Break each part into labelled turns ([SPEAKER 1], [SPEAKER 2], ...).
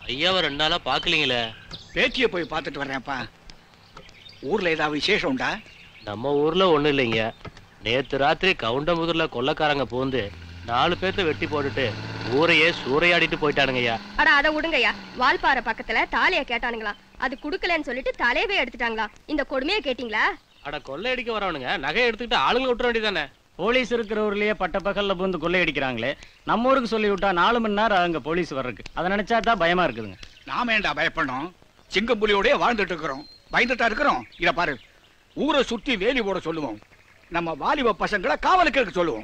[SPEAKER 1] ஐயாவை ரெண்டு நாளா பாக்கலீங்களே
[SPEAKER 2] பேத்திய போய் பார்த்துட்டு வர்றேன்ப்பா ஊர்ல ஏதாவது விசேஷம் உண்டா
[SPEAKER 1] நம்ம ஊர்ல ஒண்ணும் இல்லைங்க நேத்து ராத்திரி கவுண்டமுதூர்ல கொள்ளக்காரங்க பூந்து நாலு பேர்த்த வெட்டி போட்டுட்டு ஊரையே சூறையாடிட்டு போயிட்டானுங்க ஐயா
[SPEAKER 3] அட அத விடுங்கய்யா வால்பாறை பக்கத்துல தாலிய கேட்டானுங்களாம் அது குடுக்கலன்னு சொல்லிட்டு தலையவே எடுத்துட்டாங்களாம் இந்த கொடுமையை கேட்டீங்களா
[SPEAKER 1] அட கொள்ளையடிக்க வரவனுங்க நகையை எடுத்துக்கிட்டு ஆளுங்க விட்டுற வேண்டியதானே
[SPEAKER 4] போலீஸ் இருக்கிற ஊர்லயே பட்ட பகல்ல பூந்து கொள்ளையடிக்கிறாங்களே நம்ம ஊருக்கு சொல்லி விட்டா நாலு மணி நேரம் அங்க போலீஸ் வர்றதுக்கு அதை நினைச்சா தான் பயமா இருக்குதுங்க
[SPEAKER 2] நாம ஏன்டா பயப்படணும் சிங்கம் புலியோடய வாழ்ந்துட்டு இருக்கிறோம் பயந்துட்டா இருக்கிறோம் இத பாரு ஊரை சுத்தி வேலி போட சொல்லுவோம் நம்ம வாலிப பசங்களை காவலுக்கு இருக்க சொல்லுவோம்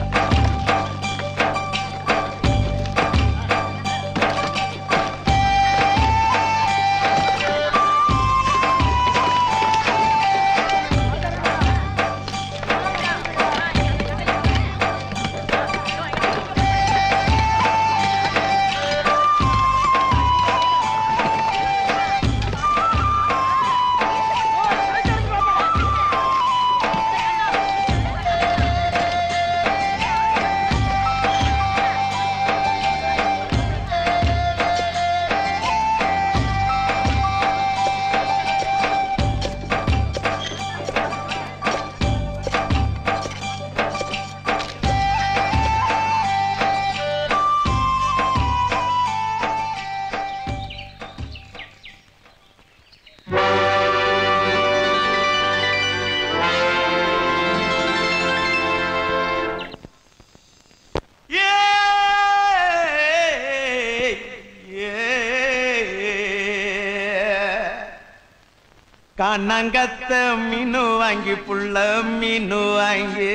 [SPEAKER 5] கண்ணங்கத்த மீனு வாங்கி புள்ள மீனு வாங்கி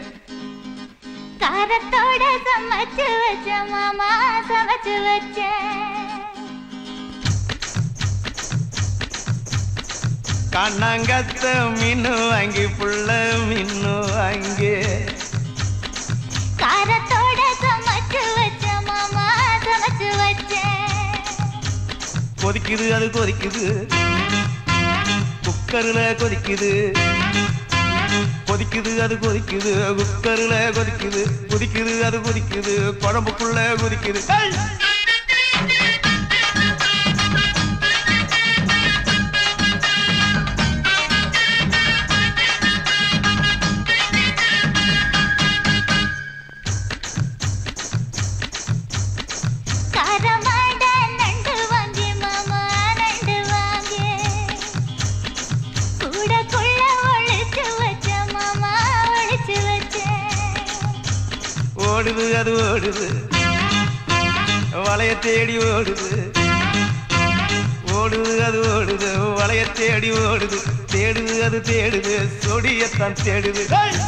[SPEAKER 6] காரத்தோட சமைச்சு வச்ச மாமா சமைச்சு வச்ச
[SPEAKER 5] கண்ணங்கத்த மீனு வாங்கி புள்ள மீனு வாங்கி
[SPEAKER 6] காரத்தோட சமைச்சு வச்ச மாமா சமைச்சு வச்ச
[SPEAKER 5] கொதிக்குது அது கொதிக்குது குக்கர்ல கொதிக்குது கொதிக்குது அது கொதிக்குது குக்கர்ல கொதிக்குது கொதிக்குது அது கொதிக்குது குழம்புக்குள்ள கொதிக்குது ஏய்!
[SPEAKER 6] காரமாட நண்டு வாங்கி மாமா நண்டு வாங்கி கூடக்குள்ள ஒழிச்சு வச்ச மாமா ஒழிச்சு வச்ச
[SPEAKER 5] ஓடுது அது ஓடுது வளைய தேடி ஓடுது ஓடுது அது ஓடுது வளைய தேடி ஓடுது தேடுது அது தேடுது சொடியத்தான் தேடுது ஏய்!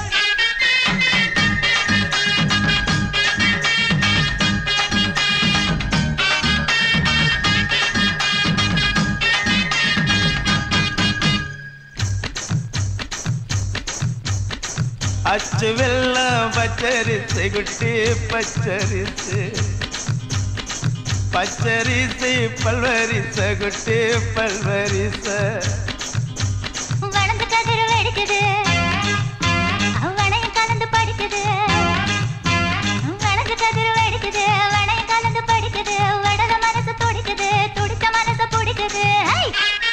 [SPEAKER 5] அச்சு வெள்ளம் பச்சரிசை குட்டி பச்சரிசு பச்சரிசை பல்வரிச குட்டி பல்வரிச
[SPEAKER 6] வளர்ந்து கதிர் வெடிக்குது வளையம் கலந்து படிக்குது வளர்ந்து கதிர் வெடிக்குது வளையம் கலந்து படிக்குது வடல மனசு துடிக்குது துடிச்ச மனசு பிடிக்குது ஹை!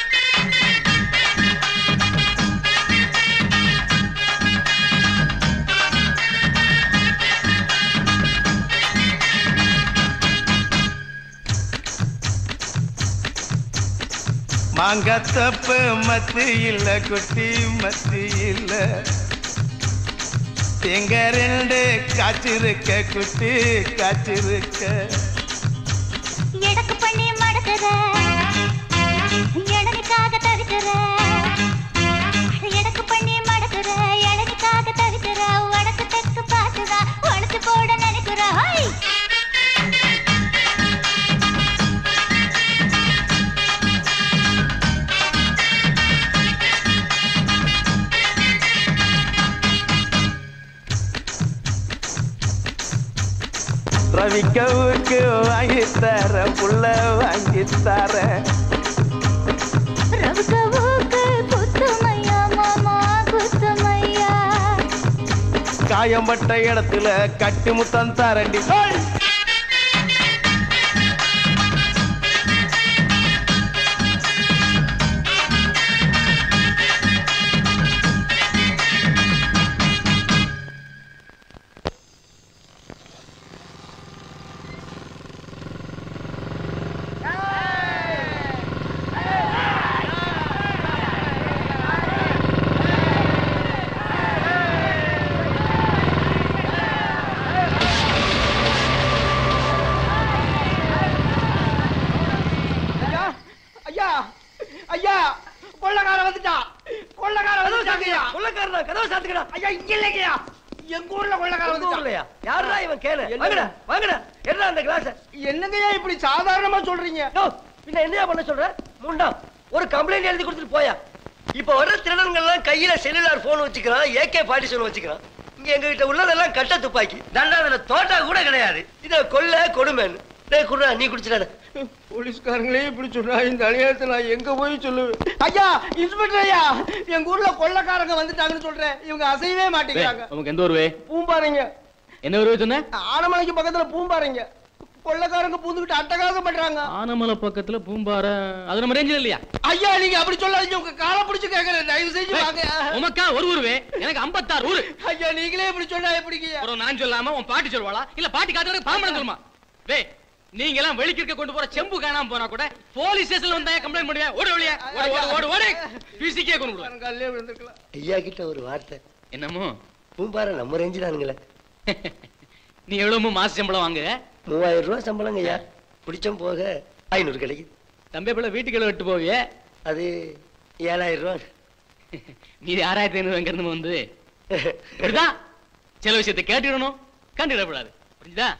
[SPEAKER 5] மாங்கத்தப்பு மத்து இல்ல குட்டி மத்து இல்ல எங்க ரெண்டு காய்ச்சிருக்க குட்டி காய்ச்சிருக்க
[SPEAKER 6] எடக்கு பண்ணி மடக்குற எடனுக்காக தவிக்கிற எடக்கு பண்ணி மடக்குற எடனுக்காக தவிக்கிற வடக்கு தெற்கு பார்த்துதான் உடச்சு போட நினைக்கிற ஹை!
[SPEAKER 5] ரவிக்கவுக்கு வாங்கி தர புள்ள வாங்கி தர
[SPEAKER 6] ரவுக்கவுக்கு குத்துமையா மாமா குத்துமையா
[SPEAKER 5] காயம்பட்ட இடத்துல கட்டி முத்தம் தரண்டி ஏய்!
[SPEAKER 7] வாங்கடா
[SPEAKER 8] ஐயா இங்க இல்லைங்கய்யா எங்க ஊர்ல கொள்ளக்காரன்
[SPEAKER 7] உங்க
[SPEAKER 8] வந்துட்டான்
[SPEAKER 7] ஊர்லயா யாரா இவன் கேளு
[SPEAKER 8] என்ன?
[SPEAKER 7] வாங்கடா வாங்கடா என்ன அந்த கிளாஸ்
[SPEAKER 8] என்னங்கய்யா இப்படி சாதாரணமா சொல்றீங்க
[SPEAKER 7] யோ பின்ன என்னையா பண்ண சொல்ற முண்டா ஒரு கம்ப்ளைண்ட் எழுதி கொடுத்துட்டு போயா இப்ப வர்ற திருடன்கள் எல்லாம் கையில செல்லுலார் போன் வச்சுக்கிறான் ஏகே ஃபார்ட்டி செவன் வச்சுக்கிறான் இங்க எங்க கிட்ட உள்ளதெல்லாம் கட்ட துப்பாக்கி தண்டாதுல தோட்டா கூட கிடையாது இத கொல்ல கொடுமைன்னு டேய் குடுறா நீ குடிச்சிடாத
[SPEAKER 8] போலீஸ்காரங்களே இப்படி சொல்றா இந்த அநியாயத்தை நான் எங்க போய் சொல்லுவேன் ஐயா இன்ஸ்பெக்டர் ஐயா எங்க ஊர்ல கொள்ளக்காரங்க வந்துட்டாங்கன்னு சொல்றேன் இவங்க அசையவே மாட்டேங்கிறாங்க
[SPEAKER 1] நமக்கு எந்த ஊர்வே
[SPEAKER 8] பூம்பாறைங்க
[SPEAKER 1] என்ன ஊர் சொன்ன
[SPEAKER 8] ஆனமலைக்கு பக்கத்துல பூம்பாறைங்க கொள்ளக்காரங்க பூந்துக்கிட்டு அட்டகாசம் பண்றாங்க
[SPEAKER 1] ஆனமலை பக்கத்துல பூம்பார அது நம்ம ரேஞ்சில் இல்லையா
[SPEAKER 8] ஐயா நீங்க அப்படி சொல்லாதீங்க உங்க காலை பிடிச்சு கேக்குறேன் தயவு செஞ்சு வாங்க
[SPEAKER 1] உமக்கா ஒரு ஊருவே எனக்கு ஐம்பத்தாறு ஊரு
[SPEAKER 8] ஐயா நீங்களே இப்படி சொன்னா எப்படிங்க
[SPEAKER 1] அப்புறம் நான் சொல்லாம உன் பாட்டி சொல்வாளா இல்ல பாட்டி காட்டுறதுக்கு பாம்பளம் சொல்லுமா வே நீங்க எல்லாம் வெளிக்கிருக்க கொண்டு போற செம்பு காணாம போனா கூட போலீஸ் ஸ்டேஷன்ல வந்தா கம்ப்ளைண்ட் பண்ணுவேன் ஓடு வெளியே ஓடு ஓடு ஓடு ஓடு பிசிக்கே கொண்டு விடுவேன்
[SPEAKER 8] கல்லே விழுந்திருக்கலாம்
[SPEAKER 7] ஐயா கிட்ட ஒரு வார்த்தை
[SPEAKER 1] என்னமோ
[SPEAKER 7] பூம்பாறை நம்ம ரேஞ்சு தானுங்களே
[SPEAKER 1] நீ எவ்வளவு மாச சம்பளம் வாங்க
[SPEAKER 7] மூவாயிரம் ரூபாய் சம்பளங்க ஐயா பிடிச்சம் போக ஐநூறு கிடைக்குது
[SPEAKER 1] தம்பி பிள்ளை வீட்டுக்கு விட்டு போவியே
[SPEAKER 7] அது ஏழாயிரம் ரூபாய்
[SPEAKER 1] நீ ஆறாயிரத்தி ஐநூறு எங்க இருந்து வந்து இப்படிதான் சில விஷயத்தை கேட்டுடணும் கண்டுடக்கூடாது புரிஞ்சுதா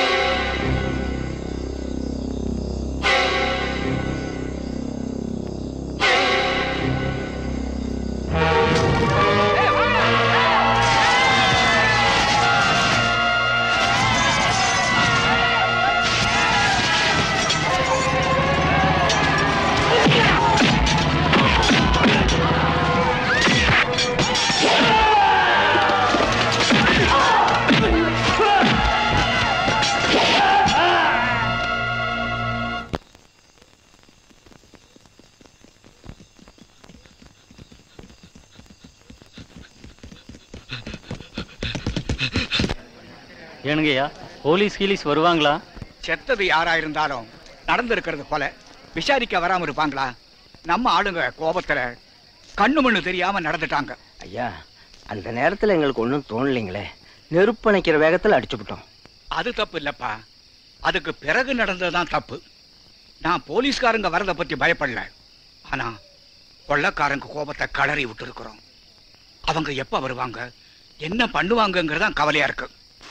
[SPEAKER 4] ஏனுங்கய்யா போலீஸ் கீலீஸ் வருவாங்களா
[SPEAKER 2] செத்தது யாரா இருந்தாலும் நடந்திருக்கிறது கொலை விசாரிக்க வராம இருப்பாங்களா நம்ம ஆளுங்க கோபத்துல கண்ணு மண்ணு தெரியாம நடந்துட்டாங்க
[SPEAKER 8] ஐயா அந்த நேரத்துல எங்களுக்கு ஒண்ணும் தோணலைங்களே நெருப்பணைக்கிற வேகத்துல அடிச்சுவிட்டோம்
[SPEAKER 2] அது தப்பு இல்லப்பா அதுக்கு பிறகு நடந்ததுதான் தப்பு நான் போலீஸ்காரங்க வரத பத்தி பயப்படல ஆனா கொள்ளக்காரங்க கோபத்தை களறி விட்டுருக்குறோம் அவங்க எப்ப வருவாங்க என்ன பண்ணுவாங்கங்கிறதான் கவலையா இருக்கு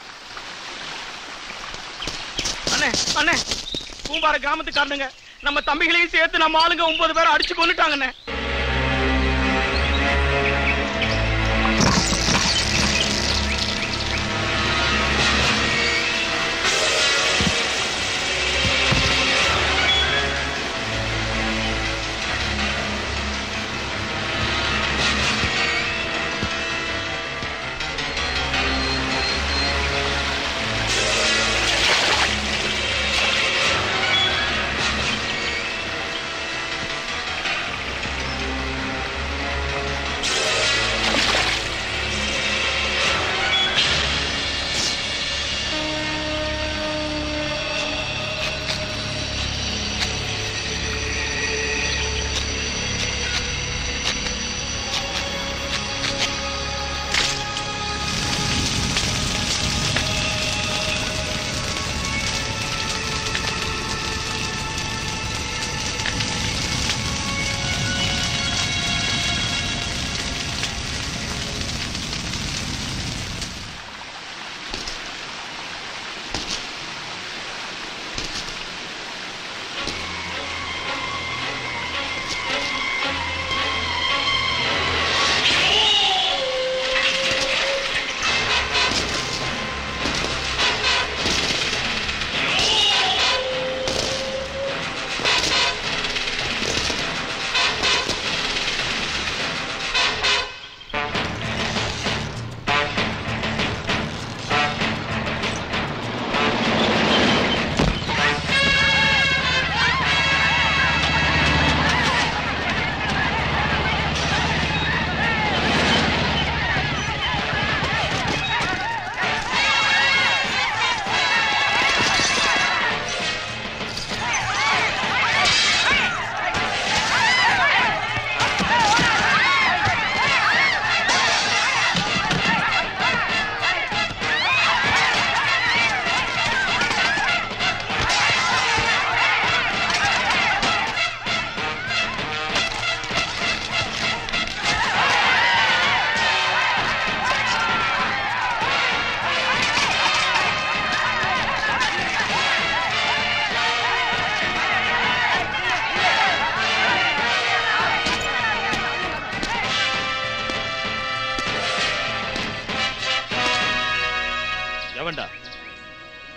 [SPEAKER 9] அண்ணே அண்ணே பூம்பாறை கிராமத்துக்காரனுங்க நம்ம தம்பிகளையும் சேர்த்து நம்ம ஆளுங்க ஒன்பது பேரை அடிச்சு கொண்டுட்டாங்கண்ணே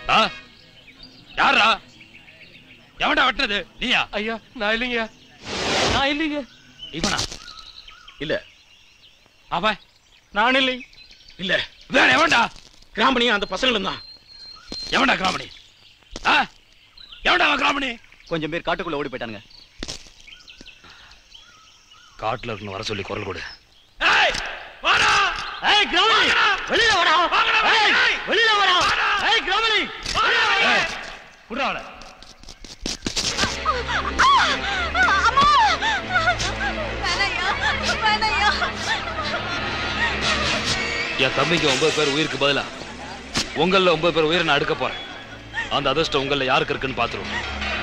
[SPEAKER 10] ஆ? யாரா எவன்டா வெட்டினது நீயா
[SPEAKER 9] ஐயா நான் இல்லைங்க நான் இல்லைங்க
[SPEAKER 10] இவனா
[SPEAKER 9] இல்ல
[SPEAKER 10] அவன்
[SPEAKER 9] நான் இல்லை
[SPEAKER 10] இல்ல வேற எவன்டா
[SPEAKER 9] கிராமணியும் அந்த பசங்களும் தான்
[SPEAKER 10] எவன்டா கிராமணி ஆ? எவன்டா அவன் கிராமணி
[SPEAKER 4] கொஞ்சம் பேர் காட்டுக்குள்ள ஓடி போயிட்டானுங்க
[SPEAKER 10] காட்டுல இருக்குன்னு வர சொல்லி குரல் கொடு
[SPEAKER 9] ஏய் வாடா
[SPEAKER 4] ஏய் கிராமணி வெளியில வாடா ஏய் வெளியில வாடா ஏய் கிராமணி
[SPEAKER 10] விடுறா அவளை என் தம்பிக்கு ஒன்பது பேர் உயிருக்கு பதிலா உங்கள ஒன்பது பேர் உயிரை நான் எடுக்க போறேன் அந்த அதிர்ஷ்டம் உங்கள யாருக்கு இருக்குன்னு பாத்துருவோம்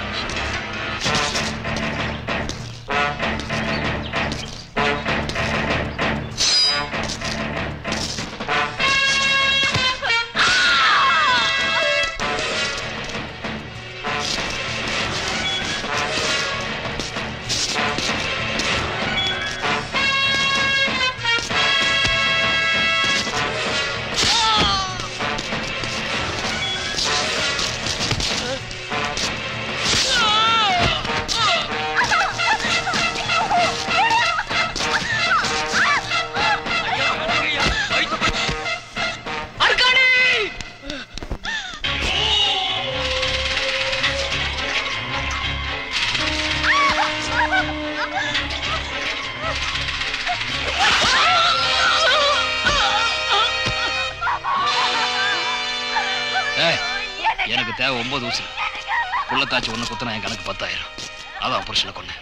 [SPEAKER 10] ஏய், எனக்கு தேவை ஒன்பது ஊசி புள்ளத்தாச்சி ஒண்ணு குத்துனா என் கணக்கு பத்தாயிரம் அதான் புருஷனை கொன்னேன்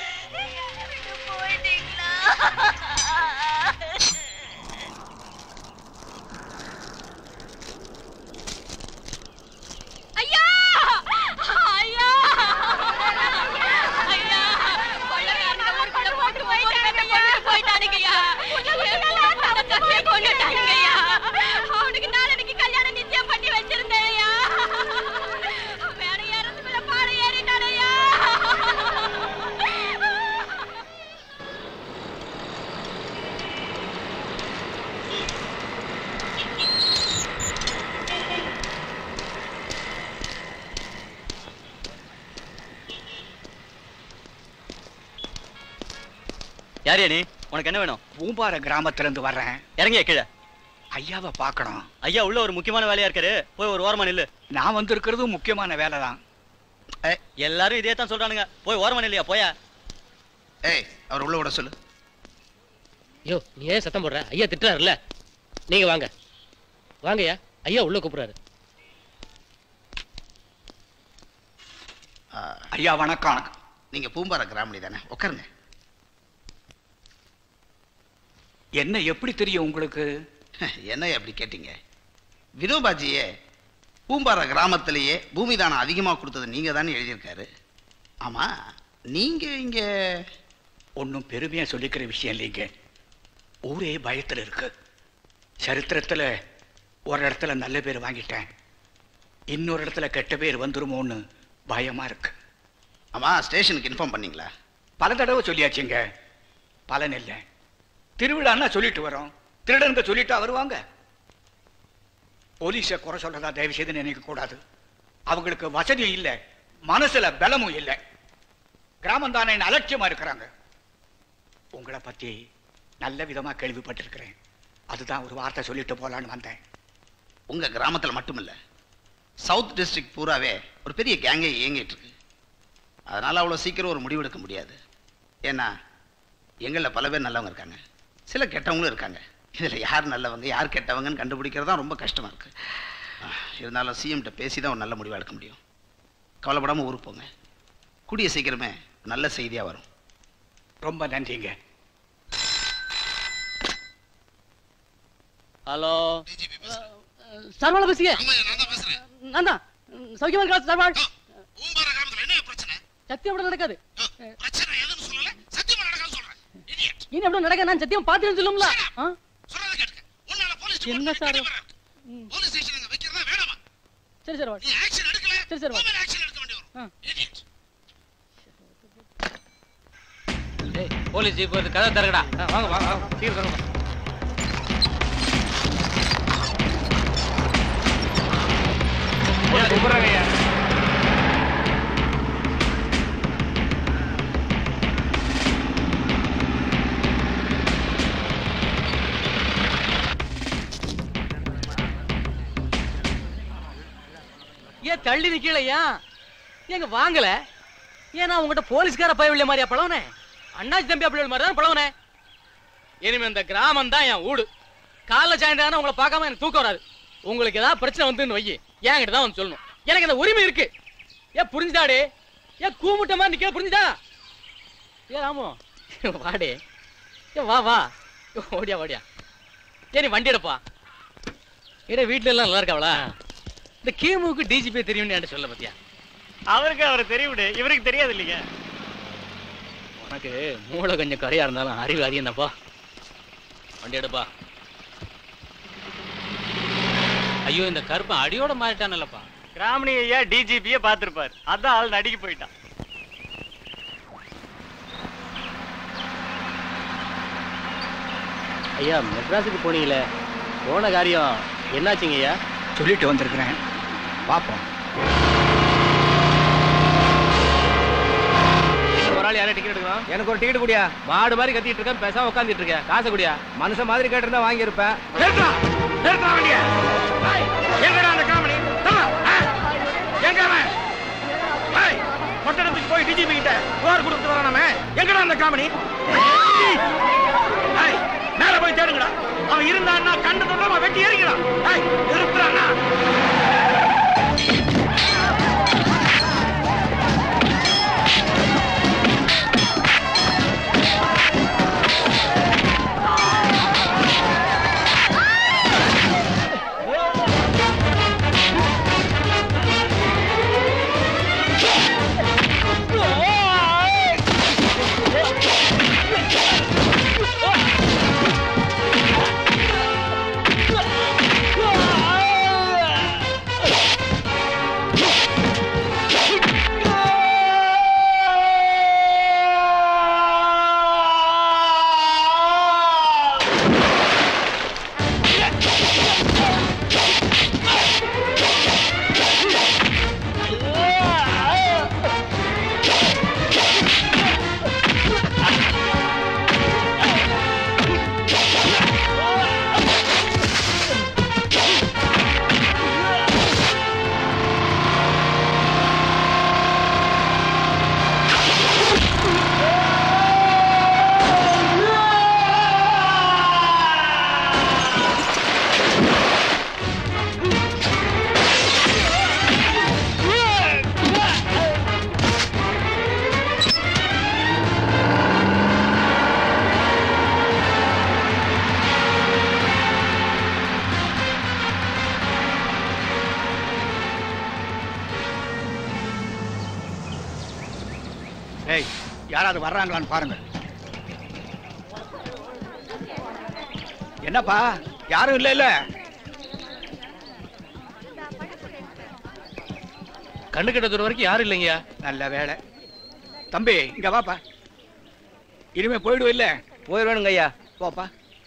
[SPEAKER 6] ஐயா ஐயா ஐயா கொள்ளக்காரங்க ஊருக்குள்ள போட்டு போயிட்டானுங்கய்யா போயிட்டானுங்கய்யா கத்திய கொண்டுட்டானுங்கய்யா அவனுக்கு நாளைக்கு கல்யாணம் நிச்சயம் பண்ணி வச்சிருந்தேன்யா வேற யாரும் மேல பாடம் ஏறிட்டானையா
[SPEAKER 4] யாரியா நீ உனக்கு என்ன வேணும்
[SPEAKER 2] பூம்பார கிராமத்துல இருந்து வர்றேன்
[SPEAKER 4] இறங்கிய கீழே
[SPEAKER 2] ஐயாவை பார்க்கணும்
[SPEAKER 4] ஐயா உள்ள ஒரு முக்கியமான வேலையா இருக்காரு போய் ஒரு ஓரமா நில்லு
[SPEAKER 2] நான் வந்திருக்கிறதும் முக்கியமான வேலை தான்
[SPEAKER 4] ஏய், எல்லாரும் இதே தான் சொல்றானுங்க போய் ஓரமா நில்லையா போயா
[SPEAKER 11] ஏய் அவர் உள்ள விட சொல்லு
[SPEAKER 1] யோ நீ ஏன் சத்தம் போடுற ஐயா திட்டுறாருல்ல நீங்க வாங்க வாங்கய்யா ஐயா உள்ள கூப்பிடுறாரு
[SPEAKER 11] ஆ,
[SPEAKER 2] ஐயா வணக்கம்
[SPEAKER 11] நீங்க பூம்பார கிராமணி தானே உட்காருங்க
[SPEAKER 2] என்ன எப்படி தெரியும் உங்களுக்கு
[SPEAKER 11] என்ன அப்படி கேட்டீங்க வினோபாஜியே பூம்பார கிராமத்திலேயே பூமி தானம் அதிகமாக கொடுத்தது நீங்க தானே எழுதியிருக்காரு ஆமா நீங்க இங்க
[SPEAKER 2] ஒன்றும் பெருமையா சொல்லிக்கிற விஷயம் இல்லைங்க ஊரே பயத்துல இருக்கு சரித்திரத்துல ஒரு இடத்துல நல்ல பேர் வாங்கிட்டேன் இன்னொரு இடத்துல கெட்ட பேர் வந்துருமோன்னு பயமா இருக்கு
[SPEAKER 11] ஆமா ஸ்டேஷனுக்கு இன்ஃபார்ம் பண்ணீங்களா
[SPEAKER 2] பல தடவை சொல்லியாச்சுங்க பலன் இல்லை திருவிழான்னா சொல்லிட்டு வரோம் திருடனுங்க சொல்லிட்டா வருவாங்க போலீஸை குறை சொல்றதா தயவு செய்து நினைக்க கூடாது அவங்களுக்கு வசதி இல்லை மனசுல பலமும் இல்லை கிராமம் தானே அலட்சியமா இருக்கிறாங்க உங்களை பத்தி நல்ல விதமா கேள்விப்பட்டிருக்கிறேன் அதுதான் ஒரு வார்த்தை சொல்லிட்டு போலான்னு வந்தேன்
[SPEAKER 11] உங்க கிராமத்தில் மட்டுமில்ல சவுத் டிஸ்ட்ரிக்ட் பூராவே ஒரு பெரிய கேங்கே இயங்கிட்டு இருக்கு அதனால அவ்வளோ சீக்கிரம் ஒரு முடிவெடுக்க முடியாது ஏன்னா எங்களில் பல பேர் நல்லவங்க இருக்காங்க சில கெட்டவங்களும் இருக்காங்க இதில் யார் நல்லவங்க யார் கெட்டவங்கன்னு கண்டுபிடிக்கிறது தான் ரொம்ப கஷ்டமா இருக்கு ஆஹ், இருந்தாலும் சிஎம்கிட்ட பேசி தான் ஒரு நல்ல முடிவு எடுக்க முடியும் கவலைப்படாமல் ஊருக்கு போங்க கூடிய சீக்கிரமே நல்ல செய்தியாக வரும்
[SPEAKER 2] ரொம்ப நன்றிங்க
[SPEAKER 4] ஹலோ
[SPEAKER 1] சர்வால பேசுங்க நான் தான் சௌக்கியமா இருக்கா சர்வால் சத்தியம் அப்படி நடக்காது இனி அப்படி நடக்க நான் சத்தியம் பார்த்துன்னு சொல்லும்ல ஆ? என்ன சார் ம். சரி சார் வா. சரி சார் வா. ஆ.
[SPEAKER 12] போலீஸ் ஜீப் வருது கதை திறக்கடா
[SPEAKER 1] வாங்க வாங்க வாங்க. சீக்கிரம் சொல்லுங்க
[SPEAKER 9] கும்பிட்றேங்க ஐயா
[SPEAKER 1] ஏன் தள்ளி நிக்கலையா ஏங்க வாங்கல ஏன் நான் உங்ககிட்ட போலீஸ்கார பயவில்லை மாதிரியா பழவனே அண்ணாச்சி தம்பி அப்படி மாதிரி தான் பழவனே இனிமே இந்த கிராமம் தான் என் ஊடு காலைல சாயந்தரம் உங்களை பார்க்காம எனக்கு தூக்கம் வராது உங்களுக்கு ஏதாவது பிரச்சனை வந்துன்னு வை என்கிட்ட தான் வந்து சொல்லணும் எனக்கு இந்த உரிமை இருக்கு ஏன் புரிஞ்சுதாடே ஏன் கூமுட்ட மாதிரி நிக்க புரிஞ்சுதா ஏ ராமு வாடே ஏ வா வா ஓடியா ஓடியா ஏ நீ வண்டி எடுப்பா ஏடா வீட்டுல எல்லாம் நல்லா இருக்காவளா இந்த கேமுக்கு டிஜிபி தெரியும்னு என்கிட்ட சொல்ல பத்தியா
[SPEAKER 4] அவருக்கு அவரை தெரியுவிடு இவருக்கு தெரியாது இல்லைங்க
[SPEAKER 1] உனக்கு மூளை கொஞ்சம் கரையா இருந்தாலும் அறிவு அதிகம் தான்ப்பா வண்டி எடுப்பா ஐயோ இந்த கருப்பன் அடியோட மாறிட்டானல்லப்பா
[SPEAKER 4] கிராமணி ஐயா டிஜிபியே பார்த்திருப்பாரு அதான் ஆள் நடிக்க போயிட்டான்
[SPEAKER 12] ஐயா மெட்ராஸுக்கு போனீங்களே போன காரியம் என்னாச்சுங்க ஐயா
[SPEAKER 2] சொல்லிட்டு வந்திருக்கிறேன் பார்ப்போம்
[SPEAKER 12] ஒரு ஆள் யாரும் டிக்கெட் எடுக்கலாம் எனக்கு ஒரு டிக்கெட் குடியா மாடு மாதிரி கத்திட்டு இருக்கேன் பேசாம உட்காந்துட்டு இருக்கேன் காசை குடியா மனுஷன் மாதிரி கேட்டிருந்தா வாங்கியிருப்பேன்
[SPEAKER 9] நிறுத்தா நிறுத்தா வண்டிய எங்கடா அந்த காமெடி எங்க அவன் ஏய், பட்டணத்துக்கு போய் டிஜிபி கிட்ட புகார் கொடுத்து வரானாமே எங்கடா அந்த காமெடி ஏய், மேல போய் தேடுங்கடா அவன் இருந்தான்னா கண்டு தொடாம வெட்டி எறிகிறான் ஏய், இருக்கிறான்னா
[SPEAKER 2] ஏய் யாராவது வர்றாங்களான்னு பாருங்க என்னப்பா யாரும் இல்ல இல்ல
[SPEAKER 12] கண்ணு கிட்ட தூரம் வரைக்கும் யாரும் இல்லைங்கய்யா
[SPEAKER 2] நல்ல வேலை தம்பி இங்க வாப்பா இனிமே போயிடுவோம் இல்ல
[SPEAKER 12] போயிடுவேனுங்க ஐயா
[SPEAKER 2] போப்பா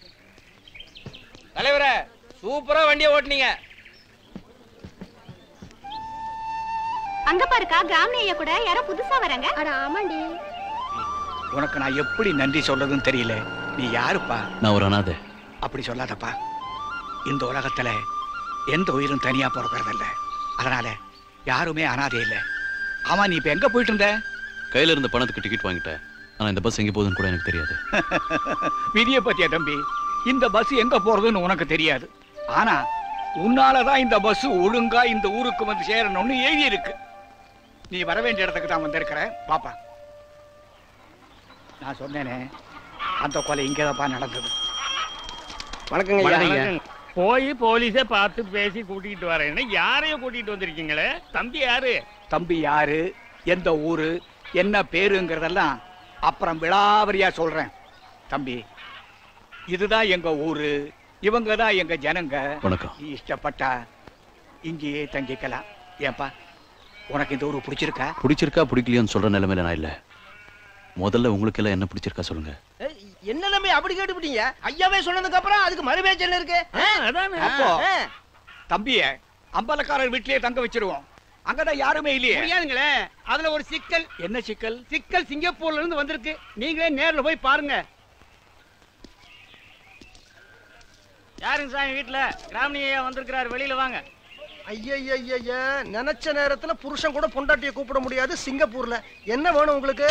[SPEAKER 12] தலைவரே சூப்பரா வண்டியை ஓட்டுனீங்க
[SPEAKER 6] அங்க பாருக்கா கிராமணி ஐயா கூட யாரோ புதுசா வராங்க
[SPEAKER 3] அட ஆமாண்டி
[SPEAKER 2] உனக்கு நான் எப்படி நன்றி சொல்றதுன்னு தெரியல நீ யாருப்பா
[SPEAKER 10] நான் ஒரு அனாதை
[SPEAKER 2] அப்படி சொல்லாதப்பா இந்த உலகத்துல எந்த உயிரும் தனியா பிறக்கறதில்ல அதனால யாருமே அனாதை இல்ல ஆமா நீ இப்ப எங்க போயிட்டு இருந்த
[SPEAKER 10] கையில இருந்த பணத்துக்கு டிக்கெட் வாங்கிட்டேன் ஆனா இந்த பஸ் எங்க போகுதுன்னு கூட எனக்கு தெரியாது
[SPEAKER 2] விதிய பத்தியா தம்பி இந்த பஸ் எங்க போறதுன்னு உனக்கு தெரியாது ஆனா உன்னாலதான் இந்த பஸ் ஒழுங்கா இந்த ஊருக்கு வந்து சேரணும்னு எழுதி இருக்கு நீ வர வேண்டிய இடத்துக்கு தான் வந்திருக்கிற பாப்பா நான் சொன்னேனே அந்த கொலை இங்கேதான்ப்பா நடந்தது
[SPEAKER 8] வணக்கங்க
[SPEAKER 2] வணக்கங்க.
[SPEAKER 4] போய் போலீஸே பார்த்து பேசி கூட்டிட்டு வரேன்னு யாரையும் கூட்டிட்டு வந்திருக்கீங்களே தம்பி யாரு
[SPEAKER 2] தம்பி யாரு எந்த ஊரு என்ன பேருங்கிறதெல்லாம் அப்புறம் விளாவரியா சொல்றேன் தம்பி இதுதான் எங்க ஊரு இவங்க தான் எங்க ஜனங்க
[SPEAKER 10] வணக்கம்
[SPEAKER 2] நீ இஷ்டப்பட்டா இங்கேயே தங்கிக்கலாம் ஏன்பா உனக்கு இந்த ஊரு பிடிச்சிருக்கா
[SPEAKER 10] பிடிச்சிருக்கா பிடிக்கலையோன்னு சொல்ற நிலைமையில நான் இல்ல முதல்ல உங்களுக்கு எல்லாம் என்ன பிடிச்சிருக்கா சொல்லுங்க
[SPEAKER 8] என்ன தம்பி அப்படி கேட்டுப்பிட்டீங்க ஐயாவே சொன்னதுக்கு அப்புறம் அதுக்கு மறுபேச்சு என்ன இருக்கு
[SPEAKER 2] அப்போ தம்பிய அம்பலக்காரர் வீட்லயே தங்க வச்சிருவோம் அங்கதான் யாருமே இல்லையே
[SPEAKER 8] முடியாதுங்களே அதுல ஒரு சிக்கல்
[SPEAKER 2] என்ன சிக்கல்
[SPEAKER 8] சிக்கல் சிங்கப்பூர்ல இருந்து வந்திருக்கு நீங்களே நேர்ல போய் பாருங்க
[SPEAKER 4] யாருங்க சாமி வீட்டுல கிராமணியா வந்திருக்கிறாரு வெளியில வாங்க
[SPEAKER 13] ஐயய்யய்ய நினைச்ச நேரத்துல புருஷன் கூட பொண்டாட்டிய கூப்பிட முடியாது சிங்கப்பூர்ல என்ன வேணும் உங்களுக்கு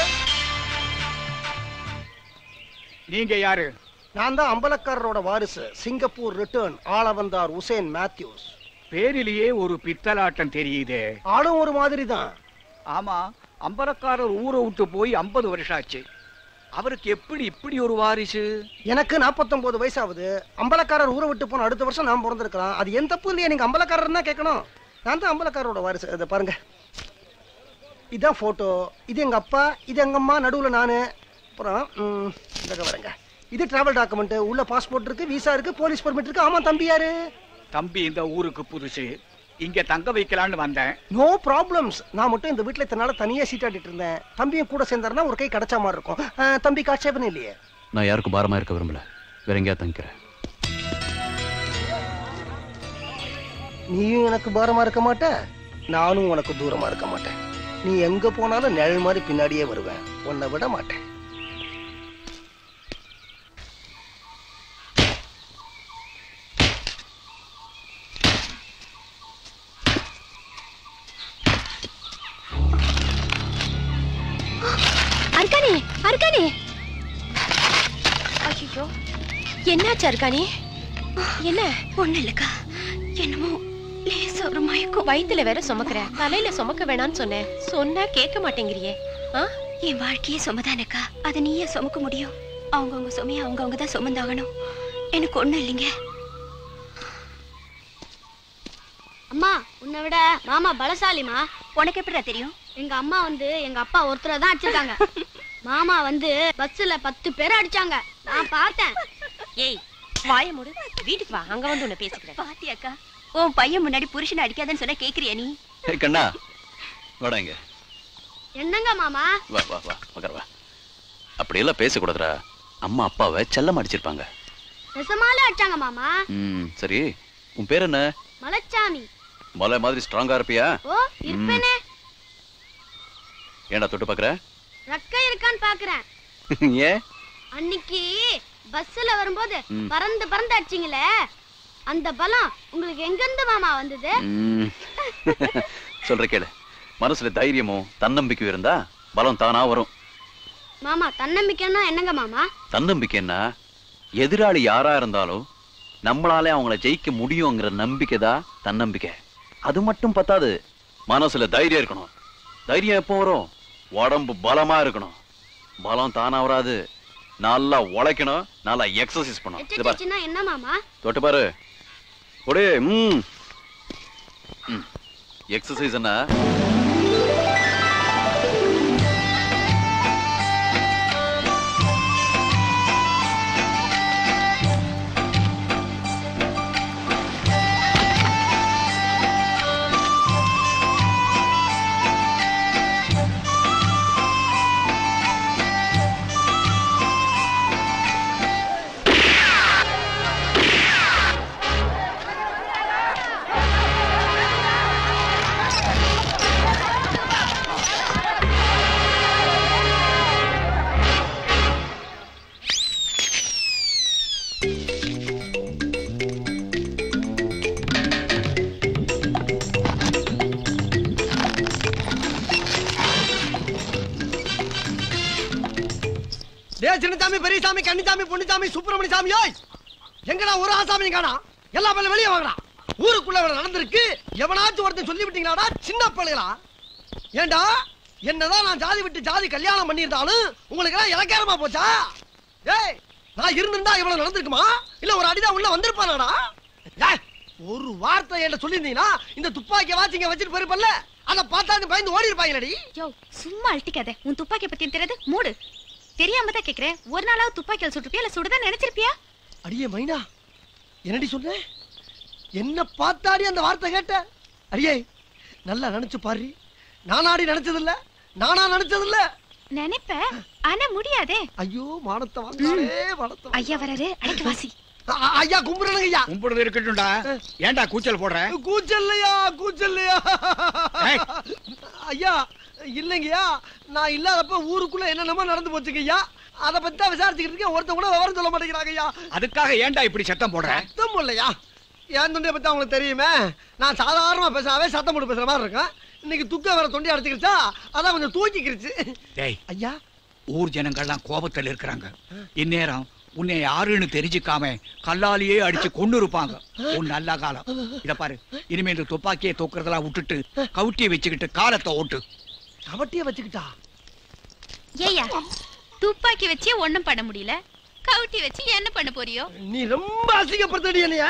[SPEAKER 2] நீங்க யாரு
[SPEAKER 13] நான் தான் அம்பலக்காரரோட வாரிசு சிங்கப்பூர் ரிட்டர்ன் ஆள வந்தார் உசேன் மேத்யூஸ்
[SPEAKER 2] பேரிலேயே ஒரு பித்தலாட்டம் தெரியுதே
[SPEAKER 13] ஆளும் ஒரு மாதிரி தான்
[SPEAKER 2] ஆமா அம்பலக்காரர் ஊரை விட்டு போய் ஐம்பது வருஷம் ஆச்சு அவருக்கு எப்படி இப்படி ஒரு வாரிசு
[SPEAKER 13] எனக்கு 49 வயசாகுது அம்பலக்காரர் ஊரை விட்டு போன அடுத்த வருஷம் நான் பிறந்திருக்கலாம் அது என் தப்பு இல்லையா நீங்க அம்பலக்காரர் தான் கேட்கணும் நான் தான் அம்பலக்காரரோட வாரிசு இதை பாருங்க இதான் போட்டோ இது எங்க அப்பா இது எங்க அம்மா நடுவுல நானு அப்புறம் ம், இந்தங்க வரேங்க இது டிராவல் டாக்குமெண்ட் உள்ள பாஸ்போர்ட் இருக்கு விசா இருக்கு போலீஸ் பர்மிட் இருக்கு ஆமா தம்பி யாரு
[SPEAKER 2] தம்பி இந்த ஊருக்கு புதுசு இங்க தங்க வைக்கலான்னு வந்தேன்
[SPEAKER 13] நோ ப்ராப்ளம்ஸ் நான் மட்டும் இந்த வீட்ல இத்தனை நாள் தனியா சீட்டாடிட்டு இருந்தேன் தம்பியும் கூட சேர்ந்தாருன்னா ஒரு கை கிடைச்ச மாதிரி இருக்கும் அஹ், தம்பி காட்சேபன் இல்லையே
[SPEAKER 14] நான் யாருக்கும் பாரமா இருக்க விரும்பல வேற எங்கேயா தங்கிக்கிறேன்
[SPEAKER 13] நீயும் எனக்கு பாரமா இருக்க மாட்ட நானும் உனக்கு தூரமா இருக்க மாட்டேன் நீ எங்க போனாலும் நிழல் மாதிரி பின்னாடியே வருவேன் உன்னை விட மாட்டேன்
[SPEAKER 3] அர்க்கானே அர்க்கானே ஐயோ என்னாச்சு அர்க்கானே என்ன ஒண்ணு இல்லக்கா என்னமோ லேசா ஒரு மயக்கம் வயித்துல வேற சுமக்கிறேன் தலையில சுமக்க வேணாம்னு சொன்னேன் சொன்னா கேட்க மாட்டேங்கிறியே ஆ
[SPEAKER 15] என் வாழ்க்கையே சுமதானக்கா அதை நீயே சுமக்க முடியும் அவங்கவுங்க சுமையை அவங்கவுங்க தான் சுமந்தாகணும் எனக்கு ஒண்ணும் இல்லைங்க
[SPEAKER 16] அம்மா உன்னை விட மாமா பலசாலிமா
[SPEAKER 15] உனக்கு எப்படிடா தெரியும்
[SPEAKER 16] எங்க அம்மா வந்து எங்க அப்பா ஒருத்தரை தான் அடிச்சிருக்காங்க மாமா வந்து பஸ்ல பத்து பேர் அடிச்சாங்க நான் பார்த்தேன்
[SPEAKER 15] ஏய் வாய மூடு வீட்டுக்கு வா அங்க வந்து உன்னை பேசிக்கிறேன் பாத்தியாக்கா உன் பையன் முன்னாடி புருஷனை அடிக்காதன்னு சொன்னா கேக்குறியா நீ
[SPEAKER 14] ஏய் கண்ணா வாடா இங்க
[SPEAKER 16] என்னங்க மாமா
[SPEAKER 14] வா வா வா உட்கார் வா அப்படியெல்லாம் பேசக்கூடாதுடா அம்மா அப்பாவை செல்லம் அடிச்சிருப்பாங்க
[SPEAKER 16] நெசமாலே அடிச்சாங்க மாமா
[SPEAKER 14] ம் சரி உன் பேர் என்ன
[SPEAKER 16] மலைச்சாமி
[SPEAKER 14] மலை மாதிரி ஸ்ட்ராங்கா இருப்பியா
[SPEAKER 16] ஓ இருப்பேனே
[SPEAKER 14] ஏன்டா தொட்டு பாக்குற
[SPEAKER 16] ரக்க இருக்கான்னு பாக்குறேன்
[SPEAKER 14] ஏன்
[SPEAKER 16] அன்னைக்கு பஸ்ல வரும்போது
[SPEAKER 14] ம்.
[SPEAKER 16] பறந்து பறந்து அடிச்சீங்களே அந்த பலம் உங்களுக்கு எங்க இருந்து மாமா வந்தது
[SPEAKER 14] ம். சொல்ற கேளு மனசுல தைரியமும் தன்னம்பிக்கையும் இருந்தா பலம் தானா வரும்
[SPEAKER 16] மாமா தன்னம்பிக்கைன்னா என்னங்க மாமா
[SPEAKER 14] தன்னம்பிக்கைன்னா எதிராளி யாரா இருந்தாலும் நம்மளாலே அவங்கள ஜெயிக்க முடியுங்கிற நம்பிக்கை தான் தன்னம்பிக்கை அது மட்டும் பத்தாது மனசுல தைரியம் இருக்கணும் தைரியம் எப்போ வரும் உடம்பு பலமா இருக்கணும் பலம் தானா வராது நல்லா உழைக்கணும் நல்லா எக்ஸசைஸ் பண்ணணும் இது பாரு
[SPEAKER 16] எச்சுன்னா என்ன மாமா
[SPEAKER 14] தொட்டு பாரு ஒடே ம் எக்ஸசைஸ் என்ன
[SPEAKER 13] டே சின்னசாமி பெரியசாமி கன்னிசாமி பொன்னிசாமி சுப்பிரமணிய சாமி ஓய் எங்கடா ஒரு ஆசாமி காணா எல்லா பையன் வெளியே வாங்கடா ஊருக்குள்ள இவ்வளவு நடந்திருக்கு எவனாச்சும் ஒருத்தன் சொல்லி விட்டீங்களாடா சின்ன பிள்ளைகளா ஏண்டா என்னதான் நான் ஜாதி விட்டு ஜாதி கல்யாணம் பண்ணியிருந்தாலும் உங்களுக்கு எல்லாம் இலக்காரமா போச்சா ஏய் நான் இருந்திருந்தா இவ்வளவு நடந்திருக்குமா இல்ல ஒரு அடிதான் உள்ள வந்திருப்பானாடா ஏய், ஒரு வார்த்தை என்கிட்ட சொல்லியிருந்தீங்கன்னா இந்த துப்பாக்கிய வாச்சிங்க வச்சுட்டு போயிருப்பல்ல அதை பார்த்தா பயந்து ஓடி இருப்பாங்களடி
[SPEAKER 15] யோ சும்மா அழட்டிக்காத உன் துப்பாக்கி பத்தி தெரியாது மூடு தெரியாம தான் கேக்குறேன் ஒரு நாளாவது துப்பாக்கியால் சுட்டுப்பியா இல்ல சுடுதான் நினைச்சிருப்பியா
[SPEAKER 13] அடியே மைனா என்னடி சொன்ன என்ன பார்த்தாடி அந்த வார்த்தை கேட்ட அடியே நல்லா நினைச்சு பாரு நானாடி நினைச்சது இல்ல நானா நினைச்சது இல்ல
[SPEAKER 15] நினைப்ப ஆனா முடியாதே
[SPEAKER 13] ஐயோ மானத்தை வாங்காலே மானத்தை
[SPEAKER 15] ஐயா வராரு அடக்கு வாசி
[SPEAKER 13] அ- அ- ஐயா கும்பிடுறேங்க ஐயா
[SPEAKER 2] கும்பிடுறது இருக்கட்டும்டா ஏன்டா கூச்சல் போடுற
[SPEAKER 13] கூச்சல்லையா கூச்சல்லையா
[SPEAKER 2] ஏய்,
[SPEAKER 13] இல்லைங்கய்யா நான் இல்லாதப்ப ஊருக்குள்ள என்னென்னமோ நடந்து போச்சுங்கய்யா அதை பத்தி தான் விசாரிச்சுக்கிட்டு இருக்கேன் ஒருத்தன் கூட விவரம் சொல்ல மாட்டேங்கிறாங்கய்யா
[SPEAKER 2] அதுக்காக ஏன்டா இப்படி சத்தம் போடுற
[SPEAKER 13] சத்தம் போடலையா என் தொண்டையை பத்தி அவங்களுக்கு தெரியுமே நான் சாதாரணமா பேசாவே சத்தம் போட்டு பேசுற மாதிரி இருக்கேன் இன்னைக்கு துக்க வேற தொண்டி அடைச்சிக்கிச்சா அதான் கொஞ்சம் தூக்கிக்கிருச்சு
[SPEAKER 2] டேய்
[SPEAKER 13] ஐயா
[SPEAKER 2] ஊர் ஜனங்கள்லாம் கோபத்தில் இருக்கிறாங்க இந்நேரம் உன்னை யாருன்னு தெரிஞ்சுக்காம கல்லாலேயே அடிச்சு கொண்டு இருப்பாங்க உன் நல்ல காலம் இத பாரு இனிமே இந்த துப்பாக்கியை தூக்குறதெல்லாம் விட்டுட்டு கவுட்டியை வச்சுக்கிட்டு காலத்தை ஓட்டு
[SPEAKER 13] கவட்டிய வச்சுக்கிட்டா
[SPEAKER 15] ஏய்யா துப்பாக்கி வச்சே ஒண்ணும் பண்ண முடியல கவுட்டி வச்சு என்ன பண்ண போறியோ
[SPEAKER 13] நீ ரொம்ப அசிங்கப்படுத்தடி என்னைய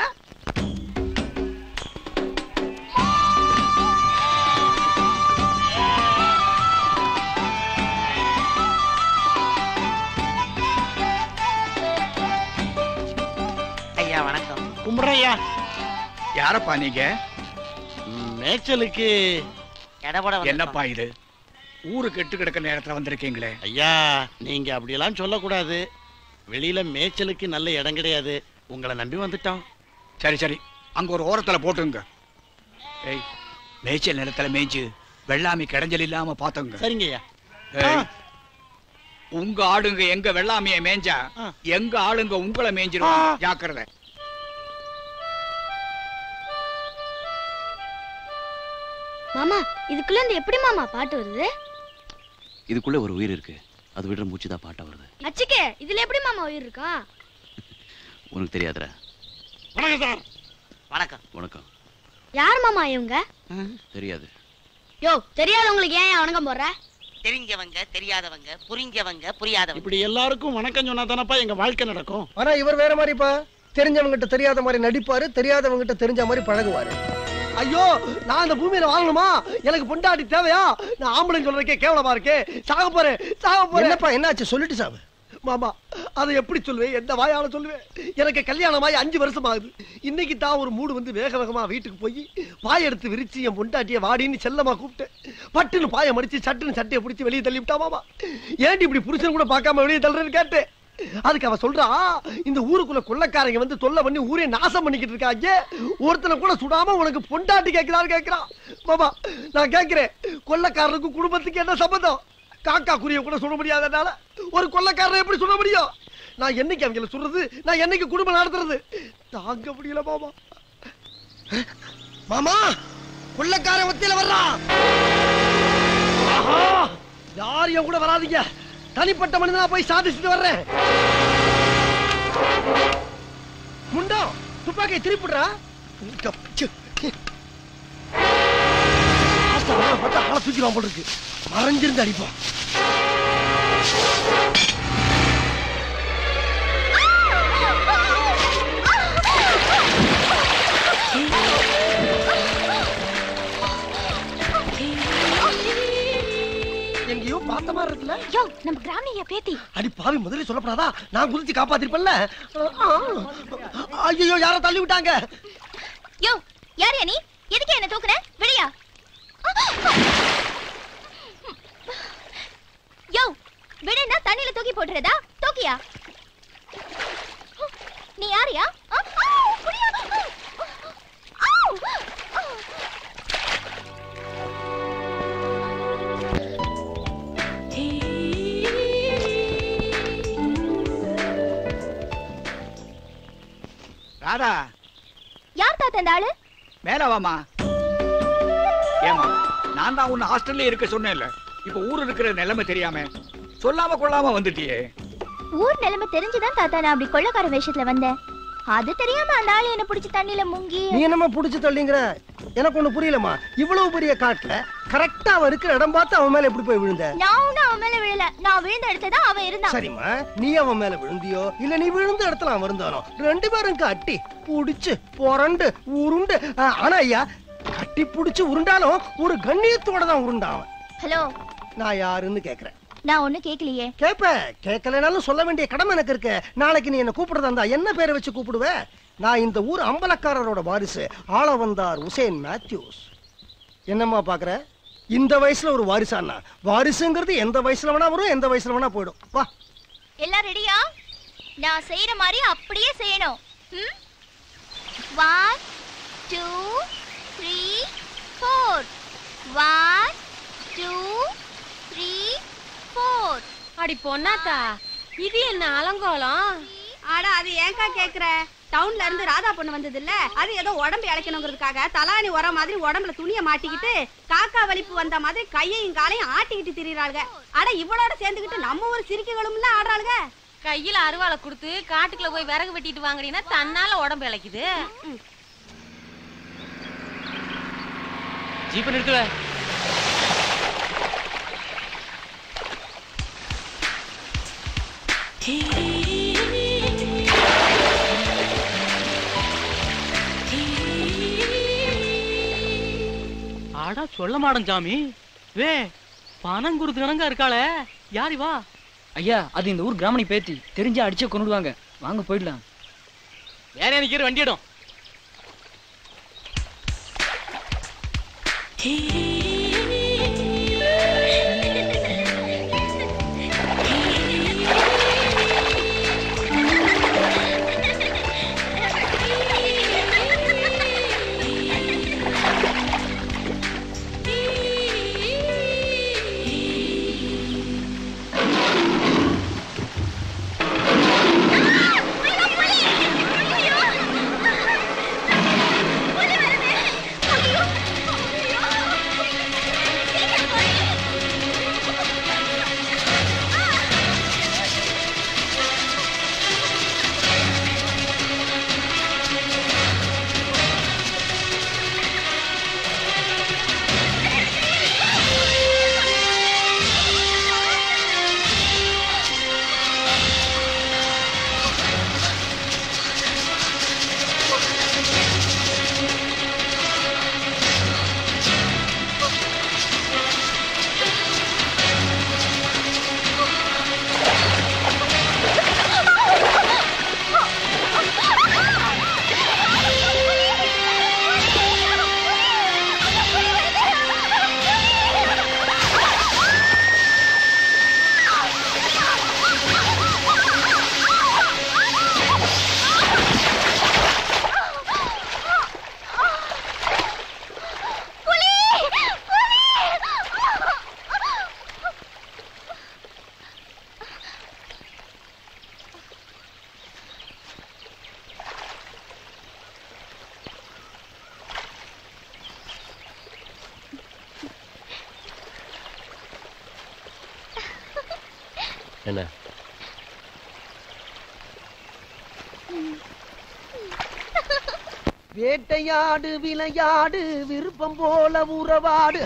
[SPEAKER 17] ஐயா வணக்கம்
[SPEAKER 18] கும்பிட்றையா
[SPEAKER 2] யாரப்பா நீங்க
[SPEAKER 18] மேய்ச்சலுக்கு
[SPEAKER 17] எடபட
[SPEAKER 2] என்னப்பா இது ஊரு கெட்டு கிடக்க நேரத்துல வந்திருக்கீங்களே
[SPEAKER 18] ஐயா நீங்க அப்படியெல்லாம் சொல்லக்கூடாது வெளியில மேய்ச்சலுக்கு நல்ல இடம் கிடையாது உங்களை நம்பி வந்துட்டோம்
[SPEAKER 2] சரி சரி அங்க ஒரு ஓரத்துல போட்டுங்க ஏய் மேய்ச்சல் நிலத்துல மேய்ஞ்சு வெள்ளாமை கிடைஞ்சல் இல்லாம பாத்துங்க
[SPEAKER 18] சரிங்கய்யா
[SPEAKER 2] ஏய், உங்க ஆளுங்க எங்க வெள்ளாமைய மேய்ஞ்சா எங்க ஆளுங்க உங்களை மேய்ஞ்சிருவாங்க ஜாக்கிரதை
[SPEAKER 16] மாமா இதுக்குள்ள இருந்து எப்படி மாமா பாட்டு வருது
[SPEAKER 14] இதுக்குள்ள ஒரு உயிர் இருக்கு அது விடுற மூச்சு தான் பாட்டா வருது
[SPEAKER 16] அச்சிக்கே இதுல எப்படி மாமா உயிர் இருக்கா
[SPEAKER 14] உனக்கு தெரியாதுடா
[SPEAKER 18] வணக்கம் சார்
[SPEAKER 17] வணக்கம்
[SPEAKER 14] வணக்கம்
[SPEAKER 16] யார் மாமா இவங்க
[SPEAKER 14] தெரியாது
[SPEAKER 16] யோ தெரியாதவங்களுக்கு ஏன் வணக்கம் போடுற
[SPEAKER 17] தெரிஞ்சவங்க தெரியாதவங்க புரிஞ்சவங்க புரியாதவங்க
[SPEAKER 18] இப்படி எல்லாருக்கும் வணக்கம் சொன்னா தானப்பா எங்க வாழ்க்கை நடக்கும்
[SPEAKER 13] ஆனா இவர் வேற மாதிரிப்பா தெரிஞ்சவங்கிட்ட தெரியாத மாதிரி நடிப்பாரு தெரியாதவங்கிட்ட தெரிஞ்ச மாதிரி பழகுவாரு ஐயோ நான் இந்த பூமியில வாழணுமா எனக்கு பொண்டாட்டி தேவையா நான் ஆம்பளை சொல்றதுக்கே கேவலமா இருக்கே சாக போறேன் சாக போறேன் என்னப்பா என்னாச்சு சொல்லிட்டு சாவு மாமா அதை எப்படி சொல்லுவேன் எந்த வாயால சொல்லுவேன் எனக்கு கல்யாணமாயி அஞ்சு வருஷம் ஆகுது இன்னைக்கு தான் ஒரு மூடு வந்து வேக வேகமா வீட்டுக்கு போய் பாய் எடுத்து விரிச்சு என் பொண்டாட்டிய வாடின்னு செல்லமா கூப்பிட்டேன் பட்டுன்னு பாயை மடிச்சு சட்டுன்னு சட்டையை பிடிச்சி வெளியே தள்ளி விட்டா மாமா ஏன்டி இப்படி புருஷன் கூட பார்க்காம வெளியே தள்ளுறேன்னு கேட்டேன் அதுக்கு அவ சொல்றா இந்த ஊருக்குள்ள கொள்ளக்காரங்க வந்து தொல்லை பண்ணி ஊரே நாசம் பண்ணிக்கிட்டு இருக்காங்க ஒருத்தனை கூட சுடாம உனக்கு பொண்டாட்டி கேட்கிறான்னு கேட்கிறான் மாமா நான் கேட்கிறேன் கொள்ளக்காரனுக்கும் குடும்பத்துக்கு என்ன சம்பந்தம் காக்கா குருவிய கூட சுட முடியாதனால ஒரு கொள்ளக்காரனை எப்படி சுட முடியும் நான் என்னைக்கு அவங்கள சுடுறது நான் என்னைக்கு குடும்பம் நடத்துறது தாங்க முடியல மாமா மாமா கொள்ளக்காரன் ஒத்தியில வர்றான் ஆஹா யார் என் கூட வராதீங்க தனிப்பட்ட மனிதனா போய் சாதிச்சுட்டு வர்றேன் முண்டம் துப்பாக்கியை திருப்பிடுறா பார்த்தா ஆளை தூக்கிடுவான் போல இருக்கு மறைஞ்சிருந்து அடிப்பான் எங்கேயோ பார்த்த மாதிரி இருக்குல்ல
[SPEAKER 3] யோ நம்ம கிராமிய பேத்தி
[SPEAKER 13] அடி பாவி முதல்ல சொல்லப்படாதா நான் குதிச்சு காப்பாத்திருப்பேன்ல ஐயோ யாரோ தள்ளி விட்டாங்க
[SPEAKER 15] யோ யார் நீ எதுக்கு என்ன தூக்குன விடியா யோ விடுனா தண்ணில தூக்கி போட்டுறதா தூக்கியா நீ யாரியா ஆ, ஆ, புரியா? ஆ, ஆ.
[SPEAKER 2] ராதா
[SPEAKER 15] யார் தாத்தா இந்த ஆளு
[SPEAKER 2] மேல வாமா ஏமா நான் தான் உன்னை ஹாஸ்டல்ல இருக்க சொன்னேன்ல இப்ப ஊர் இருக்கிற நிலைமை தெரியாம சொல்லாம கொள்ளாம வந்துட்டியே
[SPEAKER 15] ஊர் நிலைமை தெரிஞ்சுதான் தாத்தா நான் அப்படி கொள்ளக்கார வேஷத்துல வந்தேன் அது தெரியாம அந்த ஆளு என்ன பிடிச்சி தண்ணியில முங்கி
[SPEAKER 13] நீ என்னமா புடிச்சு தள்ளிங்கிற எனக்கு ஒண்ணு புரியலமா இவ்வளவு பெரிய காட்டுல கரெக்டா அவன் இருக்கிற இடம் பார்த்து அவன் மேல எப்படி போய் விழுந்த
[SPEAKER 15] நான் ஒண்ணும் அவன் மேல விழல நான் விழுந்த இடத்துல தான் அவன் இருந்தான்
[SPEAKER 13] சரிம்மா நீ அவன் மேல விழுந்தியோ இல்ல நீ விழுந்த இடத்துல அவன் இருந்தானோ ரெண்டு பேரும் கட்டி புடிச்சு புரண்டு உருண்டு ஆ, ஆனா ஐயா கட்டி புடிச்சு உருண்டாலும் ஒரு கண்ணியத்தோட தான் உருண்டான் அவன்
[SPEAKER 15] ஹலோ
[SPEAKER 13] நான் யாருன்னு கேக்குறேன்
[SPEAKER 15] நான் ஒண்ணும் கேக்கலையே
[SPEAKER 13] கேப்ப கேட்கலனாலும் சொல்ல வேண்டிய கடமை எனக்கு இருக்கு நாளைக்கு நீ என்ன கூப்பிடுறதா இருந்தா என்ன பேரை வச்சு கூப்பிடுவ நான் இந்த ஊர் அம்பலக்காரரோட வாரிசு ஆள வந்தார் உசேன் மேத்யூஸ் என்னம்மா பாக்குற இந்த வயசுல ஒரு வாரிசானா வாரிசுங்கிறது எந்த வயசுல வேணா வரும் எந்த வயசுல வேணா போயிடும் வா
[SPEAKER 15] எல்லாம் ரெடியா நான் செய்யற மாதிரி அப்படியே செய்யணும் ம் one two three four one two
[SPEAKER 3] அடி பொன்னாத்தா இது என்ன அலங்கோலம்
[SPEAKER 15] ஆடா அது ஏன்க்கா கேக்குற டவுன்ல இருந்து ராதா பொண்ணு வந்தது இல்ல அது ஏதோ உடம்பு இழைக்கணுங்கிறதுக்காக தலாணி உர மாதிரி உடம்புல துணிய மாட்டிக்கிட்டு காக்கா வலிப்பு வந்த மாதிரி கையையும் காலையும் ஆட்டிக்கிட்டு திரியறாளுங்க அட இவளோட சேர்ந்துக்கிட்டு நம்ம ஊர் சிரிக்கைகளும்ல ஆடுறாளுங்க
[SPEAKER 3] கையில அருவாளை கொடுத்து காட்டுக்குள்ள போய் விறகு வெட்டிட்டு வாங்குறீங்கன்னா தன்னால உடம்பு இழைக்குது
[SPEAKER 1] ஜீப்பை நிறுத்துவ ஆடா சொல்ல மாடம் சாமி வே பணம் கொடுத்து கணங்கா இருக்காளே யாரி வா
[SPEAKER 19] ஐயா அது இந்த ஊர் கிராமணி பேத்தி தெரிஞ்சா அடிச்சே கொண்டுடுவாங்க வாங்க போயிடலாம்
[SPEAKER 1] வேற எனக்கு வண்டி இடம்
[SPEAKER 20] என்ன
[SPEAKER 8] வேட்டையாடு விளையாடு விருப்பம் போல உறவாடு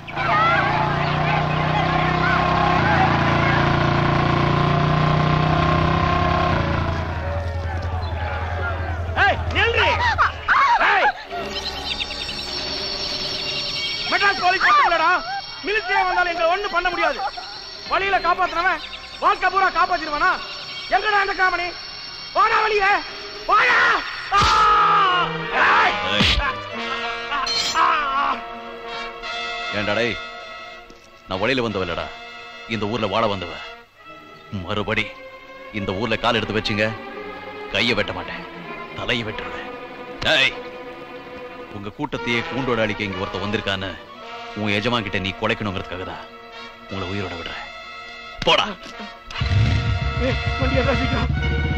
[SPEAKER 9] ஏய் நில்றி ஏய் மெட்ராஸ் போலீஸ் மட்டும் மிலிட்டரியா வந்தாலும் எங்களை ஒண்ணும் பண்ண முடியாது வழியில காப்பாத்துனவன் வாழ்க்கை பூரா காப்பாத்திடுவானா எங்கடா அந்த காமனி வாடா வழிய வாடா ஆ! ஏய்! ஆ!
[SPEAKER 14] ஏன்டா டேய் நான் வழியில வந்தவ இல்லடா இந்த ஊர்ல வாழ வந்தவ மறுபடி இந்த ஊர்ல கால் எடுத்து வச்சுங்க கைய வெட்ட மாட்டேன் தலையை வெட்டுறேன் டேய் உங்க கூட்டத்தையே கூண்டோட அடிக்க இங்க ஒருத்த வந்திருக்கான்னு உன் எஜமான் கிட்ட நீ குலைக்கணுங்கிறதுக்காக தான் உங்களை உயிரோட விடுறேன் போடா
[SPEAKER 9] ஏய், வண்டியை எல்லாம் சீக்கிரம்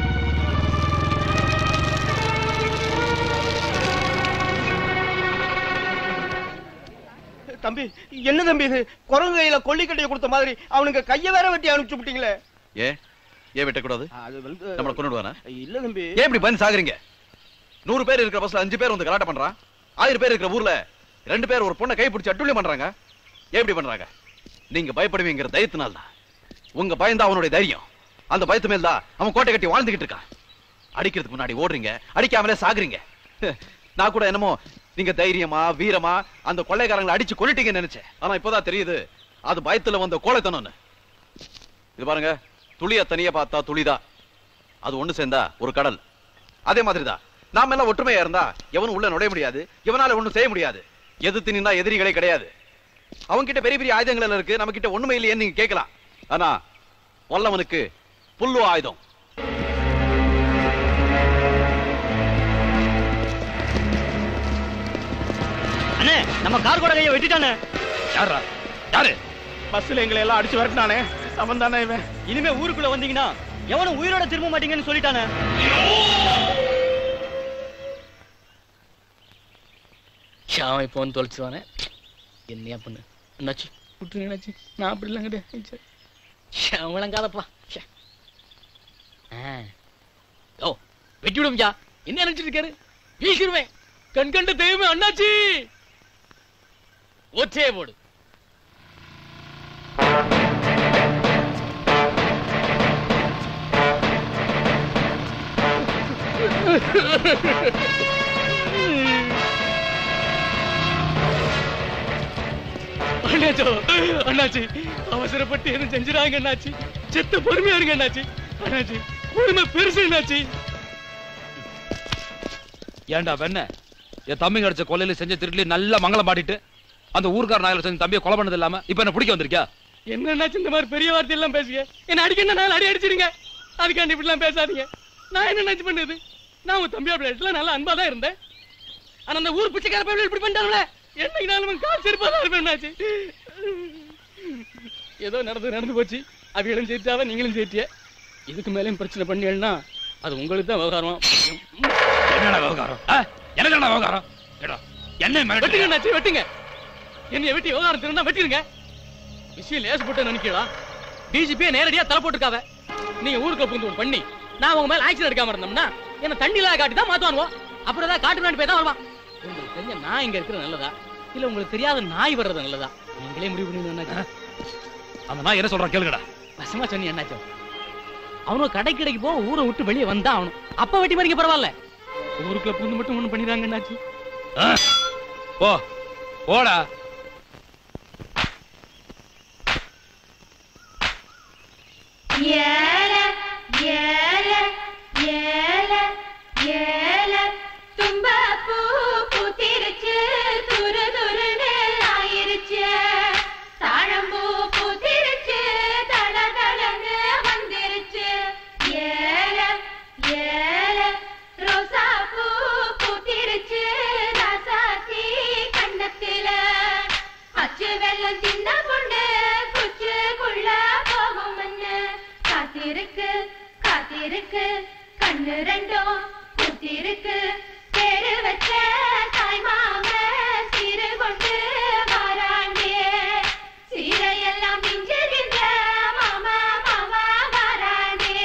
[SPEAKER 8] தம்பி என்ன தம்பி இது குரங்கு கையில கொல்லிக்கட்டையை கொடுத்த மாதிரி அவனுக்கு கைய வேற வெட்டி அனுப்பிச்சு விட்டீங்களே
[SPEAKER 14] ஏ ஏன் வெட்டக்கூடாது
[SPEAKER 8] அது வந்து
[SPEAKER 14] நம்மளை கொண்டுடுவானா
[SPEAKER 8] இல்ல தம்பி
[SPEAKER 14] ஏன் இப்படி பயந்து சாகுறீங்க நூறு பேர் இருக்கிற பஸ்ல அஞ்சு பேர் வந்து கலாட்டம் பண்றான் ஆயிரம் பேர் இருக்கிற ஊர்ல ரெண்டு பேர் ஒரு பொண்ணை கை பிடிச்சி அட்டுழியம் பண்றாங்க ஏன் இப்படி பண்றாங்க நீங்க பயப்படுவீங்கிற தைரியத்தினால தான் உங்க பயந்தா அவனுடைய தைரியம் அந்த பயத்து மேல் தான் அவன் கோட்டை கட்டி வாழ்ந்துகிட்டு இருக்கான் அடிக்கிறதுக்கு முன்னாடி ஓடுறீங்க அடிக்காமலே சாகுறீங்க நான் கூட என்னமோ நீங்க தைரியமா வீரமா அந்த கொள்ளைக்காரங்களை அடிச்சு கொல்லிட்டீங்கன்னு நினைச்சேன் ஆனா இப்போதான் தெரியுது அது பயத்துல வந்த கோழைத்தனம்னு இது பாருங்க துளிய தனியா பார்த்தா துளிதான் அது ஒண்ணு சேர்ந்தா ஒரு கடல் அதே மாதிரிதான் நாம எல்லாம் ஒற்றுமையா இருந்தா எவனும் உள்ள நுழைய முடியாது எவனால ஒண்ணும் செய்ய முடியாது எதிர்த்து நின்னா எதிரிகளே கிடையாது அவங்க கிட்ட பெரிய பெரிய ஆயுதங்கள் எல்லாம் இருக்கு நம்ம கிட்ட ஒண்ணுமே இல்லையேன்னு நீங்க கேட்கலாம் ஆனா வல்லவனுக்கு புல்லு ஆயுதம்
[SPEAKER 12] அண்ணே நம்ம கார் கூட கையை வெட்டிட்டானே
[SPEAKER 14] யாரா யாரு
[SPEAKER 9] பஸ்ல எங்களை எல்லாம் அடிச்சு விரட்டினானே
[SPEAKER 12] அவன் தானே இவன்
[SPEAKER 4] இனிமே ஊருக்குள்ள வந்தீங்கன்னா எவனும் உயிரோட திரும்ப மாட்டீங்கன்னு சொல்லிட்டானே
[SPEAKER 1] ஷாம் இப்போ வந்து தொலைச்சிருவானே என்னையா பண்ணு என்னாச்சு விட்டுருங்க என்னாச்சு நான் அப்படிலாம் கிடையாது ஷாம் விளங்காதப்பா ஷே. ஆ. ஓ வெட்டி விடும்யா என்ன நினைச்சிட்டு இருக்காரு வீசிடுவேன் கண் கண்ட தெய்வமே அண்ணாச்சி ஒற்றே போடு அண்ணாச்சோ அண்ணாச்சி அவசரப்பட்டு எதுவும் செஞ்சிடாங்க அண்ணாச்சி செத்த பொறுமையா இருங்க அண்ணாச்சி அண்ணாச்சி பொறுமை பெருசு அண்ணாச்சி
[SPEAKER 10] ஏன்டா வெண்ண என் தம்பி கிடைச்ச கொலையில செஞ்ச திருட்டுல நல்ல மங்களம் பாடிட்டு அந்த ஊர்க்கார நாயில செஞ்ச தம்பியை கொலை பண்ணது இல்லாம இப்ப என்ன பிடிக்க வந்திருக்கியா
[SPEAKER 1] என்ன அண்ணாச்சி இந்த மாதிரி பெரிய வார்த்தை எல்லாம் பேசுங்க என்ன அடிக்க நாள் அடி அடிச்சிடுங்க அதுக்காண்டி இப்படி எல்லாம் பேசாதீங்க நான் என்ன நினைச்சு பண்ணது நான் உங்க தம்பி அப்படி நல்லா அன்பா தான் இருந்தேன் ஆனா அந்த ஊர் பிச்சைக்கார பையன் இப்படி பண்ணிட்டாங்களே என்னைக்கு நாளும் கால் செருப்பா தான் இருப்பேன் என்னாச்சு ஏதோ நடந்து நடந்து போச்சு அவிகளும் சேர்த்தாவ நீங்களும் சேர்த்திய இதுக்கு மேலேயும் பிரச்சனை பண்ணியல்னா அது உங்களுக்கு தான் விவகாரம்
[SPEAKER 10] என்னடா விவகாரம் ஆ? என்னடா விவகாரம் ஏடா என்ன
[SPEAKER 1] வெட்டுங்க அண்ணாச்சி வெட்டுங்க என்னைய வெட்டி விவகாரம் திருந்தா வெட்டிருங்க விஷயம் லேசப்பட்டு நினைக்கலாம் டிஜிபியே நேரடியா தலை போட்டுருக்காவ நீங்க ஊருக்குள்ள புகுந்து ஒண்ணு பண்ணி நான் உங்க மேல ஆக்ஷன் எடுக்காம இருந்தோம்னா என்ன தண்ணியில காட்டி தான் மாத்துவானுவோ அப்புறம் தான் காட்டு நாட்டு போய் தான் வருவான் உங்களுக்கு தெரிஞ்ச நான் இங்க இருக்கிறது நல்லதா இல்ல உங்களுக்கு தெரியாத நாய் வர்றது நல்லதா நீங்களே முடிவு பண்ணி அண்ணாச்சி
[SPEAKER 10] அந்த நான் என்ன சொல்றேன் கேளுங்கடா
[SPEAKER 1] வசமா சொன்னி அண்ணாச்சோ அவனும் கடைக்கு கடைக்கு போ ஊரை விட்டு வெளியே வந்தா அவனும் அப்ப வெட்டி மறிக்க பரவாயில்ல ஊருக்குள்ள புகுந்து மட்டும் ஒண்ணு பண்ணிடுறாங்க அண்ணாச்சி
[SPEAKER 10] ஆ? போ போடா
[SPEAKER 6] ஏல ஏல ஏல ஏல தும்பப்பூ பூத்திருச்சு துரு துருன்னு ஆயிருச்சு தாழம்பூ பூத்திருச்சு தள தளன்னு வந்துருச்சு ஏல ஏல ரோசா பூ பூத்திருச்சு ராசாத்தி கண்ணத்தில அச்சு வெள்ளம் சின்ன பொண்ணு குச்சுக்குள்ள போகும்னு காத்திருக்கு காத்திருக்கு கண்ணு ரெண்டும் குத்திருக்கு பேரு வச்ச தாய் மாம சீரு கொண்டு வாராண்டே சீரையெல்லாம் பிஞ்சுகின்ற மாமா மாமா வாராண்டே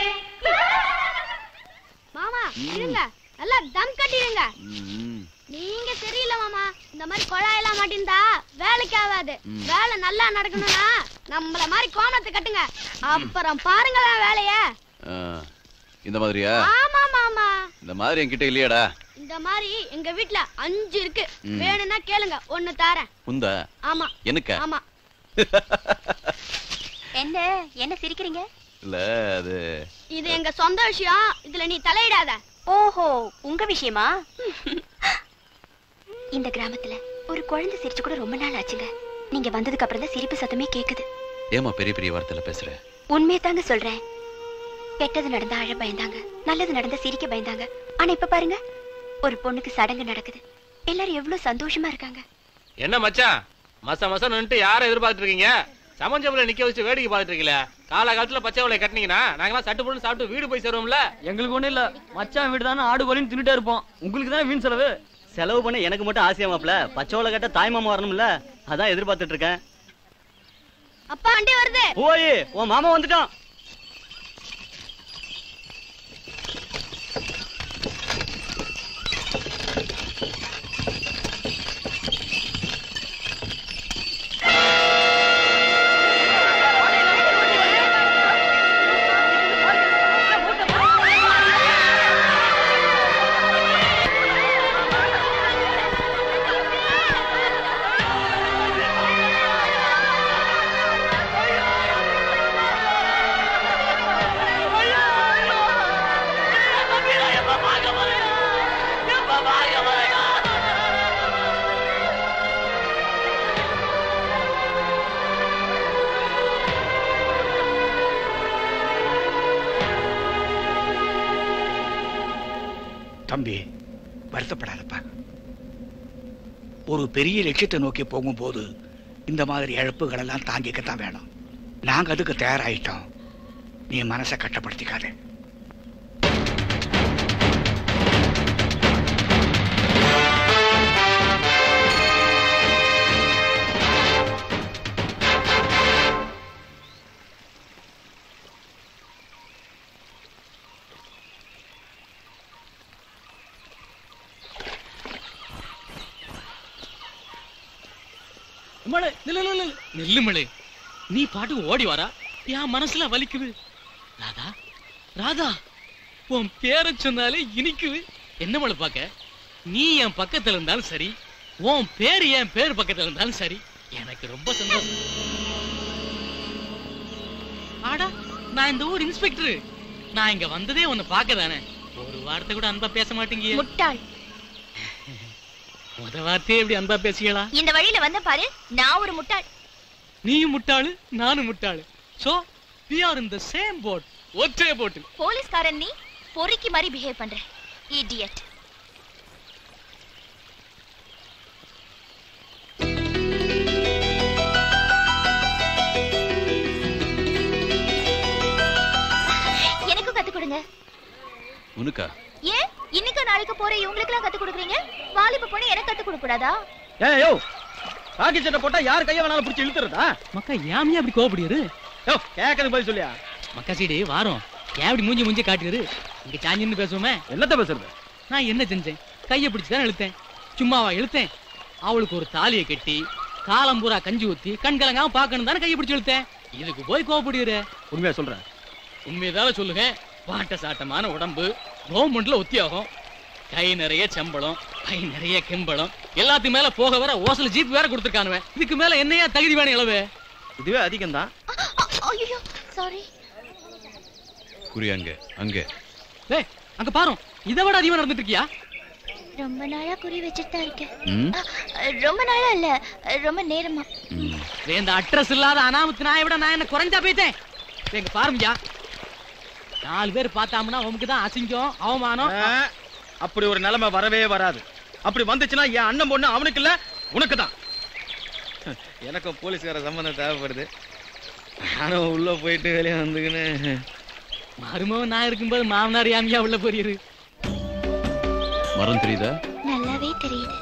[SPEAKER 16] மாமா இருங்க நல்லா தம் கட்டிடுங்க நீங்க சரியில்லை மாமா இந்த மாதிரி குழாயெல்லாம் மாட்டிருந்தா வேலைக்கு ஆகாது
[SPEAKER 14] ம்.
[SPEAKER 16] வேலை நல்லா நடக்கணும்னா நம்மள மாதிரி கோணத்தை கட்டுங்க அப்புறம் பாருங்களேன் வேலைய
[SPEAKER 14] ஆ, இந்த மாதிரியா
[SPEAKER 16] ஆமா மாமா
[SPEAKER 14] இந்த மாதிரி என்கிட்ட இல்லையாடா
[SPEAKER 16] இந்த மாதிரி எங்க வீட்ல அஞ்சு இருக்கு
[SPEAKER 14] ம்.
[SPEAKER 16] வேணும்னா கேளுங்க ஒண்ணு தாரேன்
[SPEAKER 14] உந்தா
[SPEAKER 16] ஆமா
[SPEAKER 14] எனக்கா
[SPEAKER 16] ஆமா
[SPEAKER 3] என்ன என்ன சிரிக்கிறீங்க
[SPEAKER 14] இல்ல அது
[SPEAKER 16] இது எங்க சொந்த விஷயம் இதுல நீ தலையிடாத
[SPEAKER 3] ஓஹோ உங்க விஷயமா இந்த கிராமத்துல ஒரு குழந்தை சிரிச்சு கூட ரொம்ப நாள் ஆச்சுங்க நீங்க வந்ததுக்கு அப்புறம் தான் சிரிப்பு சத்தமே கேக்குது
[SPEAKER 14] ஏமா பெரிய பெரிய வார்த்தையில பேசுற
[SPEAKER 3] உண்மையை தாங்க சொல்றேன் கெட்டது நடந்தா அழ பயந்தாங்க நல்லது நடந்தா சிரிக்க பயந்தாங்க ஆனா இப்ப பாருங்க ஒரு பொண்ணுக்கு சடங்கு நடக்குது எல்லாரும் எவ்வளவு சந்தோஷமா இருக்காங்க
[SPEAKER 12] என்ன மச்சான் மச மசம் நின்னுட்டு யாரை எதிர்பார்த்துட்டு இருக்கீங்க சமஞ்சபுல நிக்க வச்சு வேடிக்கை பார்த்துட்டு இருக்கீங்களே காலகாலத்துல பச்சை வலையை கட்டினீங்கன்னா நாங்கெல்லாம் சட்டு பொண்ணு சாப்பிட்டு வீடு போய் சேருவோம்ல
[SPEAKER 4] எங்களுக்கு ஒண்ணும் இல்ல மச்சான் வீடு தானே ஆடு கோழின்னு தின்னுட்டே இருப்போம் உங்களுக்கு தானே வீண் செலவு
[SPEAKER 20] செலவு பண்ண எனக்கு மட்டும் ஆசையா மாப்ள பச்சோலை கட்ட தாய் மாமா வரணும்ல அதான் எதிர்பார்த்துட்டு இருக்கேன்
[SPEAKER 16] அப்பா வண்டி வருது
[SPEAKER 20] போய் உன் மாமா வந்துட்டான்
[SPEAKER 2] தம்பி வருத்தப்படாதப்பா ஒரு பெரிய லட்சியத்தை நோக்கி போகும்போது இந்த மாதிரி இழப்புகள் எல்லாம் தாங்கிக்கத்தான் வேணும் நாங்க அதுக்கு தயாராயிட்டோம் நீ மனசை கட்டப்படுத்திக்காத
[SPEAKER 1] மழை நில்லு நில்லு, நில்லு நில்லு மழை நீ பாட்டுக்கு ஓடி வாரா என் மனசுல வலிக்குது ராதா ராதா உன் பேரை சொன்னாலே இனிக்குது என்ன மழை பார்க்க நீ என் பக்கத்துல இருந்தாலும் சரி உன் பேர் என் பேர் பக்கத்துல இருந்தாலும் சரி எனக்கு ரொம்ப சந்தோஷம் ஆடா நான் இந்த ஊர் இன்ஸ்பெக்டர் நான் இங்க வந்ததே உன்னை பார்க்க தானே ஒரு வார்த்தை கூட அன்பா பேச மாட்டீங்க
[SPEAKER 21] முட்டாள்
[SPEAKER 1] முத வார்த்தையே எப்படி அன்பா பேசியலா
[SPEAKER 21] இந்த வழியில வந்த பாரு நான் ஒரு முட்டாள்
[SPEAKER 1] நீயும் முட்டாளு நானும் முட்டாளு so we are in the same boat ஒற்றே போட்டு
[SPEAKER 21] போலீஸ்காரன் நீ பொறுக்கி மாதிரி பிஹேவ் பண்ற இடியட் எனக்கும் கத்து கொடுங்க
[SPEAKER 14] உனக்கா
[SPEAKER 21] ஏன் இன்னைக்கு நாளைக்கு போற இவங்களுக்கு எல்லாம் கத்து கொடுக்குறீங்க வாலிப பொண்ணு எனக்கு கத்து கொடுக்க கூடாதா
[SPEAKER 19] ஏய் யோ காக்கி சட்டை போட்டா யார் கைய வேணாலும் பிடிச்சி இழுத்துறதா
[SPEAKER 1] மக்கா ஏன் அப்படி கோபப்படுறாரு
[SPEAKER 19] யோ கேட்கறது பதில் சொல்லியா
[SPEAKER 1] மக்கா சீடி வாரம் ஏன் அப்படி மூஞ்சி மூஞ்சி காட்டுறாரு இங்க சாஞ்சின்னு பேசுவோமே
[SPEAKER 19] என்னத்த பேசுறது
[SPEAKER 1] நான் என்ன செஞ்சேன் கையை பிடிச்சு தான் இழுத்தேன் சும்மாவா இழுத்தேன் அவளுக்கு ஒரு தாலியை கட்டி காலம் பூரா கஞ்சி ஊத்தி கண் கலங்காம பார்க்கணும் தானே கையை பிடிச்சு இழுத்தேன் இதுக்கு போய் கோவப்படுகிற
[SPEAKER 19] உண்மையா சொல்றேன்
[SPEAKER 1] உண்மையதால சொல்லுங்க வாட்ட சாட்டமான உடம்பு கவர்மெண்ட்ல உத்தியோகம் கை நிறைய சம்பளம் கை நிறைய கிம்பளம் எல்லாத்துக்கு மேல போக வர ஓசல ஜீப் வேற கொடுத்துருக்கானுவன் இதுக்கு மேல என்னையா தகுதி வேணும் இளவு
[SPEAKER 19] இதுவே அதிகம் தான்
[SPEAKER 21] ஐயோ சாரி
[SPEAKER 14] குறி அங்க அங்க
[SPEAKER 1] ஏய் அங்க பாரு இதை விட அதிகமா நடந்துட்டு இருக்கியா
[SPEAKER 21] ரொம்ப நாளா குறி வச்சுட்டு தான் இருக்கேன்
[SPEAKER 14] ம்
[SPEAKER 21] அஹ், ரொம்ப நாளா இல்ல அஹ், ரொம்ப நேரமா
[SPEAKER 1] டேய், இந்த அட்ரஸ் இல்லாத அனாமத்து நாயை விட நான் என்ன குறைஞ்சா போயிட்டேன் டேய், இங்க பாருங்கயா நாலு பேர் பார்த்தாம்னா உமக்கு தான் அசிங்கம் அவமானம்
[SPEAKER 19] ஆ, அப்படி ஒரு நிலைமை வரவே வராது அப்படி வந்துச்சுன்னா என் அண்ணன் பொண்ணு அவனுக்கு இல்ல உனக்கு தான் எனக்கும் போலீஸ்கார சம்பந்தம் தேவைப்படுது நானும் உள்ள போயிட்டு வெளியே வந்துக்கின்னு
[SPEAKER 1] மருமகன் நான் இருக்கும்போது மாமனார் யாமியா உள்ள போறீரு
[SPEAKER 14] மரம் தெரியுதா
[SPEAKER 21] நல்லாவே தெரியுது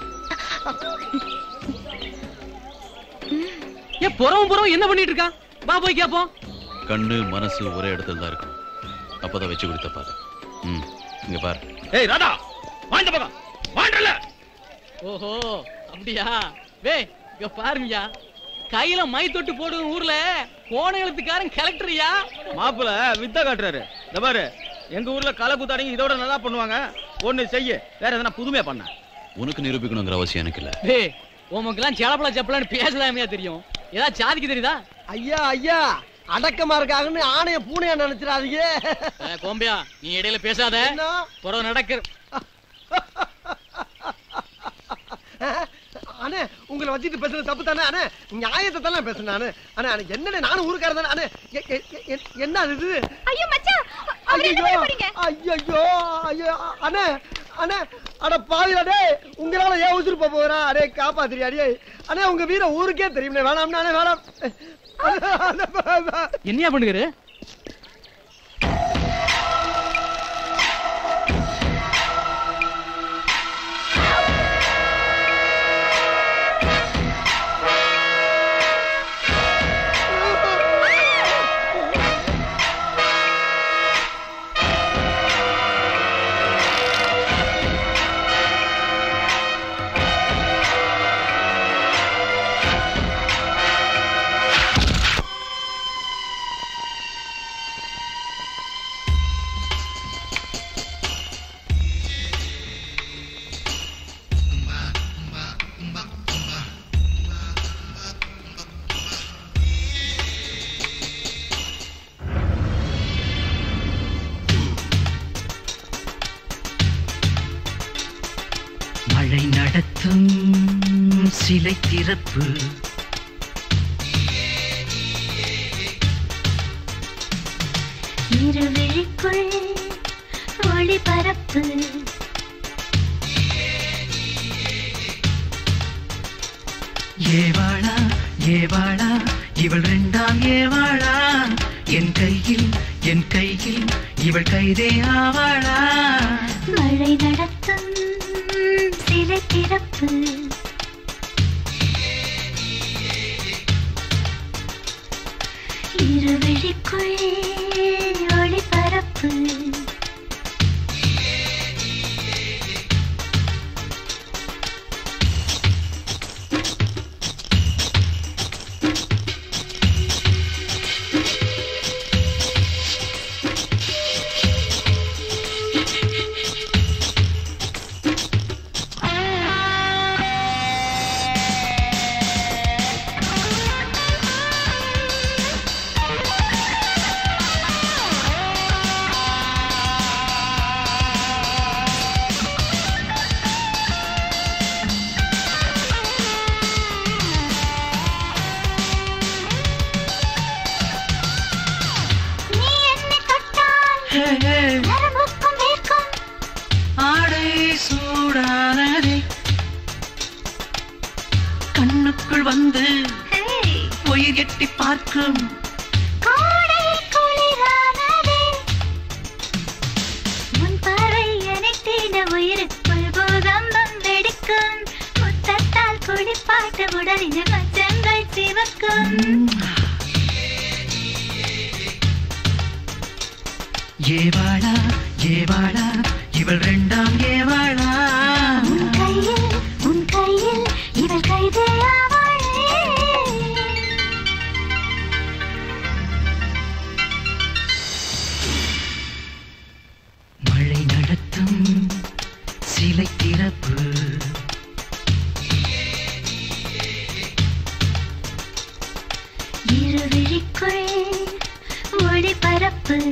[SPEAKER 1] ஏன் புறவும் புறவும் என்ன பண்ணிட்டு இருக்கான் வா போய் கேப்போம்
[SPEAKER 14] கண்ணு மனசு ஒரே இடத்துல தான் இருக்கும் அப்பதான் வச்சு கொடுத்த பாரு ம் இங்க பாரு
[SPEAKER 19] ஏய் ராதா வாண்ட பக்கம் வாண்டல
[SPEAKER 1] ஓஹோ அப்படியா வே இங்க பாருங்கயா கையில மை தொட்டு போடுற ஊர்ல கோண எழுத்துக்காரன் கலெக்டர்யா
[SPEAKER 19] மாப்பிள வித்த காட்டுறாரு இந்த பாரு எங்க ஊர்ல களை குத்தாடிங்க இதோட நல்லா பண்ணுவாங்க ஒண்ணு செய்ய வேற எதனா புதுமையா பண்ண
[SPEAKER 14] உனக்கு நிரூபிக்கணுங்கிற அவசியம் எனக்கு இல்ல
[SPEAKER 1] டே உமக்கெல்லாம் சேலப்பல செப்பலான்னு பேசலாமையா தெரியும் ஏதாவது சாதிக்கு தெரியுதா
[SPEAKER 13] ஐயா ஐயா அடக்கமா இருக்காங்கன்னு ஆணைய பூனையா நினைச்சிடாதீங்க
[SPEAKER 1] ஏ, கோம்பியா நீ இடையில பேசாத புறம் நடக்கு
[SPEAKER 13] அண்ணே உங்களை வச்சுட்டு பேசுறது தப்பு தானே அண்ணே நியாயத்தை தானே பேசுறேன் நானு அண்ணே அண்ணே என்னண்ணே நானும் ஊருக்காரன் தானே அண்ணே எ- எ- எ- எ- என்ன அது இது
[SPEAKER 21] ஐயோ மச்சான்
[SPEAKER 13] ஐயோ ஐயோ ஐயோ அண்ணே அண்ணே அட பாவிடா டேய் உங்களால ஏன் உசுறு போக போறா அடே காப்பாத்துறியா அடே அண்ணே உங்க வீர ஊருக்கே தெரியுமே வேணாம்னா அண்ணே வேணாம்
[SPEAKER 1] என்னையா பண்ணுகிறாரு
[SPEAKER 22] மழை நடத்தும் சிலை திறப்பு
[SPEAKER 6] இருவிழிக்குள் ஒளிபரப்பு
[SPEAKER 22] ஏவாளா ஏவாளா இவள் ரெண்டாம் ஏவாளா என் கையில் என் கையில் இவள் கைதே ஆவாளா
[SPEAKER 6] மழை நடத்தும் சிலை திறப்பு இருவிழிக்குள் ஒளிபரப்பு நீ என்னை தொட்டால் நரம்புக்கும் வேர்க்கும்
[SPEAKER 22] ஆடை சூடானதே கண்ணுக்குள் வந்து உயிர் எட்டி பார்க்கும்
[SPEAKER 6] கோடை குளிரானதே உன் பார்வை அனைத்திட உயிருக்குள் பூகம்பம் வெடிக்கும் முத்தத்தால் குளிப்பாட்ட உடலின் மச்சங்கள் சிவக்கும்
[SPEAKER 22] ஏவாளா ஏவாளா இவள் ரெண்டாம் ஏவாளா
[SPEAKER 6] உன் கையில் உன் கையில் இவள் கைதேயாவாளே
[SPEAKER 22] மழை நடத்தும் சிலை திறப்பு
[SPEAKER 6] இருவிழிக்குள் ஒளிபரப்பு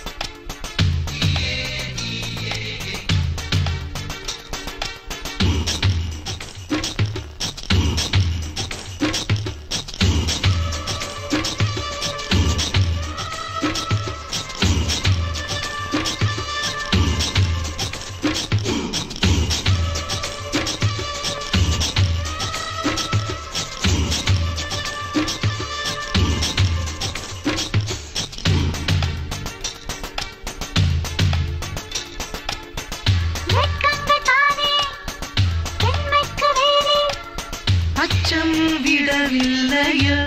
[SPEAKER 6] வெட்கங்கள் தானே பெண்மைக்கு வேறே
[SPEAKER 22] அச்சம் விடவில்லையோ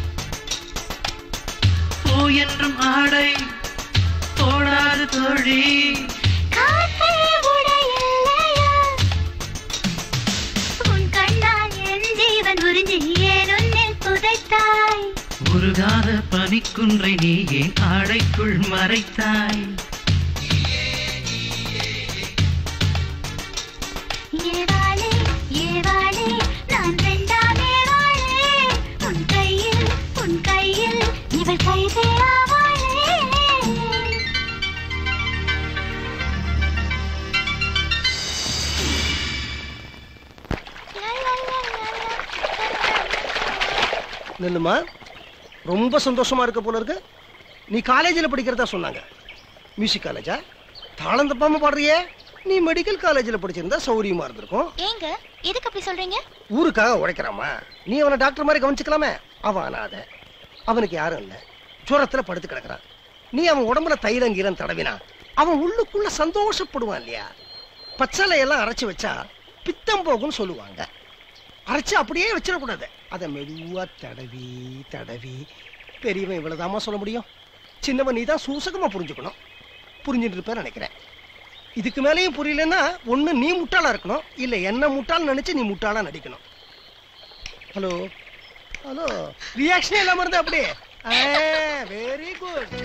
[SPEAKER 22] போ என்றும் ஆடை போடாது தோழி
[SPEAKER 6] காற்றே உடையில்லையா உன் கண்ணால் என் ஜீவன் உறிஞ்சி ஏன் உன்னில் புதைத்தாய்
[SPEAKER 22] உருகாத பனிக்குன்றை நீ ஏன் ஆடைக்குள் மறைத்தாய்
[SPEAKER 6] ஏவாளே ஏவாளே நான் ரெண்டாமே வாழே உன் கையில் உன் கையில் இவள் கைதே ஆவாளே
[SPEAKER 13] நில்லுமா ரொம்ப சந்தோஷமா இருக்க போல இருக்கு நீ காலேஜில் படிக்கிறதா சொன்னாங்க மியூசிக் காலேஜா தாளம் தப்பாம பாடுறியே நீ மெடிக்கல் காலேஜில் படிச்சிருந்தா சௌரியமா இருந்திருக்கும்
[SPEAKER 21] ஏங்க எதுக்கு அப்படி சொல்றீங்க
[SPEAKER 13] ஊருக்காக உழைக்கிறாமா நீ அவனை டாக்டர் மாதிரி கவனிச்சுக்கலாமே அவன் அனாதை அவனுக்கு யாரும் இல்லை ஜுரத்துல படுத்து கிடக்குறான் நீ அவன் உடம்புல தைலம் கீரம் தடவினா அவன் உள்ளுக்குள்ள சந்தோஷப்படுவான் இல்லையா பச்சளை எல்லாம் அரைச்சு வச்சா பித்தம் போகும்னு சொல்லுவாங்க அரைச்சு அப்படியே வச்சிடக்கூடாது அதை மெதுவா தடவி தடவி பெரியவன் இவ்வளவுதாம்மா சொல்ல முடியும் சின்னவன் நீ தான் சூசகமா புரிஞ்சுக்கணும் புரிஞ்சுட்டு இருப்பேன்னு நினைக்கிறேன் இதுக்கு மேலேயும் புரியலன்னா ஒண்ணு நீ முட்டாளா இருக்கணும் இல்ல என்ன முட்டாள் நினைச்சு நீ முட்டாளா நடிக்கணும் ஹலோ ஹலோ ரியாக்ஷனே இல்லாம இருந்தா அப்படியே வெரி குட்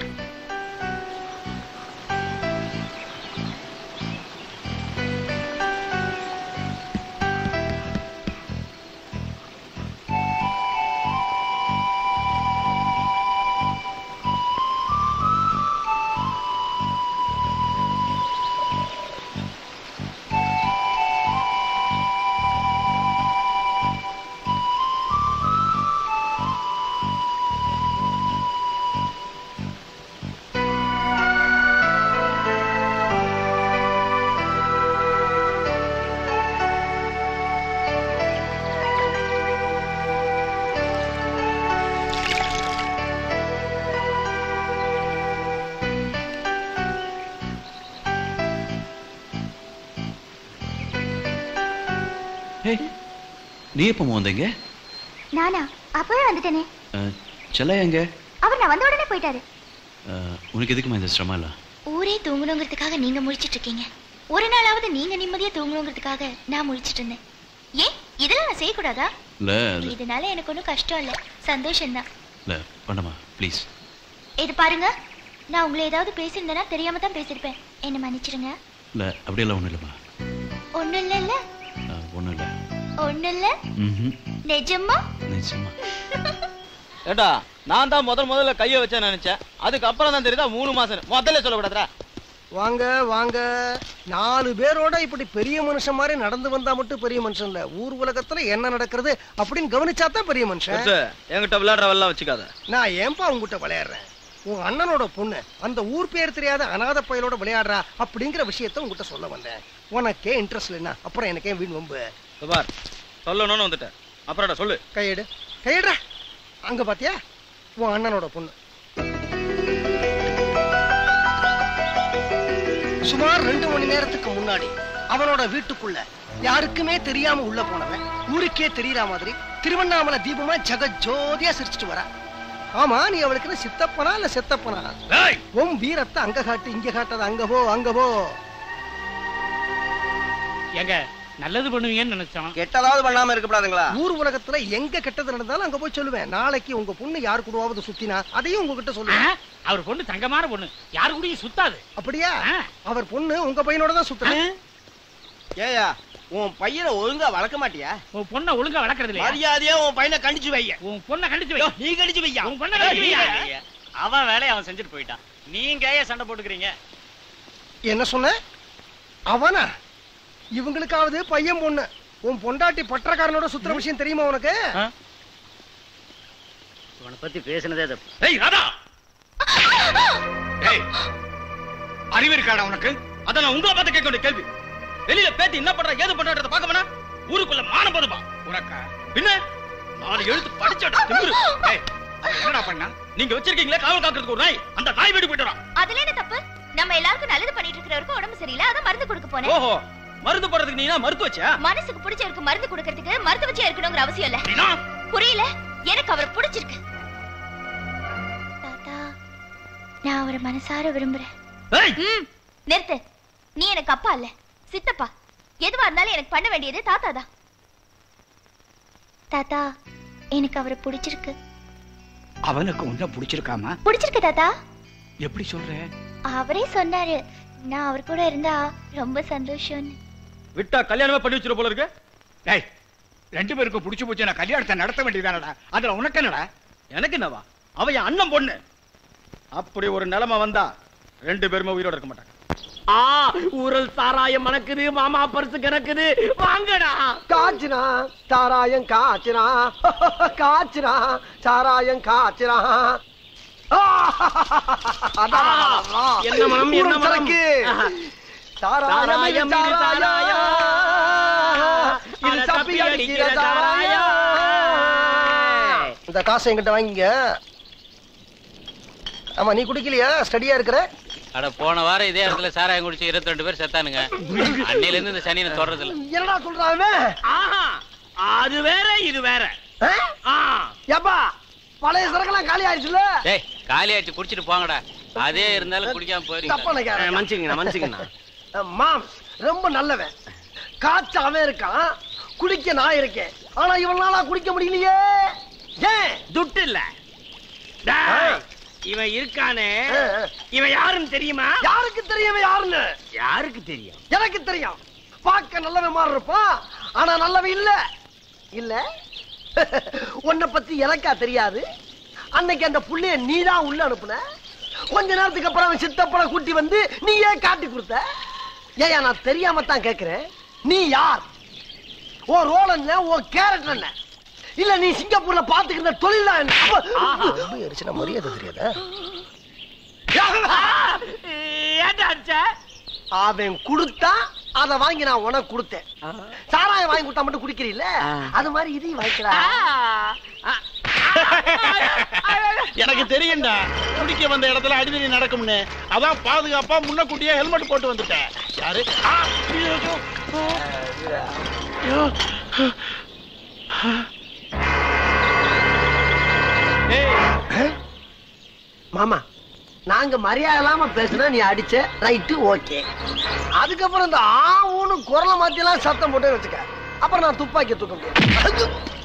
[SPEAKER 14] நீ எப்போ வந்தீங்க
[SPEAKER 21] நானா அப்பவே வந்துட்டேனே
[SPEAKER 14] அஹ், செல்லையா எங்க
[SPEAKER 21] அவர் நான் வந்த உடனே போயிட்டாரு
[SPEAKER 14] அஹ், உனக்கு எதுக்குமா இந்த சிரமம் இல்லை
[SPEAKER 21] ஊரே தூங்கணுங்கிறதுக்காக நீங்க முழிச்சிட்டு இருக்கீங்க ஒரு நாளாவது நீங்க நிம்மதியா தூங்கணுங்கிறதுக்காக நான் முழிச்சிட்டு இருந்தேன் ஏன் இதெல்லாம் நான் செய்யக்கூடாதா
[SPEAKER 14] இல்லை அது
[SPEAKER 21] இதனால எனக்கு ஒன்றும் கஷ்டம் இல்லை சந்தோஷம்தான்
[SPEAKER 14] இல்லை பண்ணமா ப்ளீஸ்
[SPEAKER 21] இது பாருங்க நான் உங்களை ஏதாவது பேசியிருந்தேன்னா தெரியாம தான் பேசியிருப்பேன் என்ன மன்னிச்சிடுங்க
[SPEAKER 14] இல்லை அப்படியெல்லாம் ஒன்றும் இல்லைம்மா
[SPEAKER 21] ஒன்றும் இல்லைல்ல
[SPEAKER 14] ஒன்றும் இல்லை
[SPEAKER 21] ஒன்றும் இல்லை
[SPEAKER 14] ம்
[SPEAKER 21] நிஜமா
[SPEAKER 14] நிச்சயமா
[SPEAKER 19] ஏட்டா நான் தான் முதல் முதல்ல கையை வச்சேன் நினைச்சேன் அதுக்கப்புறம் தான் தெரியுதா மூணு மாசம் முதல்ல சொல்லக்கூடாதா
[SPEAKER 13] வாங்க வாங்க நாலு பேரோட இப்படி பெரிய மனுஷன் மாதிரி நடந்து வந்தா மட்டும் பெரிய மனுஷன் இல்ல ஊர் உலகத்துல என்ன நடக்கிறது அப்படின்னு கவனிச்சா தான் பெரிய மனுஷன்
[SPEAKER 19] என்கிட்ட விளையாடுறவெல்லாம் வச்சுக்காத
[SPEAKER 13] நான் ஏன்பா உங்ககிட்ட விளையாடுறேன் உன் அண்ணனோட பொண்ணு அந்த ஊர் பேர் தெரியாத அனாதை பயலோட விளையாடுறா அப்படிங்கிற விஷயத்த உங்ககிட்ட சொல்ல வந்தேன் உனக்கே இன்ட்ரெஸ்ட் இல்லைன்னா அப்புறம் எனக்கே வீண் வம்பு
[SPEAKER 19] இதோ பார் சொல்லணும்னு வந்துட்டேன் அப்புறம்டா சொல்லு
[SPEAKER 13] கையெடு கையெடுறா அங்க பாத்தியா உன் அண்ணனோட பொண்ணு சுமார் ரெண்டு மணி நேரத்துக்கு முன்னாடி அவனோட வீட்டுக்குள்ள யாருக்குமே தெரியாம உள்ள போனவன் ஊருக்கே தெரியற மாதிரி திருவண்ணாமலை தீபமா ஜெகஜ் ஜோதியா சிரிச்சிட்டு வரா ஆமா நீ அவளுக்கு என்ன சித்தப்பனா இல்ல செத்தப்பனா உன் வீரத்தை அங்க காட்டு இங்க காட்டாத அங்க போ அங்க போ
[SPEAKER 4] எங்க நல்லது பண்ணுவீங்கன்னு நினைச்சோம்
[SPEAKER 8] கெட்டதாவது பண்ணாம இருக்கக்கூடாதுங்களா
[SPEAKER 13] ஊர் உலகத்துல எங்க கெட்டது நடந்தாலும் அங்க போய் சொல்லுவேன் நாளைக்கு உங்க பொண்ணு யார் கூடவாவது சுத்தினா அதையும் உங்ககிட்ட சொல்லுவேன்
[SPEAKER 4] அவர் பொண்ணு தங்கமான பொண்ணு யாரு கூடயும் சுத்தாது
[SPEAKER 13] அப்படியா அவர் பொண்ணு உங்க பையனோட தான் சுத்துறேன்
[SPEAKER 8] ஏயா உன் பையனை ஒழுங்கா வளர்க்க மாட்டியா
[SPEAKER 4] உன் பொண்ணை ஒழுங்கா வளர்க்கறது இல்லையா
[SPEAKER 8] மரியாதையா உன் பையனை கண்டிச்சு வைய
[SPEAKER 4] உன் பொண்ணை கண்டிச்சு வை
[SPEAKER 8] நீ கண்டிச்சு வையா
[SPEAKER 4] உன் பொண்ணை கண்டிச்சு வையா
[SPEAKER 20] அவன் வேலையை அவன் செஞ்சுட்டு போயிட்டான் நீங்க ஏன் சண்டை போட்டுக்கிறீங்க
[SPEAKER 13] என்ன சொன்ன அவனா இவங்களுக்காவது பையன் பொண்ணு உன் பொண்டாட்டி பட்டக்காரனோட சுத்துற விஷயம் தெரியுமா உனக்கு
[SPEAKER 20] உன்னை பத்தி பேசினதே தப்பு
[SPEAKER 2] ஏய் ராதா ஏய் அறிவு இருக்காடா உனக்கு
[SPEAKER 19] அத நான் உங்களை பார்த்து கேட்க வேண்டிய கேள்வி வெளியில பேத்தி என்ன பண்ற ஏது பண்றத பார்க்க வேணா ஊருக்குள்ள மானம் போதுமா
[SPEAKER 2] உனக்கா
[SPEAKER 19] பின்ன நாலு எழுத்து படிச்சடா திமிரு
[SPEAKER 2] ஏய் அவன் என்னடா பண்ணா
[SPEAKER 19] நீங்க வச்சிருக்கீங்களே காவல் காக்கிறதுக்கு ஒரு நாய் அந்த நாய் வீடு போயிட்டு வரான்
[SPEAKER 21] அதுல என்ன தப்பு நம்ம எல்லாருக்கும் நல்லது பண்ணிட்டு இருக்கிறவருக்கு உடம்பு சரியில்லை அதான் மருந்து கொடுக்க போனேன்
[SPEAKER 19] ஓஹோ மருந்து போடுறதுக்கு நீ என்ன மருந்து வச்சா
[SPEAKER 21] மனசுக்கு பிடிச்சவருக்கு மருந்து கொடுக்கறதுக்கு மருந்து வச்சே இருக்கணுங்கிற அவசியம் இல்ல புரியல எனக்கு அவரை பிடிச்சிருக்கு தாத்தா நான் அவரை மனசார விரும்புறேன் ம், நிறுத்து நீ எனக்கு அப்பா இல்ல சித்தப்பா எதுவா இருந்தாலும் எனக்கு பண்ண வேண்டியது தாத்தா தான் தாத்தா எனக்கு அவரை பிடிச்சிருக்கு
[SPEAKER 2] அவனுக்கு உன்ன பிடிச்சிருக்காமா
[SPEAKER 21] பிடிச்சிருக்கு தாத்தா
[SPEAKER 2] எப்படி சொல்ற
[SPEAKER 21] அவரே சொன்னாரு நான் அவர் கூட இருந்தா ரொம்ப சந்தோஷம்னு
[SPEAKER 19] விட்டா கல்யாணமே பண்ணி வச்சிரு போல இருக்கு
[SPEAKER 2] டேய் ரெண்டு பேருக்கும் பிடிச்சு போச்சு நான் கல்யாணத்தை நடத்த வேண்டியதானடா அதுல உனக்கு என்னடா
[SPEAKER 19] எனக்கு என்னவா அவ என் அண்ணன் பொண்ணு அப்படி ஒரு நிலைமை வந்தா ரெண்டு பேருமே உயிரோட இருக்க மாட்டாங்க
[SPEAKER 8] ஆ ஊரல் சாராயம் மணக்குது மாமா பரிசு கணக்குது வாங்கடா
[SPEAKER 13] காய்ச்சினா சாராயம் காய்ச்சினா காய்ச்சினா சாராயம் காய்ச்சினா
[SPEAKER 8] என்ன மனம், என்ன மனம்?
[SPEAKER 13] சாராயம்
[SPEAKER 8] சாராயம்
[SPEAKER 13] இது
[SPEAKER 8] இது
[SPEAKER 13] சாராயம் இது
[SPEAKER 8] அட
[SPEAKER 13] சப்பி
[SPEAKER 8] தப்பி
[SPEAKER 13] அடிக்கிற
[SPEAKER 8] அடிக்கிற
[SPEAKER 13] சாராயம் இந்த காசை என்கிட்ட வாங்கிங்க ஆமா நீ குடிக்கலையா ஸ்டடியா இருக்கிற
[SPEAKER 1] அட போன வாரம் இதே இடத்துல சாராயம் குடிச்சு இருபத்தி ரெண்டு பேர் செத்தானுங்க அன்னையில இருந்து இந்த சனியை தொடறது இல்ல
[SPEAKER 13] என்னடா சொல்றான்
[SPEAKER 8] ஆஹா அது வேற இது வேற
[SPEAKER 13] ஏப்பா பழைய சரக்கெல்லாம் காலி ஆயிடுச்சுல
[SPEAKER 1] டேய் காலி ஆயிடுச்சு குடிச்சிட்டு போங்கடா அதே இருந்தாலும் குடிக்காம
[SPEAKER 13] தப்பா நினைக்காத.
[SPEAKER 1] போயிருங்க
[SPEAKER 13] மாம்ஸ் ரொம்ப நல்லவன் காய்ச்ச அவன் இருக்கான் குடிக்க நான் இருக்கேன் ஆனா இவனால குடிக்க முடியலையே ஏன்
[SPEAKER 8] துட்டு இல்ல டேய், இவன் இருக்கானே இவன் யாருன்னு தெரியுமா
[SPEAKER 13] யாருக்கு தெரியும் யாருன்னு
[SPEAKER 8] யாருக்கு தெரியும்
[SPEAKER 13] எனக்கு தெரியும் பார்க்க நல்லவன் மாதிரி இருப்பான் ஆனா நல்லவன் இல்ல இல்ல உன்னை பத்தி எனக்கா தெரியாது அன்னைக்கு அந்த புள்ளைய நீதான் உள்ள அனுப்புன கொஞ்ச நேரத்துக்கு அப்புறம் அவன் சித்தப்பனை கூட்டி வந்து நீ ஏன் காட்டி கொடுத்த ஏயா நான் தெரியாம தான் கேக்குறேன் நீ யார் ஓ ரோல் என்ன ஓ கேரக்டர் என்ன இல்ல நீ சிங்கப்பூர்ல பாத்துக்கிற தொழில் தான் என்ன அப்ப- ரொம்ப எரிச்சுனா மரியாதை தெரியாதா
[SPEAKER 8] ஏன்டா அடிச்ச
[SPEAKER 13] அவன் கொடுத்தா அத வாங்கி நான் உனக்கு கொடுத்தேன் சாராயம் வாங்கி கொடுத்தா மட்டும் குடிக்கிறீல்ல அது மாதிரி இதையும் வாங்கிக்கலாம்
[SPEAKER 18] எனக்கு தெரியும்டா குடிக்க வந்த இடத்துல அடிதடி நடக்கும்னு அதான் பாதுகாப்பா முன்னக்கூட்டியே ஹெல்மெட் போட்டு வந்துட்டேன் யாரு ஆ, ஐயோ, ஐயோ. ஐயோ.
[SPEAKER 13] மாமா நாங்க மரியாதை இல்லாம பேசுனா நீ அடிச்ச ரைட்டு ஓகே அதுக்கப்புறம் இந்த ஆவுன்னு குரலை மாத்தியெல்லாம் சத்தம் போட்டு வச்சுக்க அப்புறம் நான் துப்பாக்கி தூக்க முடியாது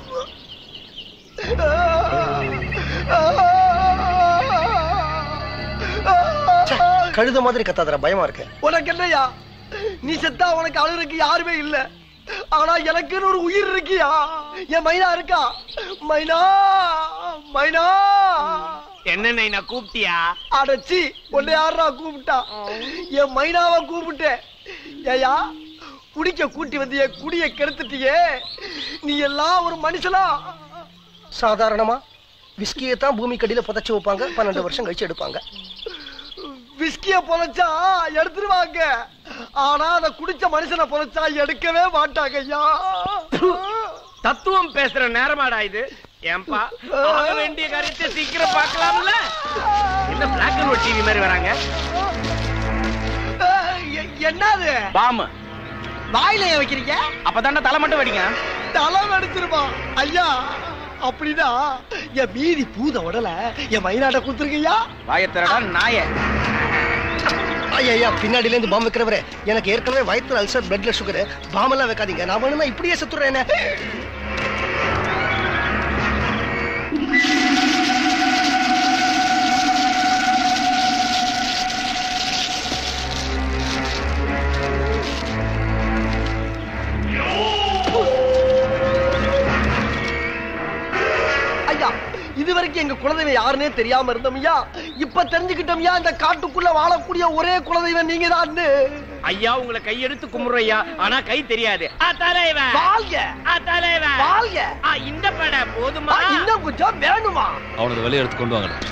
[SPEAKER 13] ச்சே, கழுத மாதிரி கத்தாதற பயமா இருக்கு உனக்கு என்னய்யா நீ செத்தா உனக்கு அழுறதுக்கு யாருமே இல்ல ஆனா எனக்குன்னு ஒரு உயிர் இருக்கியா என் மைனா இருக்கா மைனா மைனா
[SPEAKER 8] என்ன நைனா கூப்பிட்டியா
[SPEAKER 13] அடச்சி உன்னை யாரா கூப்பிட்டா என் மைனாவை கூப்பிட்டேன் ஏயா குடிக்க கூட்டி வந்திய குடிய கெடுத்துட்டியே நீ எல்லாம் ஒரு மனுஷனா சாதாரணமா விஸ்கியை தான் பூமி கடியில புதைச்சு வைப்பாங்க பன்னெண்டு வருஷம் கழிச்சு எடுப்பாங்க விஸ்கிய பொழைச்சா எடுத்துருவாங்க ஆனா அத குடிச்ச மனுஷனை பொழைச்சா எடுக்கவே மாட்டாங்க ஐயா
[SPEAKER 8] தத்துவம் பேசுற நேரமாடா இது ஏன்பா ஆக வேண்டிய காரியத்தை சீக்கிரம் பார்க்கலாம்ல என்ன பிளாக் அண்ட் ஒயிட் டிவி மாதிரி வராங்க
[SPEAKER 13] என்னது
[SPEAKER 8] பாம்
[SPEAKER 13] வாயில ஏன் வைக்கிறீங்க
[SPEAKER 8] அப்பதானே தலை மட்டும் வெடிங்க
[SPEAKER 13] தலை வெடிச்சிருமா ஐயா அப்படின்னா என் மீதி பூத உடல என் மயிலாட்ட குத்துருக்கையா
[SPEAKER 8] வாயத்திரடா நாய
[SPEAKER 13] ஐயா ஐயா பின்னாடில இருந்து பாம்பு வைக்கிறவரே எனக்கு ஏற்கனவே வயிற்று அல்சர் பிளட்ல சுகர் பாம்பெல்லாம் வைக்காதீங்க நான் வேணும்னா இப்படியே செத்துறேன் ஐயா இது வரைக்கும் எங்க குலதெய்வம் யாருன்னே தெரியாம இருந்தோம்யா இப்ப தெரிஞ்சுக்கிட்டோம்யா இந்த காட்டுக்குள்ள வாழக்கூடிய ஒரே குலதெய்வம் நீங்க தான்
[SPEAKER 8] ஐயா உங்களை கையெடுத்து கும்பிடுறையா ஆனா கை தெரியாது ஆ, தலைவன்
[SPEAKER 13] வாழ்க
[SPEAKER 8] ஆ, தலைவன்
[SPEAKER 13] வாழ்க
[SPEAKER 8] ஆ, இந்த பட போதுமா
[SPEAKER 13] இன்னும் கொஞ்சம் வேணுமா
[SPEAKER 10] அவனுக்கு வெளியே எடுத்து கொண்டு வாங்கடா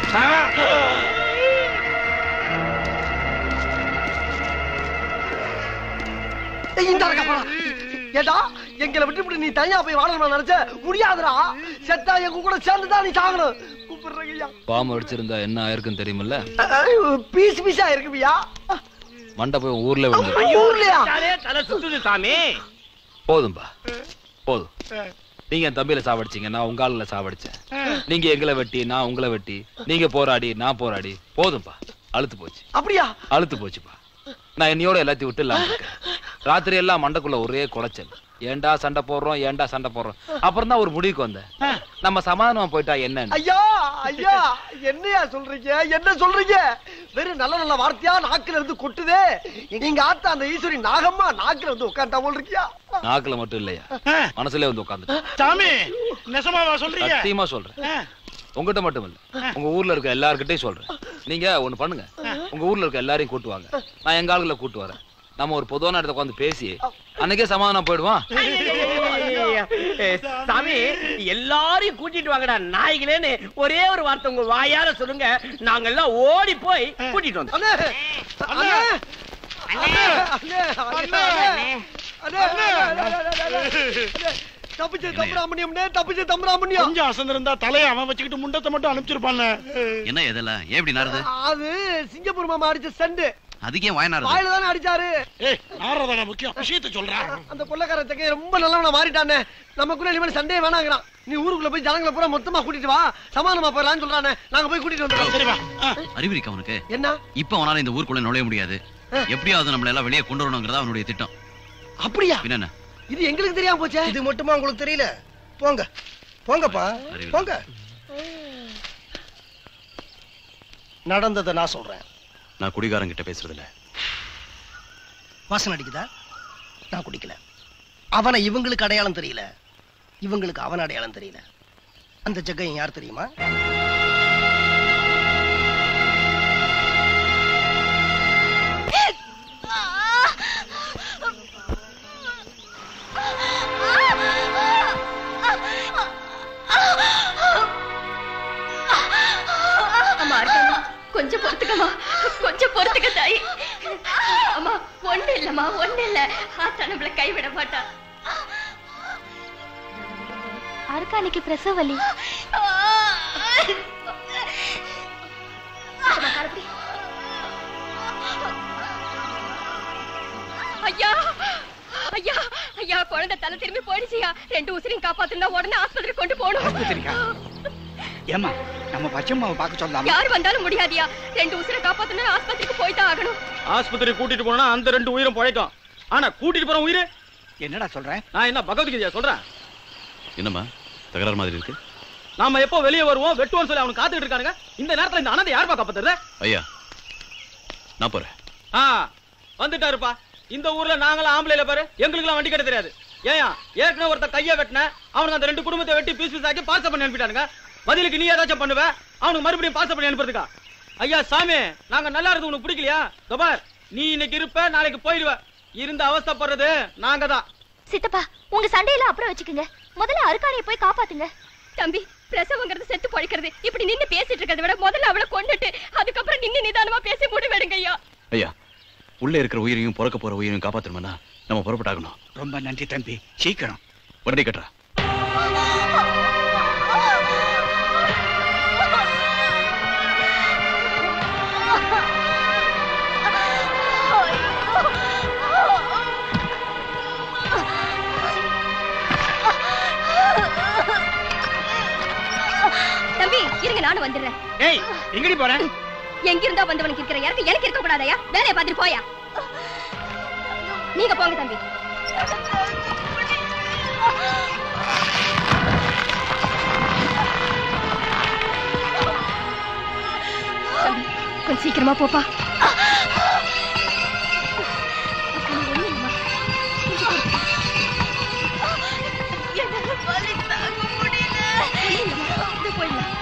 [SPEAKER 13] ஏய், இந்த இருக்கா படம். ஏடா எங்களை விட்டு நீ தனியா போய் வாழணும் நினைச்ச முடியாதுடா செத்தா எங்க கூட சேர்ந்துதான் நீ சாகணும் கூப்பிடுறீங்கய்யா
[SPEAKER 10] பாம்பு அடிச்சிருந்தா என்ன ஆயிருக்குன்னு தெரியுமில்ல
[SPEAKER 13] பீஸ் பீஸா இருக்குவியா
[SPEAKER 10] மண்டை போய் ஊர்ல விழுந்து
[SPEAKER 13] ஊர்லயா
[SPEAKER 8] தலையே தலை சுத்துது சாமி
[SPEAKER 10] போதும்பா போதும் நீங்க என் தம்பியில சாவடிச்சீங்க நான் உங்க ஆளுல சாவடிச்சேன் நீங்க எங்களை வெட்டி நான் உங்களை வெட்டி நீங்க போராடி நான் போராடி போதும்பா அழுத்து போச்சு
[SPEAKER 13] அப்படியா
[SPEAKER 10] அழுத்து போச்சுப்பா நான் என்னையோட எல்லாத்தையும் விட்டு இல்லாம இருக்கேன் ராத்திரி எல்லாம் மண்டைக்குள்ள ஒரே குடைச்சல் ஏன்டா சண்டை போடுறோம் ஏன்டா சண்டை போடுறோம் அப்புறம் தான் ஒரு முடிவுக்கு வந்தேன் நம்ம சமாதானமா போயிட்டா என்னன்னு
[SPEAKER 13] ஐயா ஐயா என்னையா சொல்றீங்க என்ன சொல்றீங்க வெறும் நல்ல நல்ல வார்த்தையா நாக்குல இருந்து கொட்டுதே நீங்க ஆத்தா அந்த ஈஸ்வரி நாகம்மா நாக்குல வந்து உட்கார்ந்தா போல் இருக்கியா
[SPEAKER 10] நாக்குல மட்டும் இல்லையா மனசுலயே வந்து உட்காந்து
[SPEAKER 18] சாமி நெசமாவா சொல்றீங்க
[SPEAKER 10] சத்தியமா சொல்றேன் உங்ககிட்ட மட்டும் இல்ல உங்க ஊர்ல இருக்க எல்லார்கிட்டயும் சொல்றேன் நீங்க ஒண்ணு பண்ணுங்க உங்க ஊர்ல இருக்க எல்லாரையும் கூட்டு வாங்க நான் எங்க ஆளுகளை கூட்டு வரேன் நம்ம ஒரு பொதுவான இடத்த உட்காந்து பேசி அன்னைக்கே சமாதானம் போயிடுவான்
[SPEAKER 8] சாமி எல்லாரையும் கூட்டிட்டு வாங்கடா நாய்களேன்னு ஒரே ஒரு வார்த்தை உங்க வாயால சொல்லுங்க நாங்க எல்லாம் ஓடி போய் கூட்டிட்டு வந்தோம்
[SPEAKER 13] அண்ணே அண்ணே அண்ணே அண்ணே அண்ணே அண்ணே அண்ணே தப்பிச்சு தம்பராமணியம்னே தப்பிச்சு தம்பராமணியம்
[SPEAKER 18] கொஞ்சம் அசந்திருந்தா தலையை அவன் வச்சுக்கிட்டு முண்டத்தை மட்டும் அனுப்பிச்சிருப்பான்
[SPEAKER 14] என்ன இதெல்லாம் ஏன் இப்படி நாருது
[SPEAKER 13] அது சிங்கப்பூர் மாமா அடிச்ச சண்டு
[SPEAKER 14] அதுக்கே வாயனாருது
[SPEAKER 13] வாயில தானே அடிச்சாரு
[SPEAKER 18] ஏய் நாரதான முக்கியம் விஷயத்தை சொல்றேன்
[SPEAKER 13] அந்த கொள்ளக்கார தக்க ரொம்ப நல்லவனா மாறிட்டானே நமக்குள்ள இனிமேல் சண்டே வேணாங்கிறான் நீ ஊருக்குள்ள போய் ஜனங்களை பூரா மொத்தமா கூட்டிட்டு வா சமாதானமா போயிடலாம்னு சொல்றானே நாங்க போய் கூட்டிட்டு வந்துடுறோம்
[SPEAKER 18] சரிவா
[SPEAKER 14] அறிவு இருக்கு அவனுக்கு
[SPEAKER 13] என்ன
[SPEAKER 14] இப்ப அவனால இந்த ஊருக்குள்ள நுழைய முடியாது எப்படியாவது நம்மள எல்லாம் வெளியே கொண்டு வரணுங்கிறதா அவனுடைய திட்டம்
[SPEAKER 13] அப்படியா
[SPEAKER 14] பின்ன என்ன
[SPEAKER 13] இது எங்களுக்கு தெரியாம போச்சே இது மட்டுமா உங்களுக்கு தெரியல போங்க போங்கப்பா
[SPEAKER 14] அறிவு.
[SPEAKER 13] போங்க நடந்ததை நான் சொல்றேன்
[SPEAKER 14] நான் குடிகாரன் கிட்ட பேசுறது இல்ல
[SPEAKER 13] வாசனை அடிக்குதா நான் குடிக்கல அவனை இவங்களுக்கு அடையாளம் தெரியல இவங்களுக்கு அவன் அடையாளம் தெரியல அந்த ஜக்கையன் யார் தெரியுமா
[SPEAKER 3] அம்மா இருக்காமா கொஞ்சம் பொறுத்துக்கமா கொஞ்சம் பொறுத்துக்க தாய் அம்மா ஒண்ணு இல்லம்மா ஒண்ணு இல்ல ஆத்தா நம்மள கைவிட மாட்டா
[SPEAKER 21] யாருக்கா அன்னைக்கு பிரசவ வலி
[SPEAKER 3] ஐயா ஐயா ஐயா குழந்தை தலை திரும்பி போயிடுச்சியா ரெண்டு உசிரையும் காப்பாத்துனா உடனே ஆஸ்பத்திரி கொண்டு போகணும்
[SPEAKER 2] ஆஸ்பத்திரிக்கா ஏமா நம்ம பச்சம்மாவை பார்க்க சொல்லலாமா
[SPEAKER 3] யார் வந்தாலும் முடியாதியா ரெண்டு உசிரை காப்பாத்தணும் ஆஸ்பத்திரிக்கு போய்தான் ஆகணும்
[SPEAKER 19] ஆஸ்பத்திரி கூட்டிட்டு போனா அந்த ரெண்டு உயிரும் பழைக்கும் ஆனா கூட்டிட்டு போற உயிர்
[SPEAKER 2] என்னடா சொல்றேன்
[SPEAKER 19] நான் என்ன பகவத்கீதையா சொல்றேன்
[SPEAKER 14] என்னம்மா தகராறு மாதிரி இருக்கு
[SPEAKER 19] நாம எப்போ வெளியே வருவோம் வெட்டுவோம்னு சொல்லி அவனுக்கு காத்துக்கிட்டு இருக்கானுங்க இந்த நேரத்துல இந்த அனந்தை யார் காப்பாத்துறது
[SPEAKER 14] ஐயா நான் போறேன்
[SPEAKER 19] ஆ வந்துட்டாருப்பா இந்த ஊர்ல நாங்களும் ஆம்பளைல பாரு எங்களுக்குலாம் வண்டி கட்ட தெரியாது ஏயா ஏற்கனவே ஒருத்த கைய வெட்டின அவனுக்கு அந்த ரெண்டு குடும்பத்தை வெட்டி பீஸ் பீஸ் ஆக்கி பார்சல் பண்ணி அனுப்பிட்டானுங்க பதிலுக்கு நீ ஏதாச்சும் பண்ணுவ அவனுக்கு மறுபடியும் பார்சல் பண்ணி அனுப்புறதுக்கா ஐயா சாமி நாங்க நல்லா இருந்து உனக்கு பிடிக்கலையா தபார் நீ இன்னைக்கு இருப்ப நாளைக்கு போயிடுவ இருந்து அவஸ்தைப்படுறது நாங்க தான்
[SPEAKER 21] சித்தப்பா உங்க சண்டையெல்லாம் அப்புறம் வச்சுக்கோங்க முதல்ல அருக்காணியை போய் காப்பாத்துங்க
[SPEAKER 3] தம்பி பிரசவங்கிறது செத்து பழைக்கிறது இப்படி நின்னு பேசிட்டு இருக்கிறத விட முதல்ல அவளை கொண்டுட்டு அதுக்கப்புறம் நின்னு நிதானமா பேசி முடிவெடுங்க ஐயா
[SPEAKER 14] ஐயா உள்ள இருக்கிற உயிரையும் பிறக்க போற உயிரையும் காப்பாத்தணும்னா நம்ம புறப்பட்டாகணும்
[SPEAKER 2] ரொம்ப நன்றி தம்பி சீக்கிரம்
[SPEAKER 14] வண்டி கட்டுறா
[SPEAKER 3] தம்பி இருங்க நானும் வந்துடுறேன்
[SPEAKER 19] ஏய் எங்கடி போற
[SPEAKER 3] எங்க இருந்தா வந்தவனுக்கு இருக்கிற இறக்க எனக்கு இருக்க கூடாதயா வேலையை பார்த்துட்டு போயா நீங்க போங்க தம்பி தம்பி, கொஞ்சம் சீக்கிரமா போப்பா போயிடலாம்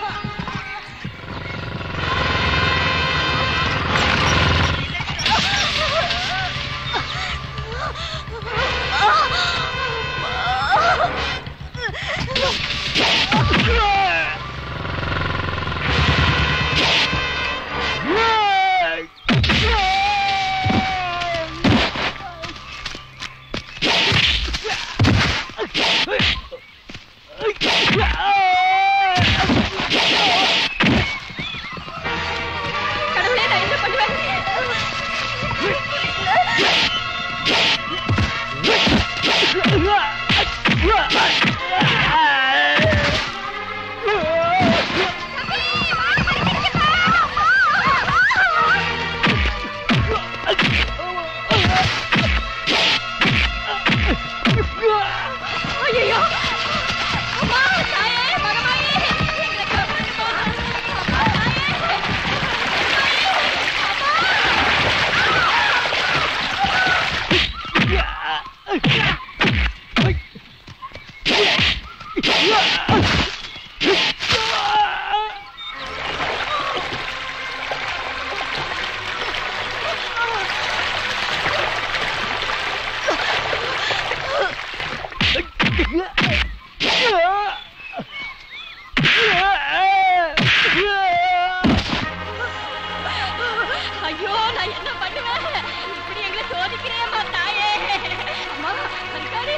[SPEAKER 3] கடவுளே நான் என்ன பண்ணுவேன் ஐயோ அம்மா தாயே மகமாயி எங்களை காப்பாத்துமா ஐயோ நான் என்ன பண்ணுவேன் இப்படி எங்களை சோதிக்கிறேம்மா தாயே அம்மா அருக்காடி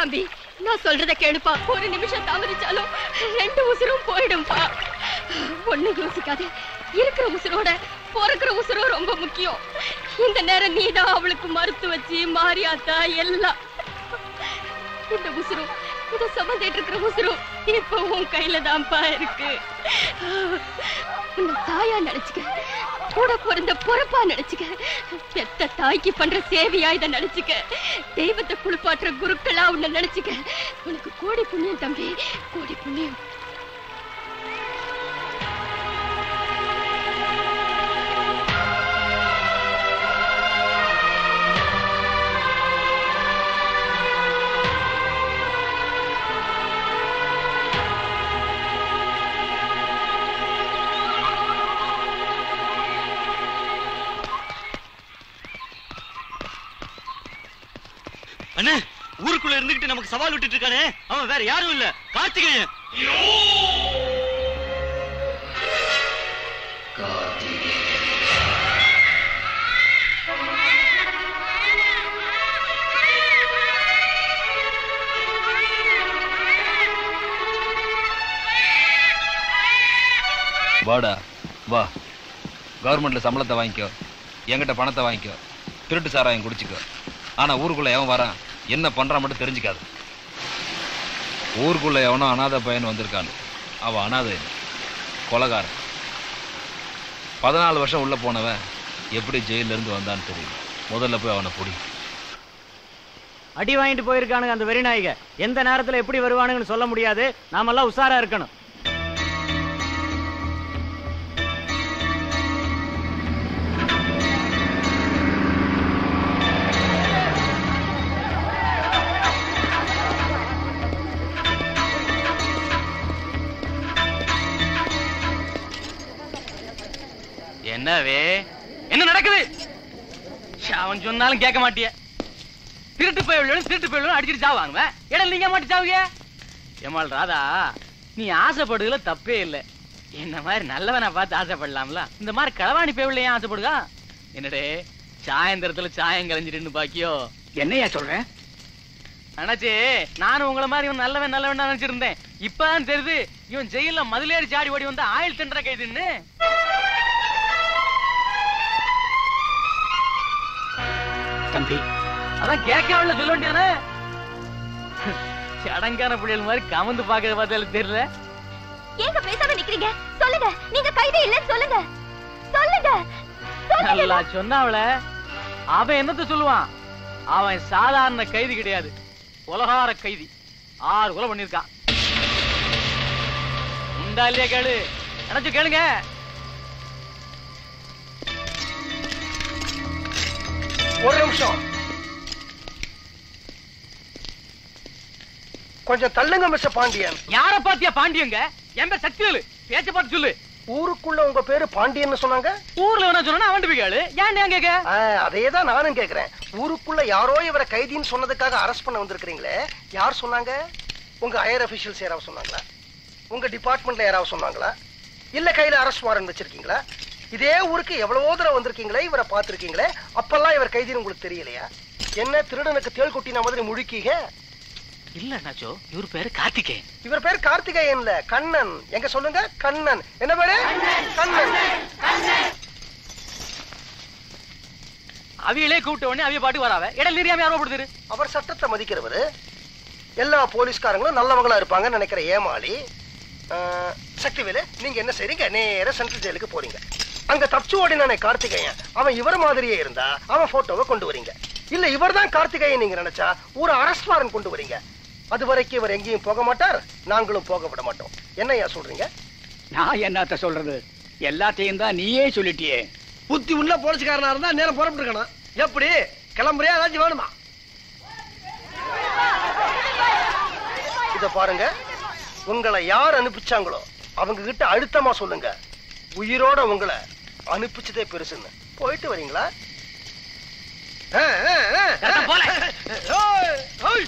[SPEAKER 3] தம்பி நான் சொல்றத கேளுப்பா ஒரு நிமிஷம் தாமதிச்சாலும் ரெண்டு உசுரும் போயிடும்பா ஒண்ணு யோசிக்காத இருக்கிற உசுரோட பிறக்கிற உசுரும் ரொம்ப முக்கியம் இந்த நேரம் நீதான் அவளுக்கு மறுத்து வச்சு மாறியாத்தா எல்லாம் இந்த உசுரும் இத சுமந்துட்டு இருக்கிற உசுரும் இப்ப உன் கையில தான்ப்பா இருக்கு உன்னை தாயா நினைச்சுக்க கூட பிறந்த பொறுப்பா நினைச்சுக்க பெத்த தாய்க்கு பண்ற சேவையா இத நினைச்சுக்க தெய்வத்தை குளிப்பாட்டுற குருக்களா உன்னை நினைச்சுக்க உனக்கு கோடி புண்ணியம் தம்பி கோடி புண்ணியம்
[SPEAKER 20] அண்ணே ஊருக்குள்ள இருந்துகிட்டு நமக்கு சவால் விட்டுட்டு இருக்கானே அவன் வேற யாரும் இல்ல கார்த்திகேயன்
[SPEAKER 10] வாடா வா கவர்மெண்ட்ல சம்பளத்தை வாங்கிக்கோ என்கிட்ட பணத்தை வாங்கிக்கோ திருட்டு சாராயம் குடிச்சுக்கோ ஆனா ஊருக்குள்ள எவன் வரான் என்ன பண்றான் மட்டும் தெரிஞ்சுக்காது ஊருக்குள்ள எவனோ அனாதை பையன் வந்திருக்கான் அவன் அனாதை இல்லை. கொலகாரன் பதினாலு வருஷம் உள்ள போனவன் எப்படி ஜெயில இருந்து வந்தான்னு தெரியல முதல்ல போய் அவனை பிடி
[SPEAKER 4] அடி வாங்கிட்டு போயிருக்கானுங்க அந்த வெறிநாய்க எந்த நேரத்துல எப்படி வருவானுங்கன்னு சொல்ல முடியாது நாமெல்லாம் உஷாரா இருக்கணும்
[SPEAKER 1] என்னவே என்ன நடக்குது ச்சே, அவன் சொன்னாலும் கேட்க மாட்டிய திருட்டு போய் திருட்டு போய் அடிச்சிட்டு சாவாங்க இடம் நீங்க மாட்டி சாவுங்க ஏமாள் ராதா நீ ஆசைப்படுறதுல தப்பே இல்லை என்ன மாதிரி நல்லவனை பார்த்து ஆசைப்படலாம்ல இந்த மாதிரி களவாணி பேவில ஏன் ஆசைப்படுதா என்னடே சாயந்தரத்துல சாயம் கலைஞ்சிட்டு பாக்கியோ
[SPEAKER 2] என்னையா சொல்ற
[SPEAKER 1] அண்ணாச்சி நானும் உங்களை மாதிரி இவன் நல்லவன் நல்லவன் தான் நினைச்சிருந்தேன் இப்பதான் தெரியுது இவன் ஜெயில மதிலேறி சாடி ஓடி வந்து ஆயில் தின்ற கைதுன்னு
[SPEAKER 2] தம்பி
[SPEAKER 1] அதான் கேட்காமல சொல்ல வேண்டியதானே சடங்கான பிள்ளைகள் மாதிரி கமந்து பாக்குறத பார்த்தாலும் தெரியல
[SPEAKER 21] ஏங்க பேசாம நிக்கிறீங்க சொல்லுங்க நீங்க கைதி இல்லைன்னு சொல்லுங்க சொல்லுங்க
[SPEAKER 1] நல்லா சொன்னாவல அவன் என்னத்த சொல்லுவான் அவன் சாதாரண கைதி கிடையாது உலகார கைதி ஆறு கொலை பண்ணிருக்கான் உண்டா இல்லையா கேளு நினைச்சு கேளுங்க
[SPEAKER 13] ஒரு நிமிஷம் கொஞ்சம் தள்ளுங்க மிஸ்டர் பாண்டியன்
[SPEAKER 1] யார பாத்தியா பாண்டியங்க என் பேர் சக்திவேலு பேச்ச பார்த்து சொல்லு
[SPEAKER 13] ஊருக்குள்ள உங்க பேரு பாண்டியன்னு சொன்னாங்க
[SPEAKER 1] ஊர்ல என்ன சொன்னா அவன் போய் கேளு ஏன் ஏன் கேக்க
[SPEAKER 13] அதே தான் நானும் கேக்குறேன் ஊருக்குள்ள யாரோ இவரை கைதின்னு சொன்னதுக்காக அரெஸ்ட் பண்ண வந்திருக்கிறீங்களே யார் சொன்னாங்க உங்க ஹையர் அபிஷியல்ஸ் யாராவது சொன்னாங்களா உங்க டிபார்ட்மெண்ட்ல யாராவது சொன்னாங்களா இல்ல கையில அரெஸ்ட் வாரண்ட் வச்சிருக்கீங்களா இதே ஊருக்கு எவ்வளவோ தடவை வந்திருக்கீங்களே இவரை பார்த்திருக்கீங்களே அப்பெல்லாம் இவர் கைதின்னு உங்களுக்கு தெரியலையா என்ன திருடனுக்கு தேள் கொட்டின மாதிரி முழுக்கீங்க
[SPEAKER 1] இல்ல நாச்சோ இவர் பேரு கார்த்திகேயன்
[SPEAKER 13] இவர் பேர் கார்த்திகேயன்ல கண்ணன் எங்க சொல்லுங்க கண்ணன் என்ன பேரு கண்ணன்
[SPEAKER 1] அவியலே கூப்பிட்ட உடனே அவிய பாட்டு வராவ இடம் தெரியாம யாரோ போடுது
[SPEAKER 13] அவர் சட்டத்தை மதிக்கிறவரு எல்லா போலீஸ்காரங்களும் நல்லவங்களா இருப்பாங்கன்னு நினைக்கிற ஏமாளி ஆஹ், சக்திவேலு நீங்க என்ன செய்றீங்க நேரா சென்ட்ரல் ஜெயிலுக்கு போறீங்க அங்க தப்பிச்சு ஓடினானே கார்த்திகேயன் அவன் இவர் மாதிரியே இருந்தா அவன் போட்டோவை கொண்டு வரீங்க இல்ல இவர் தான் கார்த்திகேயன் நீங்க நினைச்சா ஒரு அரெஸ்ட் வாரன் கொண்டு வரீங்க அது வரைக்கும் இவர் எங்கேயும் போக மாட்டார் நாங்களும் போக விட மாட்டோம் என்னய்யா சொல்றீங்க
[SPEAKER 2] நான் என்னத்த சொல்றது எல்லாத்தையும் தான் நீயே சொல்லிட்டியே
[SPEAKER 13] புத்தி உள்ள போலீஸ்காரனா இருந்தா நேரம் புறப்பட்டு இருக்கணும் எப்படி கிளம்புறியா ஏதாச்சும் வேணுமா இத பாருங்க உங்களை யார் அனுப்பிச்சாங்களோ அவங்க கிட்ட அழுத்தமா சொல்லுங்க உயிரோட உங்களை அனுப்பிச்சதே பெருசுன்னு போயிட்டு வரீங்களா ஆ, ஆ, ஆ, ஆ. ஏய், ஏய்.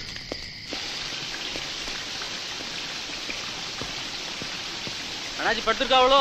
[SPEAKER 1] அண்ணாச்சி படுத்திருக்காவளோ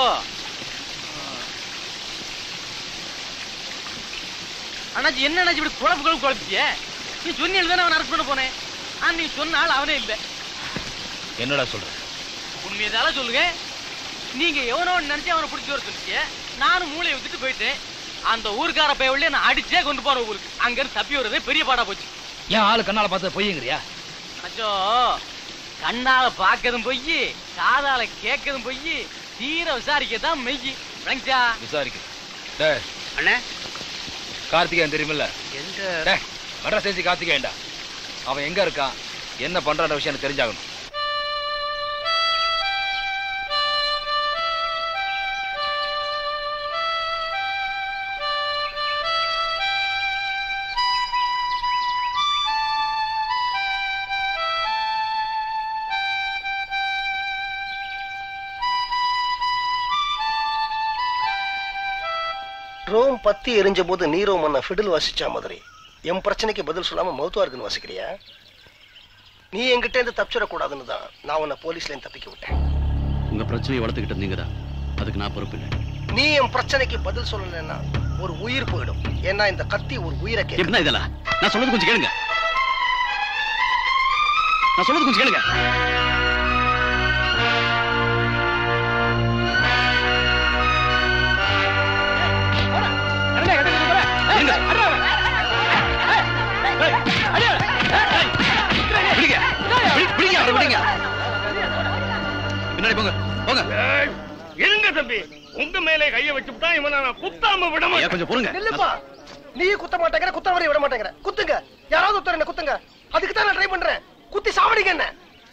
[SPEAKER 1] அண்ணாச்சி என்ன அண்ணாச்சி இப்படி குழப்பு குழப்பு குழப்பிச்சிய நீ சொன்னீங்க தானே அவன் அரெஸ்ட் பண்ண போனேன் அன்னைக்கு சொன்னால் அவனே இல்ல
[SPEAKER 10] என்னடா சொல்ற
[SPEAKER 1] உண்மையதால சொல்லுங்க நீங்க எவனோ நினைச்சு அவனை பிடிச்சி வர சொல்லிச்சு நானும் மூளையை வித்துட்டு போயிட்டேன் அந்த ஊருக்கார பையவழியே நான் அடிச்சே கொண்டு போறேன் ஊருக்கு அங்க இருந்து தப்பி வர்றதே பெரிய பாடா போச்சு
[SPEAKER 10] ஏன் ஆளு கண்ணால பார்த்து பொய்யுங்கிறியா
[SPEAKER 1] அச்சோ கண்ணால பாக்கதும் பொய் காதால கேட்கதும் பொய் தீர விசாரிக்கதான் மெய் விளங்கிச்சா
[SPEAKER 10] விசாரிக்க டேய்
[SPEAKER 2] அண்ணே
[SPEAKER 10] கார்த்திகேயன் தெரியுமில்ல
[SPEAKER 2] எங்க
[SPEAKER 10] டேய் வட சேசி கார்த்திகேயன்டா அவன் எங்க இருக்கான் என்ன பண்றான்ற விஷயம் எனக்கு தெரிஞ்சாகணும்
[SPEAKER 13] ரோம் பத்தி எரிஞ்ச போது நீரோ மன்ன ஃபிடில் வாசிச்சா மாதிரி என் பிரச்சனைக்கு பதில் சொல்லாம மௌத்துவா இருக்குன்னு வாசிக்கிறியா நீ என்கிட்ட இருந்து தப்பிச்சிடக்கூடாதுன்னு தான் நான் உன்னை போலீஸ்ல இருந்து தப்பிக்க விட்டேன்
[SPEAKER 14] உங்க பிரச்சனையை வளர்த்துக்கிட்டு இருந்தீங்க தான் அதுக்கு நான் பொறுப்பு இல்லை
[SPEAKER 13] நீ என் பிரச்சனைக்கு பதில் சொல்லலைன்னா ஒரு உயிர் போயிடும் ஏன்னா இந்த கத்தி ஒரு உயிரை கேட்கும்
[SPEAKER 14] எப்படின்னா இதெல்லாம் நான் சொல்றது கொஞ்சம் கேளுங்க நான் சொல்றது கொஞ்சம் கேளுங்க
[SPEAKER 10] பிடிங்க பிடி- பிடிங்க அவரை பிடிங்க பின்னாடி போங்க போங்க
[SPEAKER 9] இருங்க தம்பி உங்க மேலே கைய வச்சுட்டா இவனை நான் குத்தாம விட
[SPEAKER 14] ஐயா, கொஞ்சம் பொறுங்க
[SPEAKER 13] நில்லுப்பா நீ குத்த மாட்டேங்கிற குத்தவரைய விட மாட்டேங்கிற குத்துங்க யாராவது ஒருத்தர் என்ன குத்துங்க அதுக்கு தான் நான் ட்ரை பண்றேன் குத்தி சாவடிங்க என்ன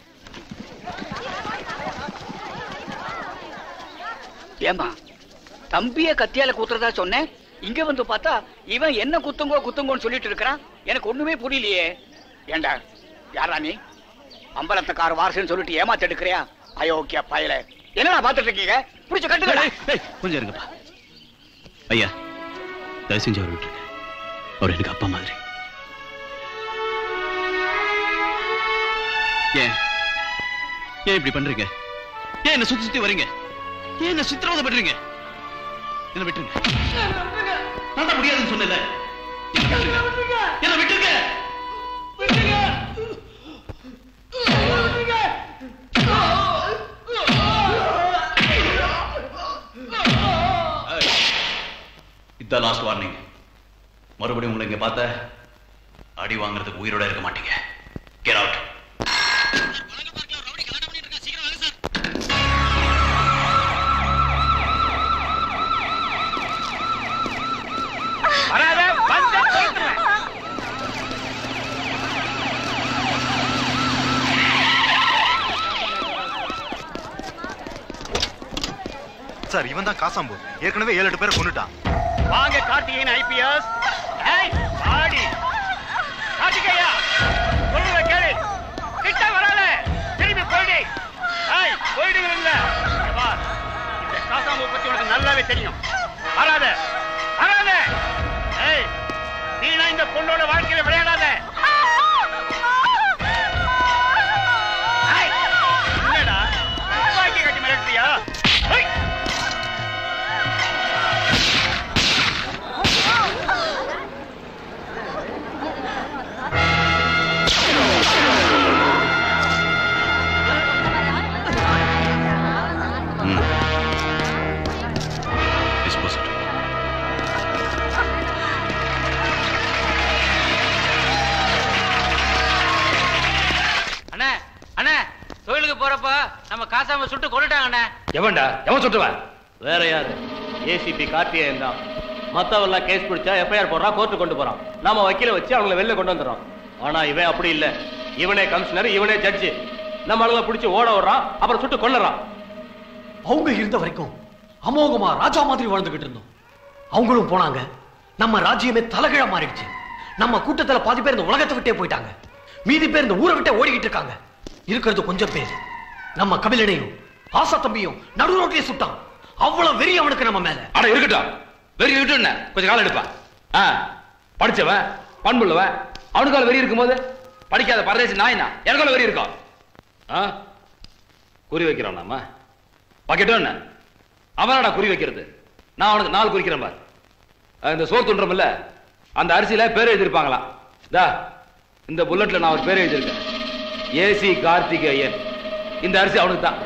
[SPEAKER 2] ஏமா தம்பிய கத்தியால குத்துறதா சொன்னேன் இங்க வந்து பார்த்தா இவன் என்ன குத்துங்கோ குத்துங்கோன்னு சொல்லிட்டு இருக்கிறான் எனக்கு ஒண்ணுமே புரியலையே ஏண்டா யாரா நீ அம்பலத்துக்கார வாரசுன்னு சொல்லிட்டு ஏமாத்தி எடுக்கிறியா அயோக்கிய பயல என்னடா பாத்துட்டு இருக்கீங்க புடிச்சு கட்டுக்கடா
[SPEAKER 14] கொஞ்சம் இருங்கப்பா ஐயா தயவு செஞ்சு அவர் விட்டுருங்க அவர் எனக்கு அப்பா மாதிரி ஏன் ஏன் இப்படி பண்றீங்க ஏன் என்ன சுத்தி சுத்தி வரீங்க ஏன் என்ன சித்திரவதை பண்றீங்க என்ன விட்டுருங்க நான் தான் முடியாதுன்னு சொன்னல என்ன விட்டுருங்க இதான் லாஸ்ட் வார்னிங் மறுபடியும் உங்களை இங்க பார்த்த அடி வாங்குறதுக்கு உயிரோட இருக்க மாட்டீங்க கெட் அவுட்
[SPEAKER 9] வராத வந்த போயிட்டுறேன்
[SPEAKER 5] சார் இவன் தான் காசாம்பு ஏற்கனவே ஏழு எட்டு பேரை கொண்டுட்டான்
[SPEAKER 9] வாங்க கார்த்திகேயன் ஐபிஎஸ் ஆடி கார்த்திகேயா சொல்றத கேளு கிட்ட வராத திரும்பி போயிடு ஏய் போயிடுங்க பார் இந்த காசாம்பு பத்தி உனக்கு நல்லாவே தெரியும் வராத வராத ஏய் நீனா இந்த பொண்ணோட வாழ்க்கையில விளையாடாத ஏய், என்னடா துப்பாக்கி கட்டி மிரட்டியா ஏய்
[SPEAKER 14] Dispose it.
[SPEAKER 1] அண்ணே அண்ணே தொழிலுக்கு போறப்ப நம்ம காசாம சுட்டு கொண்டுட்டாங்க அண்ணே
[SPEAKER 10] எவன்டா எவன் சுட்டுவான்
[SPEAKER 12] வேற யாரு ஏசிபி கார்த்திகேயன் தான் மத்தவெல்லாம் கேஸ் பிடிச்சா எஃப்ஐஆர் போடுறான் கோர்ட்டு கொண்டு போறான் நாம வக்கீல வச்சு அவங்கள வெளில கொண்டு வந்துடுறோம் ஆனா இவன் அப்படி இல்ல இவனே கமிஷனர் இவனே ஜட்ஜி நம்ம ஆளுங்களை பிடிச்சி ஓட விடுறான் அப்புறம் சுட்டு கொண்டுறான்
[SPEAKER 7] அவங்க இருந்த வரைக்கும் அமோகமா ராஜா மாதிரி வாழ்ந்துகிட்டு இருந்தோம் அவங்களும் போனாங்க நம்ம ராஜ்யமே தலைகீழா மாறிடுச்சு நம்ம கூட்டத்துல பாதி பேர் இந்த உலகத்தை விட்டே போயிட்டாங்க மீதி பேர் இந்த ஊரை விட்டே ஓடிக்கிட்டு இருக்காங்க இருக்கிறது கொஞ்சம் பேர் நம்ம கபிலனையும் ஆசா தம்பியும் நடு ரோட்லயே சுட்டான் அவ்வளவு வெறி அவனுக்கு நம்ம மேல
[SPEAKER 10] அட இருக்கட்டும் வெறி இருக்கட்டும் என்ன கொஞ்சம் காலம் எடுப்பான் ஆ படிச்சவன் பண்புள்ளவன் அவனுக்கால வெறி இருக்கும்போது படிக்காத பரதேசி நாயினா எனக்கால வெறி இருக்கும் ஆ குறி வைக்கிறான் நாம பாக்கெட்டும் என்ன அவனடா குறி வைக்கிறது நான் அவனுக்கு நாலு குறிக்கிறேன் பார் அஹ் இந்த சோறு துண்டுறோம்ல அந்த அரிசியில பேர் எழுதியிருப்பாங்களாம் இதா இந்த புல்லட்ல நான் ஒரு பேர் எழுதியிருக்கேன் ஏசி கார்த்திகேயன் இந்த அரிசி அவனுக்கு தான்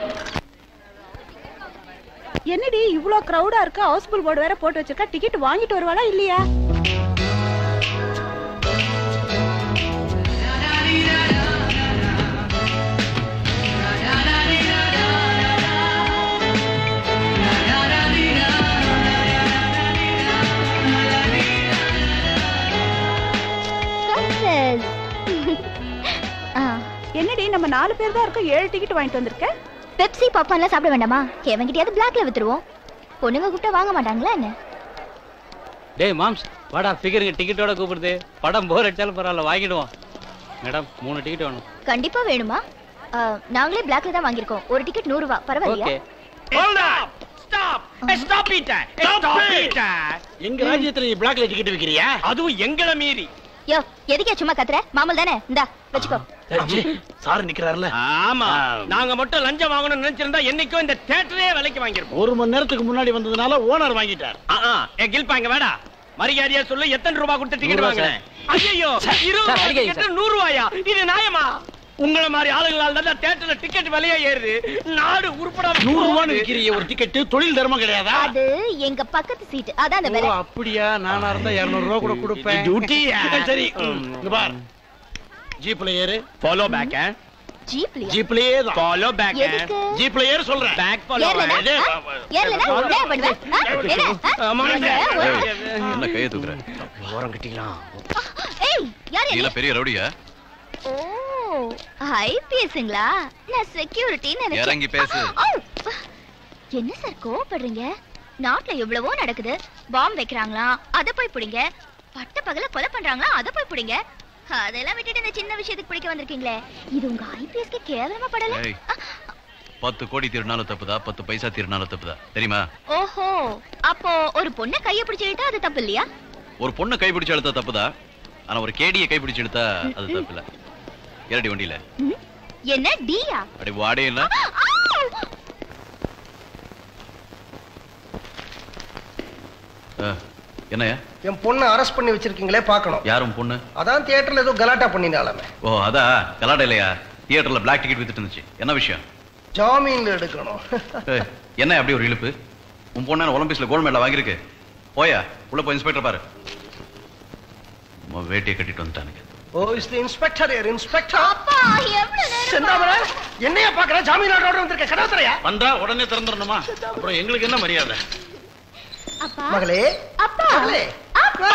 [SPEAKER 11] என்னடி இவ்ளோ கிரௌடா இருக்கு ஹவுஸ்ஃபுல் போர்டு வேற போட்டு வச்சிருக்கா டிக்கெட் வாங்கிட்டு வருவாளா இல்லையா என்னடி நம்ம நாலு பேர் தான் இருக்கோம் ஏழு டிக்கெட் வாங்கிட்டு வந்திருக்க
[SPEAKER 21] பெப்சி பாப்கார்ன்லாம் சாப்பிட வேண்டாமா எவன்கிட்டயாவது பிளாக்ல வித்துருவோம் பொண்ணுங்க கூப்பிட்டா வாங்க மாட்டாங்களா என்ன
[SPEAKER 4] டேய் மாம்ஸ் வாடா ஃபிகருங்க டிக்கெட்டோட கூப்பிடுது படம் போர் அடிச்சாலும் பரவாயில்ல வாங்கிடுவோம் மேடம் மூணு டிக்கெட் வேணும்
[SPEAKER 21] கண்டிப்பா வேணுமா ஆ, நாங்களே பிளாக்ல தான் வாங்கியிருக்கோம் ஒரு டிக்கெட் நூறு ரூபா பரவாயில்லையா
[SPEAKER 4] okay
[SPEAKER 9] Hold up! Stop! Hey, stop it! Stop it!
[SPEAKER 18] எங்க ராஜ்யத்துல நீ பிளாக்ல டிக்கெட் விக்கிறியா
[SPEAKER 9] அதுவும் எங்கள மீறி
[SPEAKER 21] யோ எதுக்கே சும்மா கத்துற மாமல் தானே இந்தா வச்சுக்கோ
[SPEAKER 18] சார் நிக்கிறாருல
[SPEAKER 9] ஆமா நாங்க மட்டும் லஞ்சம் வாங்கணும்னு நினைச்சிருந்தா என்னைக்கும் இந்த தியேட்டரே விலைக்கு வாங்கிருப்போம்
[SPEAKER 18] ஒரு மணி நேரத்துக்கு முன்னாடி வந்ததுனால ஓனர் வாங்கிட்டார்
[SPEAKER 9] ஆ, ஆ, ஏ கில்பா இங்க வேடா மரியாதையா சொல்லு எத்தனை ரூபாய் கொடுத்து டிக்கெட்
[SPEAKER 4] நூறு ரூபா,
[SPEAKER 9] வாங்கினேன் ஐயோ
[SPEAKER 4] சார்.
[SPEAKER 9] இருபது
[SPEAKER 4] சார்,
[SPEAKER 9] ரூபாய்
[SPEAKER 4] அடிக்காதீங்க,
[SPEAKER 9] டிக்கெட் நூறு ரூபாயா இது நியாயமா உங்களை மாதிரி ஆளுங்களால தான் தியேட்டர்ல டிக்கெட் விலையே ஏறுது நாடு உருப்படாம
[SPEAKER 18] நூறு ரூபான்னு
[SPEAKER 9] போகுது.
[SPEAKER 18] விக்கிறிய ஒரு டிக்கெட் தொழில் தர்மம் கிடையாதா
[SPEAKER 21] அது எங்க பக்கத்து சீட் அதான் அந்த
[SPEAKER 18] ஓ,
[SPEAKER 21] விலை
[SPEAKER 18] அப்படியா நானா இருந்தா இருநூறு ரூபா கூட கொடுப்பேன்
[SPEAKER 9] டியூட்டியா?
[SPEAKER 18] சரி ம், இங்க பார் ஜீப்ல ஏறு
[SPEAKER 9] ஃபாலோ பேக்
[SPEAKER 21] ஜீப்லயா
[SPEAKER 18] ஜீப்லயே தான்
[SPEAKER 9] ஃபாலோ பேக்
[SPEAKER 21] எதுக்கு?
[SPEAKER 18] ஜீப்ல ஏறு சொல்றேன்
[SPEAKER 9] பேக் ஃபாலோ
[SPEAKER 21] ஏறலனா?
[SPEAKER 18] இது,
[SPEAKER 21] ஆ? ஏறலனா? என்ன பண்ணுவ? ஆ? என்ன? ஆ?
[SPEAKER 14] என்ன கையை தூக்குற
[SPEAKER 9] ஓரம் கட்டிக்கலாம்
[SPEAKER 21] ஏய், யார்
[SPEAKER 14] நீல
[SPEAKER 21] என்ன?
[SPEAKER 14] பெரிய ரவுடியா
[SPEAKER 21] ஓ ஐபிஎஸ்ங்களா நான் செக்யூரிட்டின்னு
[SPEAKER 14] இறங்கி பேசு.
[SPEAKER 21] என்ன சார் கோவப்படுறீங்க நாட்டுல எவ்வளவோ நடக்குது பாம்பு வைக்கிறாங்களா அத போய் பிடிங்க பட்ட பகல கொலை பண்றாங்களா அத போய் பிடிங்க அதெல்லாம் விட்டுட்டு இந்த சின்ன விஷயத்துக்கு பிடிக்க வந்திருக்கீங்களே இது உங்க ஐபிஎஸ்க்கு கேவலமா படல
[SPEAKER 14] ஏய் பத்து கோடி திருநாளும் தப்புதா பத்து பைசா திருநாளும் தப்புதா தெரியுமா
[SPEAKER 21] ஓஹோ அப்போ ஒரு பொண்ணை கைய பிடிச்சு இழுத்தா அது தப்பு இல்லையா
[SPEAKER 14] ஒரு பொண்ணை கைப்பிடிச்சு இழுத்தா தப்புதா ஆனா ஒரு கேடியை கைப்பிடிச்சு இழுத்தா அது தப்பு இல்ல ஏறடி வண்டியில
[SPEAKER 21] ம்? என்ன டியா
[SPEAKER 14] அடி வாடே இல்ல என்னையா
[SPEAKER 13] என் பொண்ணை அரெஸ்ட் பண்ணி வச்சிருக்கீங்களே பார்க்கணும்
[SPEAKER 14] யாரும் பொண்ணு
[SPEAKER 13] அதான் தியேட்டர்ல ஏதோ கலாட்டா பண்ணினாலுமே
[SPEAKER 14] ஓ அதா கலாட இல்லையா தியேட்டர்ல பிளாக் டிக்கெட் வித்துட்டு இருந்துச்சு என்ன விஷயம்
[SPEAKER 13] ஜாமீன்ல எடுக்கணும்
[SPEAKER 14] ஏய், என்ன அப்படி ஒரு இழுப்பு உன் பொண்ணு ஒலிம்பிக்ஸ்ல கோல்ட் மெடல் வாங்கியிருக்கு போயா உள்ள போய் இன்ஸ்பெக்டர் பாரு உன் வேட்டியை கட்டிட்டு வந்துட்டானுங்க
[SPEAKER 13] ஓ இஸ் தி இன்ஸ்பெக்டர் யார் இன்ஸ்பெக்டர்
[SPEAKER 21] அப்பா எவ்வளவு நேரம்
[SPEAKER 13] செந்தாமர என்னையா பாக்குற ஜாமீன் ஆர்டர் வந்திருக்க கடாத்தரையா
[SPEAKER 18] வந்தா உடனே திறந்துடணுமா அப்புறம் எங்களுக்கு என்ன மரியாதை
[SPEAKER 21] அப்பா
[SPEAKER 13] மகளே
[SPEAKER 21] அப்பா
[SPEAKER 13] மகளே
[SPEAKER 21] அப்பா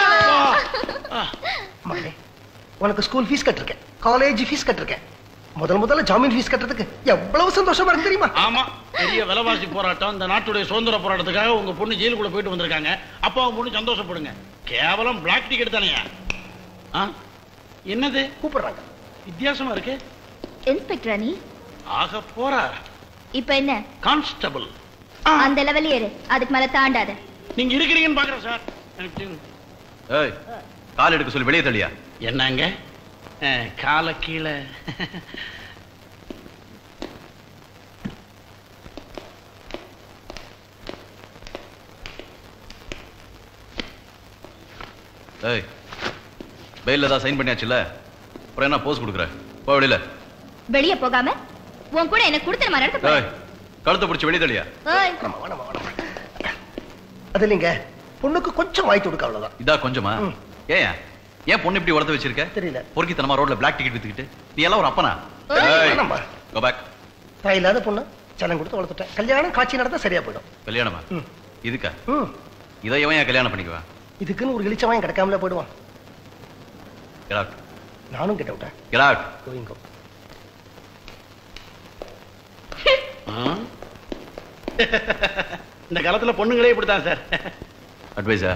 [SPEAKER 13] மகளே உனக்கு ஸ்கூல் ஃபீஸ் கட்டிருக்கேன் காலேஜ் ஃபீஸ் கட்டிருக்கேன் முதல் முதல்ல ஜாமீன் ஃபீஸ் கட்டுறதுக்கு எவ்வளவு சந்தோஷமா இருக்கு தெரியுமா
[SPEAKER 18] ஆமா பெரிய விலைவாசி போராட்டம் இந்த நாட்டுடைய சுதந்திர போராட்டத்துக்காக உங்க பொண்ணு ஜெயிலுக்குள்ள போயிட்டு வந்திருக்காங்க அப்பா உங்க பொண்ணு சந்தோஷப்படுங்க கேவலம் பிளாக் டிக்கெட் தானேயா ஆ? என்னது
[SPEAKER 13] கூப்பிடுறாங்க
[SPEAKER 18] வித்தியாசமா இருக்கு
[SPEAKER 21] இன்ஸ்பெக்டர் நீ
[SPEAKER 18] ஆக போறா
[SPEAKER 21] இப்ப என்ன
[SPEAKER 18] கான்ஸ்டபிள்
[SPEAKER 21] அந்த லெவல் ஏறு அதுக்கு மேல தாண்டாத
[SPEAKER 18] நீங்க இருக்கிறீங்கன்னு பாக்குறேன் சார் எனக்கு தெரியும்.
[SPEAKER 14] ஏய் கால் எடுக்க சொல்லி வெளியே தள்ளியா
[SPEAKER 18] என்னங்க அஹ், காலை கீழே
[SPEAKER 14] ஏய் பெயில்ல தான் சைன் பண்ணியாச்சுல்ல அப்புறம் என்ன போஸ் கொடுக்குற போ வெளியில
[SPEAKER 21] வெளிய போகாம உன் கூட என்ன குடுத்துற மாதிரி நடத்த
[SPEAKER 14] ஏய் கழுத்தை பிடிச்சி வெளியே தள்ளியா
[SPEAKER 21] ஏய்,
[SPEAKER 13] அது இல்லைங்க பொண்ணுக்கு கொஞ்சம் வாய்த்து கொடுக்க அவ்வளவுதான்
[SPEAKER 14] இதா கொஞ்சமா ஏன் ஏன் பொண்ணு இப்படி உடத்த வச்சிருக்க
[SPEAKER 13] தெரியல
[SPEAKER 14] பொறுக்கித்தனமா ரோட்ல பிளாக் டிக்கெட் வித்துக்கிட்டு நீ எல்லாம் ஒரு அப்பனா
[SPEAKER 13] ஏய்,
[SPEAKER 14] ஏய்
[SPEAKER 13] வேணாம்மா.
[SPEAKER 14] கோ பேக்
[SPEAKER 13] தாய் இல்லாத பொண்ணு செல்லம் கொடுத்து வளர்த்துட்டேன் கல்யாணம் காட்சி நடந்தா சரியா போயிடும்
[SPEAKER 14] கல்யாணமா
[SPEAKER 13] ம்.
[SPEAKER 14] இதுக்கா
[SPEAKER 13] ம்.
[SPEAKER 14] இதை எவன் ஏன் கல்யாணம் பண்ணிக்குவா
[SPEAKER 13] இதுக்குன்னு ஒரு இளிச்சவாயம் கிடைக்காமல போயிடுவான்
[SPEAKER 14] Get out.
[SPEAKER 13] நானும் கிட்ட விட்டேன்
[SPEAKER 14] Get out.
[SPEAKER 13] கோயிங்கோ
[SPEAKER 18] இந்த காலத்துல பொண்ணுங்களே இப்படித்தான் சார்
[SPEAKER 14] அட்வைஸா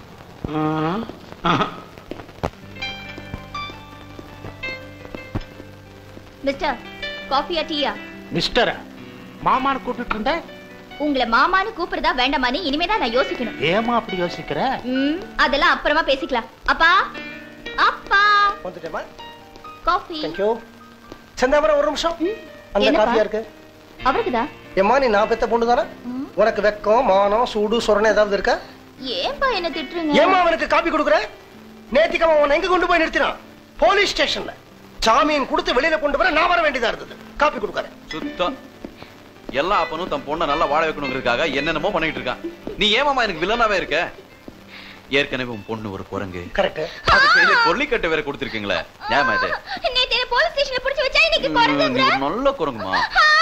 [SPEAKER 21] மிஸ்டர் காஃபியா டீயா
[SPEAKER 9] மிஸ்டர் மாமான்னு கூப்பிட்டு இருந்த
[SPEAKER 21] உங்களை மாமான்னு கூப்பிடுறதா வேண்டாமான்னு இனிமே தான் நான் யோசிக்கணும்
[SPEAKER 9] ஏமா அப்படி யோசிக்கிற
[SPEAKER 21] ம், அதெல்லாம் அப்புறமா பேசிக்கலாம் அப்பா அப்பா
[SPEAKER 13] வந்துட்டேமா
[SPEAKER 21] காஃபி
[SPEAKER 13] தேங்க்யூ செந்தாமரம் ஒரு நிமிஷம் அந்த
[SPEAKER 21] என்னப்பா?
[SPEAKER 13] காஃபியா இருக்கு
[SPEAKER 21] அவருக்குதா
[SPEAKER 13] ஏம்மா நீ நான் பெத்த பொண்ணு தானே உனக்கு வெக்கம் மானம் சூடு சொரணை ஏதாவது இருக்கா
[SPEAKER 21] ஏன்பா என்ன திட்டுறீங்க
[SPEAKER 13] ஏமா அவனுக்கு காப்பி கொடுக்குற நேத்திக்கு அவன் உன்னை எங்க கொண்டு போய் நிறுத்தினான் போலீஸ் ஸ்டேஷன்ல ஜாமீன் கொடுத்து வெளியில கொண்டு வர நான் வர வேண்டியதா இருந்தது காப்பி கொடுக்காரு
[SPEAKER 14] சுத்தம் எல்லா அப்பனும் தன் பொண்ணை நல்லா வாழ வைக்கணுங்கிறதுக்காக என்னென்னமோ பண்ணிட்டு இருக்கான் நீ ஏமாமா எனக்கு வில்லனாவே இருக்க ஏற்கனவே உன் பொண்ணு ஒரு குரங்கு
[SPEAKER 13] கரெக்ட்
[SPEAKER 14] அது கையில கொல்லிக்கட்டை வேற கொடுத்திருக்கீங்களே ஞாபகம் இது
[SPEAKER 21] நேத்து என்ன போலீஸ் ஸ்டேஷன்ல புடிச்சு வச்சா இன்னைக்கு
[SPEAKER 14] நீ
[SPEAKER 21] குறைஞ்சுங்கிற
[SPEAKER 14] ஒரு நல்ல குரங்குமா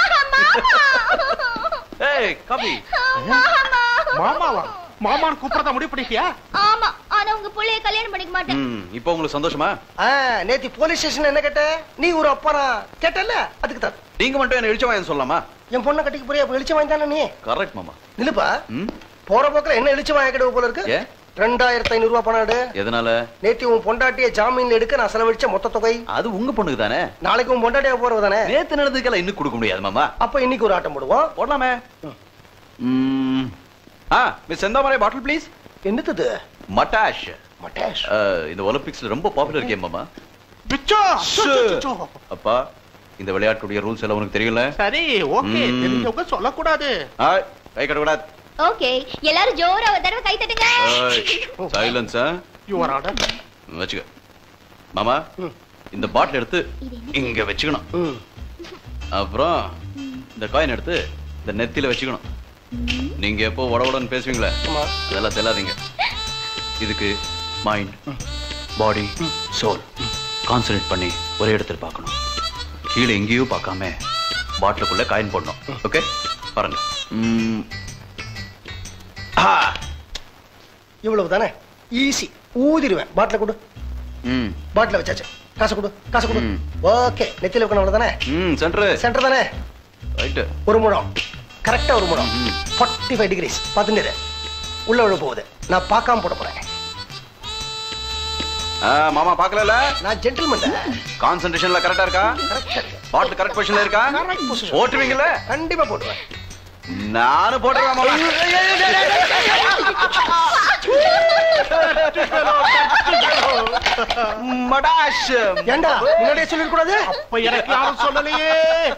[SPEAKER 14] ஏய் காபி
[SPEAKER 9] மாமாவா மாமான்னு கூப்பிடறதா முடிவு பண்ணிட்டியா
[SPEAKER 21] ஆமா ஆனா உங்க புள்ளைய கல்யாணம் பண்ணிக்க மாட்டேன்
[SPEAKER 14] ம் இப்போ உங்களுக்கு சந்தோஷமா
[SPEAKER 13] ஆ, நேத்தி போலீஸ் ஸ்டேஷன் என்ன கேட்ட நீ ஒரு அப்பனா கேட்டல அதுக்கு தான்
[SPEAKER 14] நீங்க மட்டும் என்ன இழிச்ச வாங்கன்னு சொல்லலாமா
[SPEAKER 13] என் பொண்ணை கட்டிக்க போறியா அப்ப இழிச்சு வாங்கி தானே நீ
[SPEAKER 14] கரெக்ட் மாமா
[SPEAKER 13] நிலுப்பா
[SPEAKER 14] ம்
[SPEAKER 13] போற போக்குல என்ன இழிச்சு வாங்க கிட்ட போல இருக்கு
[SPEAKER 14] ஏ
[SPEAKER 13] ரெண்டாயிரத்தி ஐநூறு ரூபாய் பணம் எடு
[SPEAKER 14] எதனால
[SPEAKER 13] நேத்தி உன் பொண்டாட்டிய ஜாமீன்ல எடுக்க நான் செலவழிச்ச மொத்த தொகை
[SPEAKER 14] அது உங்க பொண்ணுக்கு தானே
[SPEAKER 13] நாளைக்கு உன் பொண்டாட்டியா போறது தானே
[SPEAKER 14] நேத்து நடந்ததுக்கெல்லாம் இன்னும் கொடுக்க முடியாது மாமா
[SPEAKER 13] அப்ப இன்னைக்கு ஒரு ஆட்டம் போடுவோம்
[SPEAKER 14] போடலாமே ம் ஆ மிஸ் செந்தாமரை பாட்டில் ப்ளீஸ்
[SPEAKER 13] என்னது
[SPEAKER 14] மட்டாஷ்
[SPEAKER 13] மட்டாஷ்
[SPEAKER 14] இந்த ஒலிம்பிக்ஸ்ல ரொம்ப பாப்புலர் கேம் மாமா
[SPEAKER 9] பிச்சோ
[SPEAKER 14] அப்பா இந்த விளையாட்டுடைய ரூல்ஸ் எல்லாம் உனக்கு தெரியல
[SPEAKER 9] சரி ஓகே
[SPEAKER 14] ம்.
[SPEAKER 9] தெரிஞ்சவங்க சொல்லக்கூடாது
[SPEAKER 14] ஆ கை கட்டக்கூடாது
[SPEAKER 21] ஓகே எல்லாரும் ஜோரா ஒரு தடவை கை தட்டுங்க
[SPEAKER 14] சைலன்ஸ்
[SPEAKER 9] யுவர் ஆர்டர்
[SPEAKER 14] வச்சுக்க மாமா இந்த பாட்டில் எடுத்து இங்க வச்சுக்கணும் அப்புறம் இந்த காயின் எடுத்து இந்த நெத்தியில வச்சுக்கணும் நீங்க எப்போ உடவுடன்னு பேசுவீங்களே அதெல்லாம் செல்லாதீங்க இதுக்கு மைண்ட் பாடி சோல் கான்சன்ட்ரேட் பண்ணி ஒரே இடத்துல பார்க்கணும் கீழே எங்கேயும் பார்க்காம பாட்டிலுக்குள்ள காயின் போடணும் ஓகே பாருங்க ம்,
[SPEAKER 13] இவ்வளவு தானே ஈஸி ஊதிடுவேன் பாட்டில கொடு
[SPEAKER 14] ம்
[SPEAKER 13] பாட்டில வச்சாச்சு காசு கொடு காசு கொடு ஓகே நெத்தியில வைக்கணும் அவ்வளவு தானே
[SPEAKER 14] ம் சென்ட்ரு
[SPEAKER 13] சென்டர் தானே
[SPEAKER 14] ரைட்டு
[SPEAKER 13] ஒரு முழம் கரெக்டா ஒரு முழம் ஃபார்ட்டி ஃபைவ் டிகிரிஸ் பார்த்துட்டு உள்ள விழ போகுது நான் பார்க்காம போட போறேன்
[SPEAKER 14] ஆ, மாமா பார்க்கல
[SPEAKER 13] நான் ஜென்டில்மேன்
[SPEAKER 14] கான்சன்ட்ரேஷன்ல கரெக்டா இருக்கா பாட்டில் கரெக்ட் பொசிஷன்ல இருக்கா போட்டுவீங்கல்ல
[SPEAKER 13] கண்டிப்பா போடுவேன்
[SPEAKER 14] நானும் போட்டுருவேன் மாமா மடாஷ்
[SPEAKER 13] ஏண்டா முன்னாடியே சொல்லிருக்கூடாது
[SPEAKER 9] அப்ப எனக்கு யாரும் சொல்லலையே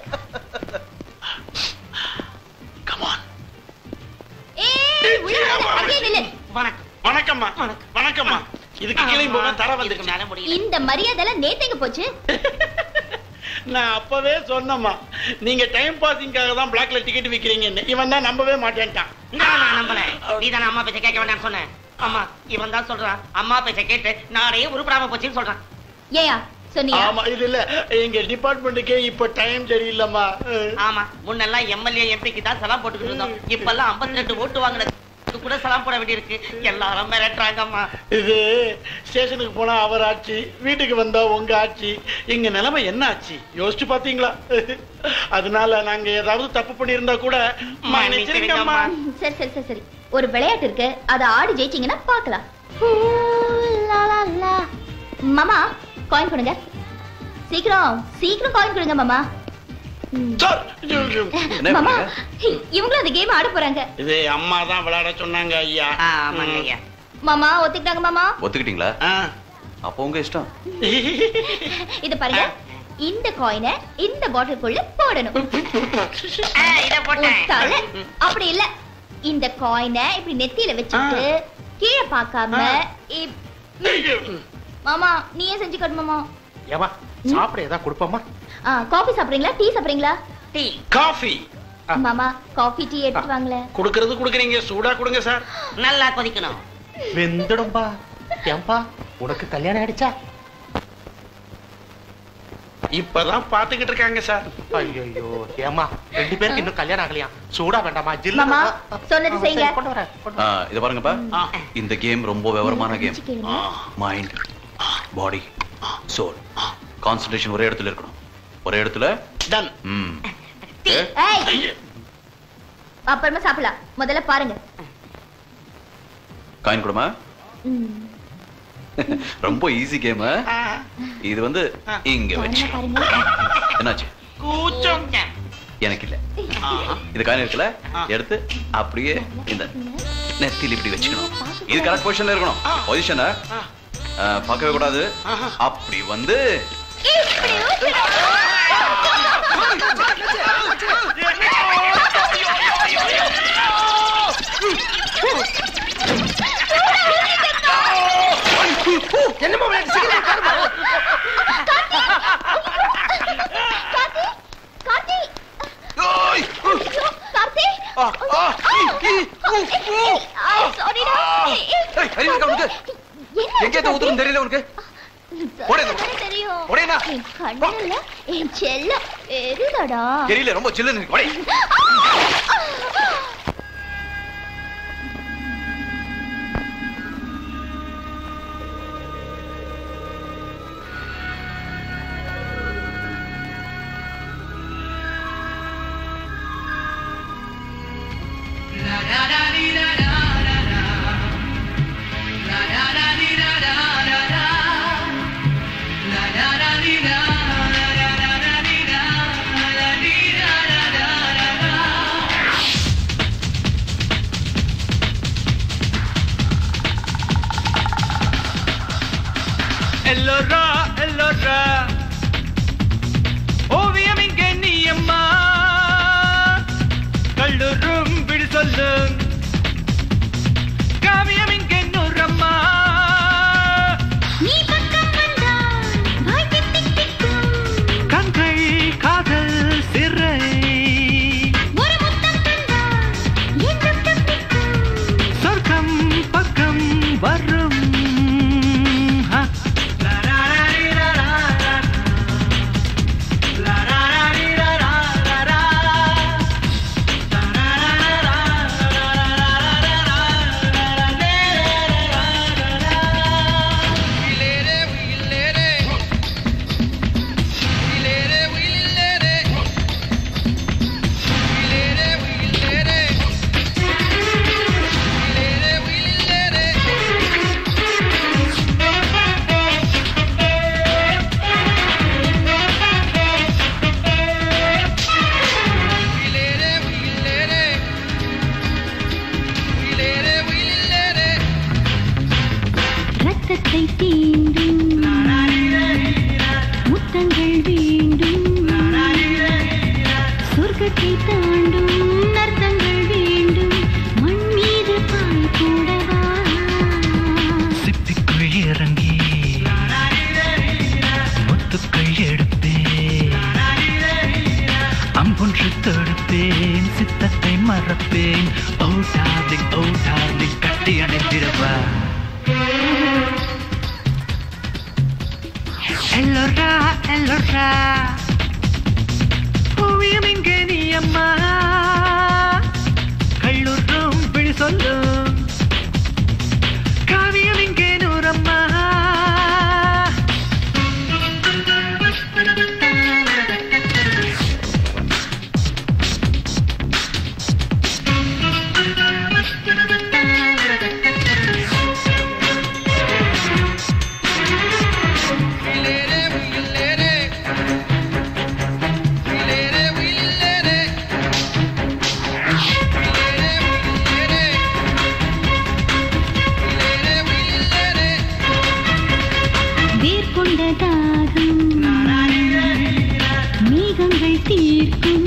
[SPEAKER 21] ஏய் உள்ள வராத, அங்கேயே நில்லு.
[SPEAKER 18] வணக்கம்மா வணக்கம்மா இதுக்கு கீழே போக தர வந்துருச்சு
[SPEAKER 21] இந்த மரியாதை நேத்து எங்க போச்சு
[SPEAKER 18] நான் அப்பவே சொன்னம்மா நீங்க டைம் பாசிங்காக தான் பிளாக்ல டிக்கெட் விக்கிறீங்கன்னு இவன் தான் நம்பவே மாட்டேன்ட்டான்
[SPEAKER 15] நான் நம்பல நீ தானே அம்மா பேச்ச கேட்க வேண்டாம்னு சொன்னேன் அம்மா இவன் தான் சொல்றான் அம்மா பேச்ச கேட்டு நானே உருப்படாம போச்சுன்னு சொல்றான்
[SPEAKER 21] ஏயா சொன்னியா
[SPEAKER 18] ஆமா இது இல்ல எங்க டிபார்ட்மெண்ட்டுக்கே இப்ப டைம் சரியில்லம்மா
[SPEAKER 15] ஆமா முன்னெல்லாம் எம்எல்ஏ எம்பிக்கு தான் சலாம் போட்டுக்கிட்டு இருந்தோம் இப்பெல்லாம் 52 ரெண்டு ஓட்டு வாங்கினது கூட சலாம் போட வேண்டியிருக்கு எல்லாரும் மிரட்டுறாங்கம்மா
[SPEAKER 18] இது ஸ்டேஷனுக்கு போனா அவர் ஆட்சி வீட்டுக்கு வந்தா உங்க ஆட்சி எங்க நிலைமை என்ன ஆச்சு யோசிச்சு பாத்தீங்களா அதனால நாங்க ஏதாவது தப்பு பண்ணியிருந்தா கூட மன்னிச்சிருங்கம்மா
[SPEAKER 21] சரி சரி சரி சரி ஒரு விளையாட்டு இருக்கு அதை ஆடி ஜெயிச்சீங்கன்னா பார்க்கலாம் ஊ, லா, லா, லா. மாமா காயின் கொடுங்க சீக்கிரம் சீக்கிரம் காயின் கொடுங்க மாமா
[SPEAKER 14] என்ன
[SPEAKER 21] மாமா
[SPEAKER 14] பண்ணுங்க
[SPEAKER 21] இவங்களும் அந்த கேம் ஆட போறாங்க
[SPEAKER 18] இது அம்மா தான் விளையாட சொன்னாங்க ஐயா
[SPEAKER 15] ஆமாங்க ஐயா
[SPEAKER 21] மாமா ஒத்துக்கிட்டாங்க மாமா
[SPEAKER 14] ஒத்துக்கிட்டீங்களா அப்போ உங்க இஷ்டம்
[SPEAKER 21] இது பாருங்க இந்த காயினை இந்த பாட்டிலுக்குள்ள போடணும்
[SPEAKER 15] இத போட்டேன்
[SPEAKER 21] தலை. அப்படி இல்ல இந்த காயினை இப்படி நெத்தியில வச்சுட்டு கீழே பார்க்காம இப்- மாமா நீயே செஞ்சு கட்டு மாமா
[SPEAKER 9] ஏமா சாப்பிட ஏதாவது கொடுப்போமா
[SPEAKER 21] ஆ, காபி சாப்பிடுறீங்களா டீ சாப்பிடுறீங்களா
[SPEAKER 15] டீ
[SPEAKER 18] காஃபி
[SPEAKER 21] மாமா காபி டீ எடுத்து வாங்களேன்
[SPEAKER 18] குடுக்கறது குடுக்குறீங்க சூடா கொடுங்க சார்
[SPEAKER 15] நல்லா கொதிக்கணும்
[SPEAKER 9] வெந்துடும்பா ஏன்பா உனக்கு கல்யாணம் ஆயிடுச்சா
[SPEAKER 18] இப்பதான் பாத்துக்கிட்டு இருக்காங்க சார்
[SPEAKER 9] ஐயோ ஏமா ரெண்டு பேருக்கு இன்னும் கல்யாணம் ஆகலையா சூடா வேண்டாமா ஜில்லு
[SPEAKER 21] மாமா சொன்னது செய்யுங்க
[SPEAKER 9] கொண்டு வரேன்
[SPEAKER 14] ஆ, இத பாருங்கப்பா இந்த கேம் ரொம்ப விவரமான கேம்
[SPEAKER 21] கேளுங்க.
[SPEAKER 14] மைண்ட் பாடி சோல் கான்சன்ட்ரேஷன் ஒரே இடத்துல இருக்கணும் ஒரே இடத்துல
[SPEAKER 18] டன்
[SPEAKER 14] ம்
[SPEAKER 21] ஏய் அப்புறமா சாப்பிடலாம் முதல்ல பாருங்க
[SPEAKER 14] காயின் கொடுமா
[SPEAKER 21] ம்.
[SPEAKER 14] ரொம்ப ஈஸி கேம் இது வந்து இங்க வச்சு
[SPEAKER 21] பாருங்க
[SPEAKER 14] என்னாச்சு
[SPEAKER 18] கூச்சம்
[SPEAKER 14] எனக்கு இல்ல இது காயின் இருக்குல்ல எடுத்து அப்படியே இந்த நெத்தியில் இப்படி வச்சுக்கணும் இது கரெக்ட் பொசிஷன்ல இருக்கணும் பொசிஷனை பார்க்கவே கூடாது அப்படி வந்து
[SPEAKER 13] என்னமோ விளையாட்டு, சீக்கிரம் உட்காருமா.
[SPEAKER 21] எங்க ஊத்துறதுன்னு
[SPEAKER 14] தெரியல உனக்கு
[SPEAKER 21] சொன்னாதானே தெரியும்
[SPEAKER 14] போடேண்ணா.
[SPEAKER 21] என் கண்ணுல என் செல்லம் எரிதடா
[SPEAKER 14] தெரியல ரொம்ப சில்லுன்னு இருக்கு. போடே.
[SPEAKER 22] எல்லோரா எல்லோரா ஓவியம் இங்கே நீ அம்மா கல்லூரும் விடு சொல்லு காவியம் இங்கே நூறம்மா
[SPEAKER 6] நீ பக்கம் வந்தால் வாய் திக் திக் திக்கும்
[SPEAKER 22] கண்கள் காதல் சிறை
[SPEAKER 6] ஒரு முத்தம் தந்தால் என் ரத்தம் திக்கும்
[SPEAKER 22] சொர்க்கம் பக்கம் வரும் ஹ.
[SPEAKER 6] ரத்தத்தை தீண்டும் முத்தங்கள் வேண்டும் சொர்க்கத்தை தாண்டும் அர்த்தங்கள் வேண்டும் மண் மீது பாய் கூடவா
[SPEAKER 22] சிப்பிக்குள் இறங்கி முத்துக்கள் எடுப்பேன் அம்பொன்று தொடுப்பேன் சித்தத்தை மறப்பேன் ஓ டார்லிங் ஓ டார்லிங் கட்டி அணைத்திடவா எல்லோரா எல்லோரா ஓவியம் இங்கே நீ அம்மா கல்லூரும் விழி சொல்லும் காவியம் இங்கே நூறம்மா
[SPEAKER 6] வேர் கொண்ட தாகம் மேகங்கள் தீர்க்கும்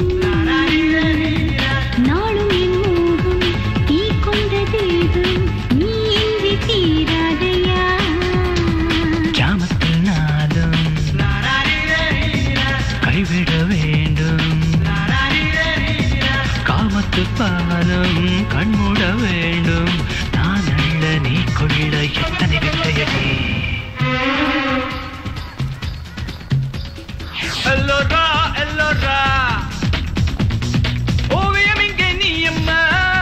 [SPEAKER 6] நாளும் என் மோகம் தீ கொண்ட தேகம் நீ இன்றி தீராதையா
[SPEAKER 22] ஜாமத்தில் நாளும் கைவிட வேண்டும் காமத்து பாலும் கண்மூட வேண்டும் நான் அள்ள நீ கொள்ள எத்தனை வித்தையடி எல்லோரா எல்லோரா ஓவியம் இங்கே நீ அம்மா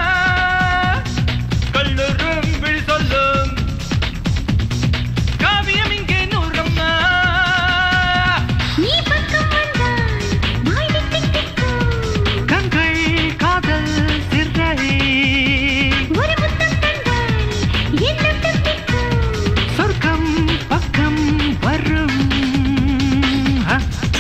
[SPEAKER 22] கல்லூரும் விழி சொல்லும் காவியம் இங்கே நூறம்மா
[SPEAKER 6] நீ பக்கம் வந்தால் வாய் திக் திக் திக்கும்
[SPEAKER 22] கண்கள் காதல் சிறை
[SPEAKER 6] ஒரு முத்தம் தந்தால் என் ரத்தம் திக்கும்
[SPEAKER 22] சொர்க்கம் பக்கம் வரும் ஹ.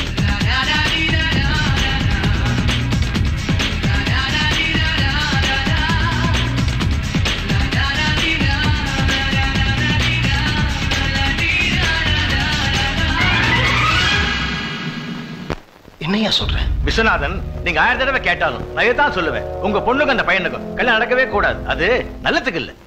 [SPEAKER 7] என்னையா சொல்ற
[SPEAKER 16] விஸ்வநாதன் நீங்க ஆயிரம் தடவை கேட்டாலும் நான் இதைத்தான் சொல்லுவேன் உங்க பொண்ணுக்கு அந்த பையனுக்கும் கல்யாணம் நடக்கவே கூடாது அது நல்லதுக்கு இல்ல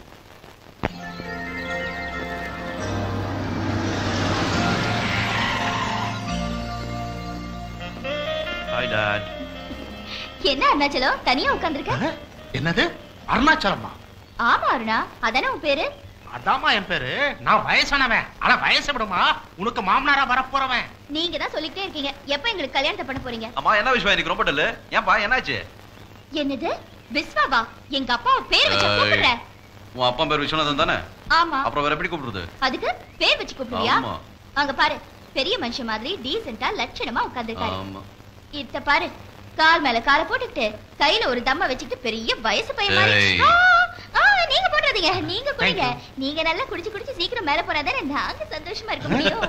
[SPEAKER 18] ஹாய் டாட்
[SPEAKER 21] என்ன அருணாச்சலம் தனியா உட்கார்ந்திருக்க
[SPEAKER 18] என்னது அருணாச்சலமா
[SPEAKER 21] ஆமா அருணா அதானே உன் பேரு
[SPEAKER 8] அதாம்மா என் பேரு நான் வயசானவன் ஆனா வயசை விடுமா உனக்கு மாமனாரா வரப்போறவன்
[SPEAKER 21] நீங்க தான் சொல்லிக்கிட்டே இருக்கீங்க எப்ப எங்களுக்கு கல்யாணத்தை பண்ண போறீங்க
[SPEAKER 14] அம்மா என்ன விஷயம் எனக்கு ரொம்ப டல்லு ஏன்பா என்னாச்சு
[SPEAKER 21] என்னது விஸ்வாவா எங்க அப்பாவை பேர் வச்சு கூப்பிடுற
[SPEAKER 14] உன் அப்பா பேர் விஸ்வநாதன் தானே
[SPEAKER 21] ஆமா
[SPEAKER 14] அப்புறம் வேற எப்படி கூப்பிடுறது
[SPEAKER 21] அதுக்கு பேர் வச்சு கூப்பிடுறியா
[SPEAKER 14] ஆமா.
[SPEAKER 21] அங்க பாரு பெரிய மனுஷன் மாதிரி டீசென்ட்டா லட்சணமா உட்கார்ந்திருக்காரு
[SPEAKER 14] ஆமா
[SPEAKER 21] இத்த பாரு கால் மேல காலை போட்டுக்கிட்டு கையில ஒரு தம்ம வச்சுக்கிட்டு பெரிய வயசு பையன் மாதிரி
[SPEAKER 14] ஏய்.
[SPEAKER 21] ஆ, ஆ, நீங்க போட்டுறதீங்க நீங்க குடிங்க நீங்க நல்லா குடிச்சு குடிச்சு சீக்கிரம் மேல போனாதானே நாங்க சந்தோஷமா இருக்க முடியும்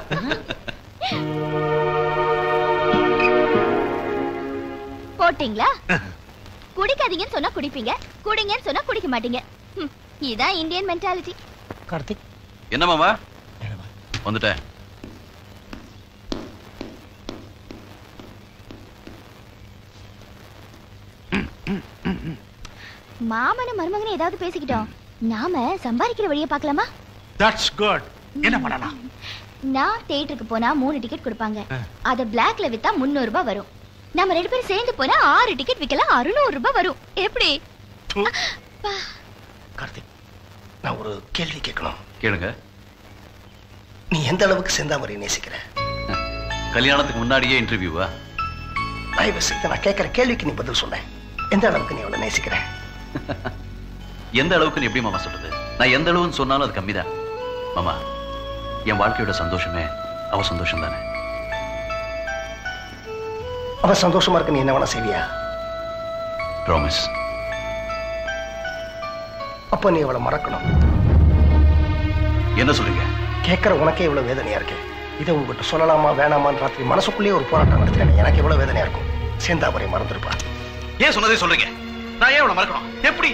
[SPEAKER 21] போட்டீங்களா குடிக்காதீங்கன்னு சொன்னா குடிப்பீங்க குடிங்கன்னு சொன்னா குடிக்க மாட்டீங்க ஹம், இதான் இந்தியன் மென்டாலிட்டி
[SPEAKER 8] கார்த்திக்
[SPEAKER 14] என்ன மாமா வந்துட்டேன்
[SPEAKER 21] மாமனும் மருமகனும் ஏதாவது பேசிக்கிட்டோம் நாம சம்பாதிக்கிற வழியை பார்க்கலாமா
[SPEAKER 8] தட்ஸ் குட் என்ன பண்ணலாம்
[SPEAKER 21] நான் தியேட்டருக்கு போனா மூணு டிக்கெட் கொடுப்பாங்க அத பிளாக்ல வித்தா முந்நூறு ரூபாய் வரும் நம்ம ரெண்டு பேரும் சேர்ந்து போனா ஆறு டிக்கெட் விக்கலாம் அறுநூறு ரூபாய் வரும் எப்படி
[SPEAKER 13] கார்த்திக் நான் ஒரு கேள்வி கேட்கணும்
[SPEAKER 14] கேளுங்க
[SPEAKER 13] நீ எந்த அளவுக்கு செந்தாமரை நேசிக்கிற
[SPEAKER 14] கல்யாணத்துக்கு முன்னாடியே இன்டர்வியூவா
[SPEAKER 13] தயவு செய்து நான் கேட்கிற கேள்விக்கு நீ பதில் சொன்ன எந்த அளவுக்கு நீ அவளை நேசிக்கிற
[SPEAKER 14] எந்த அளவுக்கு எப்படி மாமா சொல்றது நான் எந்த அளவுன்னு சொன்னாலும் அது கம்மிதான் மாமா என் வாழ்க்கையோட சந்தோஷமே அவ சந்தோஷம் தானே
[SPEAKER 13] அவ சந்தோஷமா இருக்க நீ என்ன வேணா செய்வியா
[SPEAKER 14] ப்ராமிஸ்
[SPEAKER 13] அப்ப நீ அவளை மறக்கணும்
[SPEAKER 14] என்ன சொல்றீங்க
[SPEAKER 13] கேட்கிற உனக்கே இவ்வளவு வேதனையா இருக்கு இதை உங்ககிட்ட சொல்லலாமா வேணாமான்னு ராத்திரி மனசுக்குள்ளேயே ஒரு போராட்டம் நடத்துறேன் எனக்கு எவ்வளவு வேதனையா இருக்கும் சேந்தாமரை மறந்துருப்பா
[SPEAKER 14] ஏன் சொன்னதே சொல்றீங்க நான் ஏன் இவ்வளவு மறக்கணும் எப்படி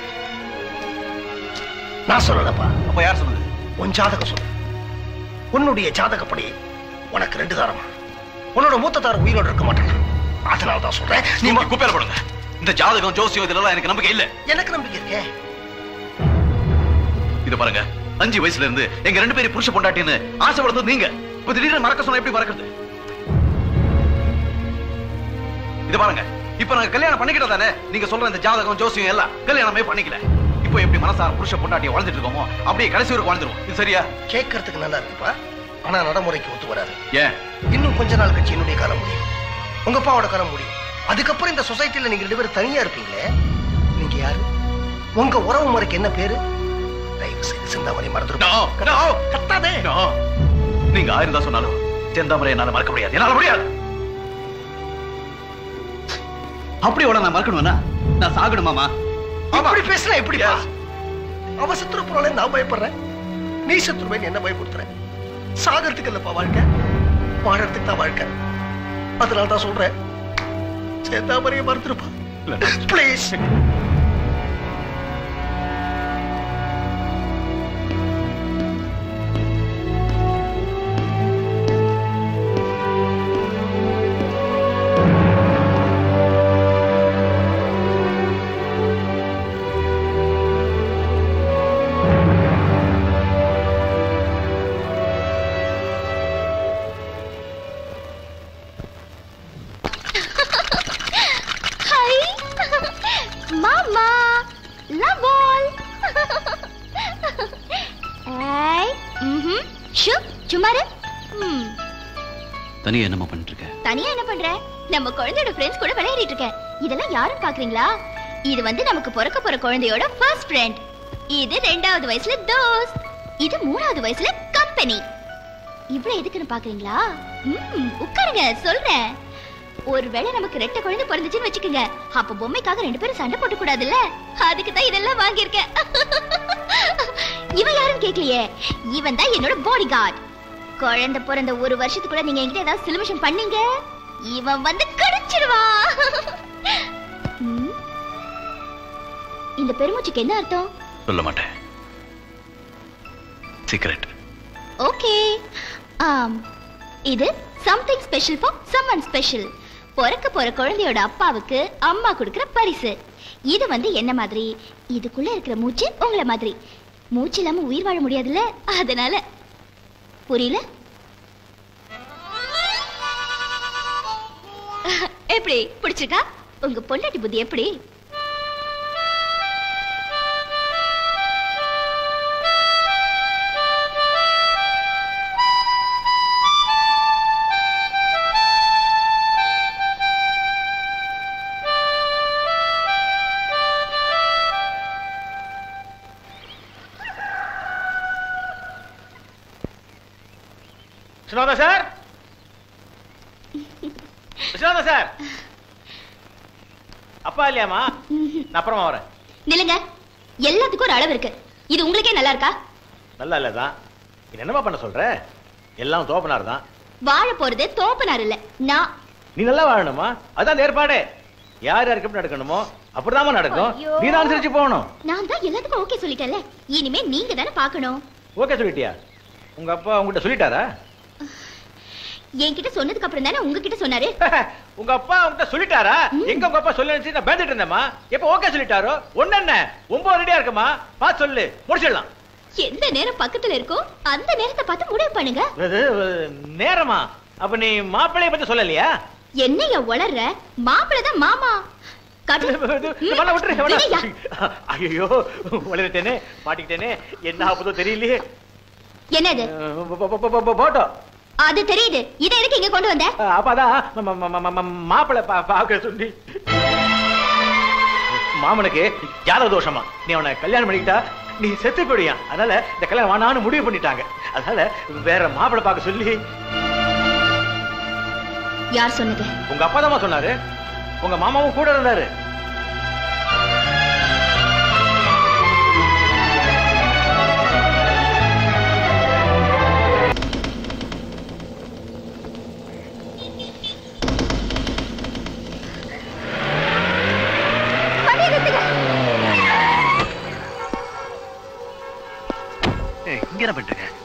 [SPEAKER 13] நான் சொல்லலப்பா
[SPEAKER 14] அப்ப யார் சொன்னது
[SPEAKER 13] உன் ஜாதகம் சொல்லு உன்னுடைய ஜாதகப்படி உனக்கு ரெண்டு தாரமா உன்னோட மூத்த தாரம் உயிரோடு இருக்க மாட்டான் அதனால தான் சொல்றேன்
[SPEAKER 14] நீ குப்பையில போடுங்க இந்த ஜாதகம் ஜோசியம் இதெல்லாம் எனக்கு நம்பிக்கை இல்ல
[SPEAKER 13] எனக்கு நம்பிக்கை இருக்கே
[SPEAKER 14] இது பாருங்க அஞ்சு வயசுல இருந்து எங்க ரெண்டு பேரும் புருஷ பொண்டாட்டின்னு ஆசை வளர்ந்தது நீங்க இப்ப திடீர்னு மறக்க சொன்னா எப்படி மறக்கிறது இது பாருங்க இப்ப நாங்க கல்யாணம் பண்ணிக்கிட்டோம் தானே நீங்க சொல்ற இந்த ஜாதகம் ஜோசியம் எல்லாம் கல்யாணமே பண்ணிக்கல இப்போ எப்படி மனசார புருஷ பொண்டாட்டியை வாழ்ந்துட்டு இருக்கோமோ அப்படியே கடைசி வரைக்கும் வாழ்ந்துருவோம் இது சரியா
[SPEAKER 13] கேட்கறதுக்கு நல்லா இருக்குப்பா ஆனா நடைமுறைக்கு ஒத்து வராது
[SPEAKER 14] ஏன்
[SPEAKER 13] இன்னும் கொஞ்ச நாள் கழிச்சு என்னுடைய காலம் முடியும் உங்க அப்பாவோட காலம் முடியும் அதுக்கப்புறம் இந்த சொசைட்டில நீங்க ரெண்டு பேரும் தனியா இருப்பீங்களே நீங்க யாரு உங்க உறவு முறைக்கு என்ன பேரு தயவு செய்து சிந்தாமணி மறந்துடும் கத்தாதே
[SPEAKER 14] நீங்க ஆயிரம் தான் சொன்னாலும் செந்தாமரை என்னால மறக்க முடியாது என்னால முடியாது அப்படி உட நான் மறக்கணும்னா நான் சாகணுமாமா
[SPEAKER 13] இப்படி பேசினா எப்படிப்பா அவ செத்துரு போறாளே நான் பயப்படுறேன் நீ செத்துருவேன் என்ன பயப்படுத்துறேன் சாகறதுக்கு இல்லப்பா வாழ்க்கை வாழறதுக்கு தான் வாழ்க்கை அதனால தான் சொல்றேன் சேந்தாமரையை மறந்துருப்பா ப்ளீஸ்
[SPEAKER 21] ஹாய் மாமா லவ் ஆல் ஏய் ம்ஹும் ஷூ சும்மாரு ம்
[SPEAKER 14] தனியா என்னமா பண்ணிட்டு இருக்க
[SPEAKER 21] தனியா என்ன பண்ற நம்ம குழந்தையோட ஃப்ரெண்ட்ஸ் கூட விளையாடிட்டு இருக்கேன் இதெல்லாம் யாரும் பாக்குறீங்களா இது வந்து நமக்கு பிறக்க போற குழந்தையோட ஃபர்ஸ்ட் ஃப்ரெண்ட் இது ரெண்டாவது வயசுல தோஸ்த் இது மூணாவது வயசுல கம்பெனி இவ்வளவு எதுக்குன்னு பாக்குறீங்களா ம் உட்காருங்க சொல்றேன் ஒருவேளை நமக்கு ரெட்டை குழந்தை பிறந்துச்சுன்னு வச்சுக்கோங்க அப்ப பொம்மைக்காக ரெண்டு பேரும் சண்டை போட்டு கூடாதுல்ல அதுக்கு தான் இதெல்லாம் வாங்கியிருக்கேன் இவன் யாரும் கேட்கலையே இவன் தான் என்னோட பாடி கார்டு குழந்தை பிறந்த ஒரு வருஷத்துக்குள்ள நீங்க என்கிட்ட ஏதாவது சிலுமிஷம் பண்ணீங்க இவன் வந்து கடிச்சிடுவான் ம். இந்த பெருமூச்சுக்கு என்ன அர்த்தம்
[SPEAKER 14] சொல்ல மாட்டேன் சீக்ரெட்
[SPEAKER 21] ஓகே ஆம் இது something special for someone special பிறக்க போற குழந்தையோட அப்பாவுக்கு அம்மா கொடுக்கிற பரிசு இது வந்து என்ன மாதிரி இதுக்குள்ள இருக்கிற மூச்சு உங்களை மாதிரி மூச்சு இல்லாம உயிர் வாழ முடியாதுல்ல அதனால புரியல எப்படி பிடிச்சிருக்கா உங்க பொண்டாட்டி புத்தி எப்படி
[SPEAKER 16] விஸ்வநாதா சார் விஸ்வநாதா சார் அப்பா இல்லையாமா நான் அப்புறமா வரேன்
[SPEAKER 21] நில்லுங்க எல்லாத்துக்கும் ஒரு அளவு இருக்கு இது உங்களுக்கே நல்லா இருக்கா
[SPEAKER 16] நல்லா இல்லதான் நீ என்னமா பண்ண சொல்ற எல்லாம் தோப்பனார் தான்
[SPEAKER 21] வாழ போறது தோப்பனார் இல்ல நான்
[SPEAKER 16] நீ நல்லா வாழணுமா அதான் இந்த ஏற்பாடு யார் யாருக்கு எப்படி நடக்கணுமோ அப்படிதாம்மா நடக்கும்
[SPEAKER 21] ஐயோ.
[SPEAKER 16] நீ தான் அனுசரிச்சு போகணும்
[SPEAKER 21] நான் தான் எல்லாத்துக்கும் ஓகே சொல்லிட்டேன்ல இனிமே நீங்க தானே பார்க்கணும்
[SPEAKER 16] ஓகே சொல்லிட்டியா உங்க அப்பா உங்ககிட்ட சொல்லிட்டாரா
[SPEAKER 21] என்கிட்ட சொன்னதுக்கு அப்புறம் தானே உங்ககிட்ட சொன்னாரு
[SPEAKER 16] உங்க அப்பா உங்ககிட்ட சொல்லிட்டாரா எங்க உங்க அப்பா சொல்லி நான் பேந்துட்டு இருந்தேம்மா எப்ப ஓகே சொல்லிட்டாரோ ஒண்ணு என்ன ஒன்பது ரெடியா இருக்குமா பார்த்து சொல்லு முடிச்சிடலாம்
[SPEAKER 21] எந்த நேரம் பக்கத்துல இருக்கோ அந்த நேரத்தை பார்த்து முடிவு பண்ணுங்க
[SPEAKER 16] இது, நேரமா அப்ப நீ மாப்பிள்ளைய பத்தி சொல்லலையா
[SPEAKER 21] என்னைய வளர்ற மாப்பிள்ளை தான் மாமா காட்டு. ம்,
[SPEAKER 16] வேணா விட்டுரு, வேணா.
[SPEAKER 21] விடுயா.
[SPEAKER 16] ஐயோ வளர்த்தேனே மாட்டிக்கிட்டேனே என்ன ஆகுதோ தெரியலையே
[SPEAKER 21] என்னது
[SPEAKER 16] போட்டோ
[SPEAKER 21] அது தெரியுது இதை எதுக்கு இங்க கொண்டு வந்த
[SPEAKER 16] அப்பதான் மாப்பிள்ளை பார்க்க சொல்லி மாமனுக்கு ஜாதக தோஷமா நீ அவனை கல்யாணம் பண்ணிக்கிட்டா நீ செத்து போயிடுயா அதனால இந்த கல்யாணம் வேணான்னு முடிவு பண்ணிட்டாங்க அதனால வேற மாப்பிள்ளை பார்க்க சொல்லி
[SPEAKER 21] யார் சொன்னது
[SPEAKER 16] உங்க அப்பா தான் சொன்னாரு உங்க மாமாவும் கூட இருந்தாரு
[SPEAKER 20] இங்க என்ன பண்ணிட்டு இருக்க?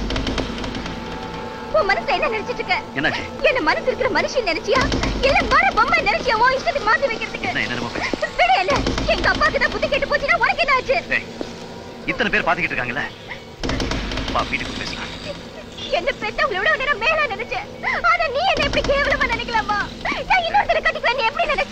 [SPEAKER 21] உன் மனசுல என்ன நினைச்சிட்டு இருக்க
[SPEAKER 20] என்னாச்சு
[SPEAKER 21] என்ன மனசு இருக்கிற மனுஷன் நினைச்சியா இல்ல மர பொம்மை நினைச்சியா உன் இஷ்டத்துக்கு மாத்தி வைக்கிறதுக்கு
[SPEAKER 20] என்ன என்னமோ பேசு.
[SPEAKER 21] விடு என்ன எங்க அப்பாக்கு தான் புத்தி கெட்டு போச்சுன்னா உனக்கு என்ன ஆச்சு
[SPEAKER 20] ஏய், இத்தனை பேர் பாத்துக்கிட்டு இருக்காங்கல்ல வா வீட்டுக்கு பேசலாம்
[SPEAKER 21] என்ன பெத்தவங்களை விட உன்னை நான் மேல நினைச்சேன் ஆனா நீ என்ன எப்படி கேவலமா நினைக்கலாமா நான் இன்னொருத்தரை கட்டிக்கிறேன் நீ எப்படி நினைச்ச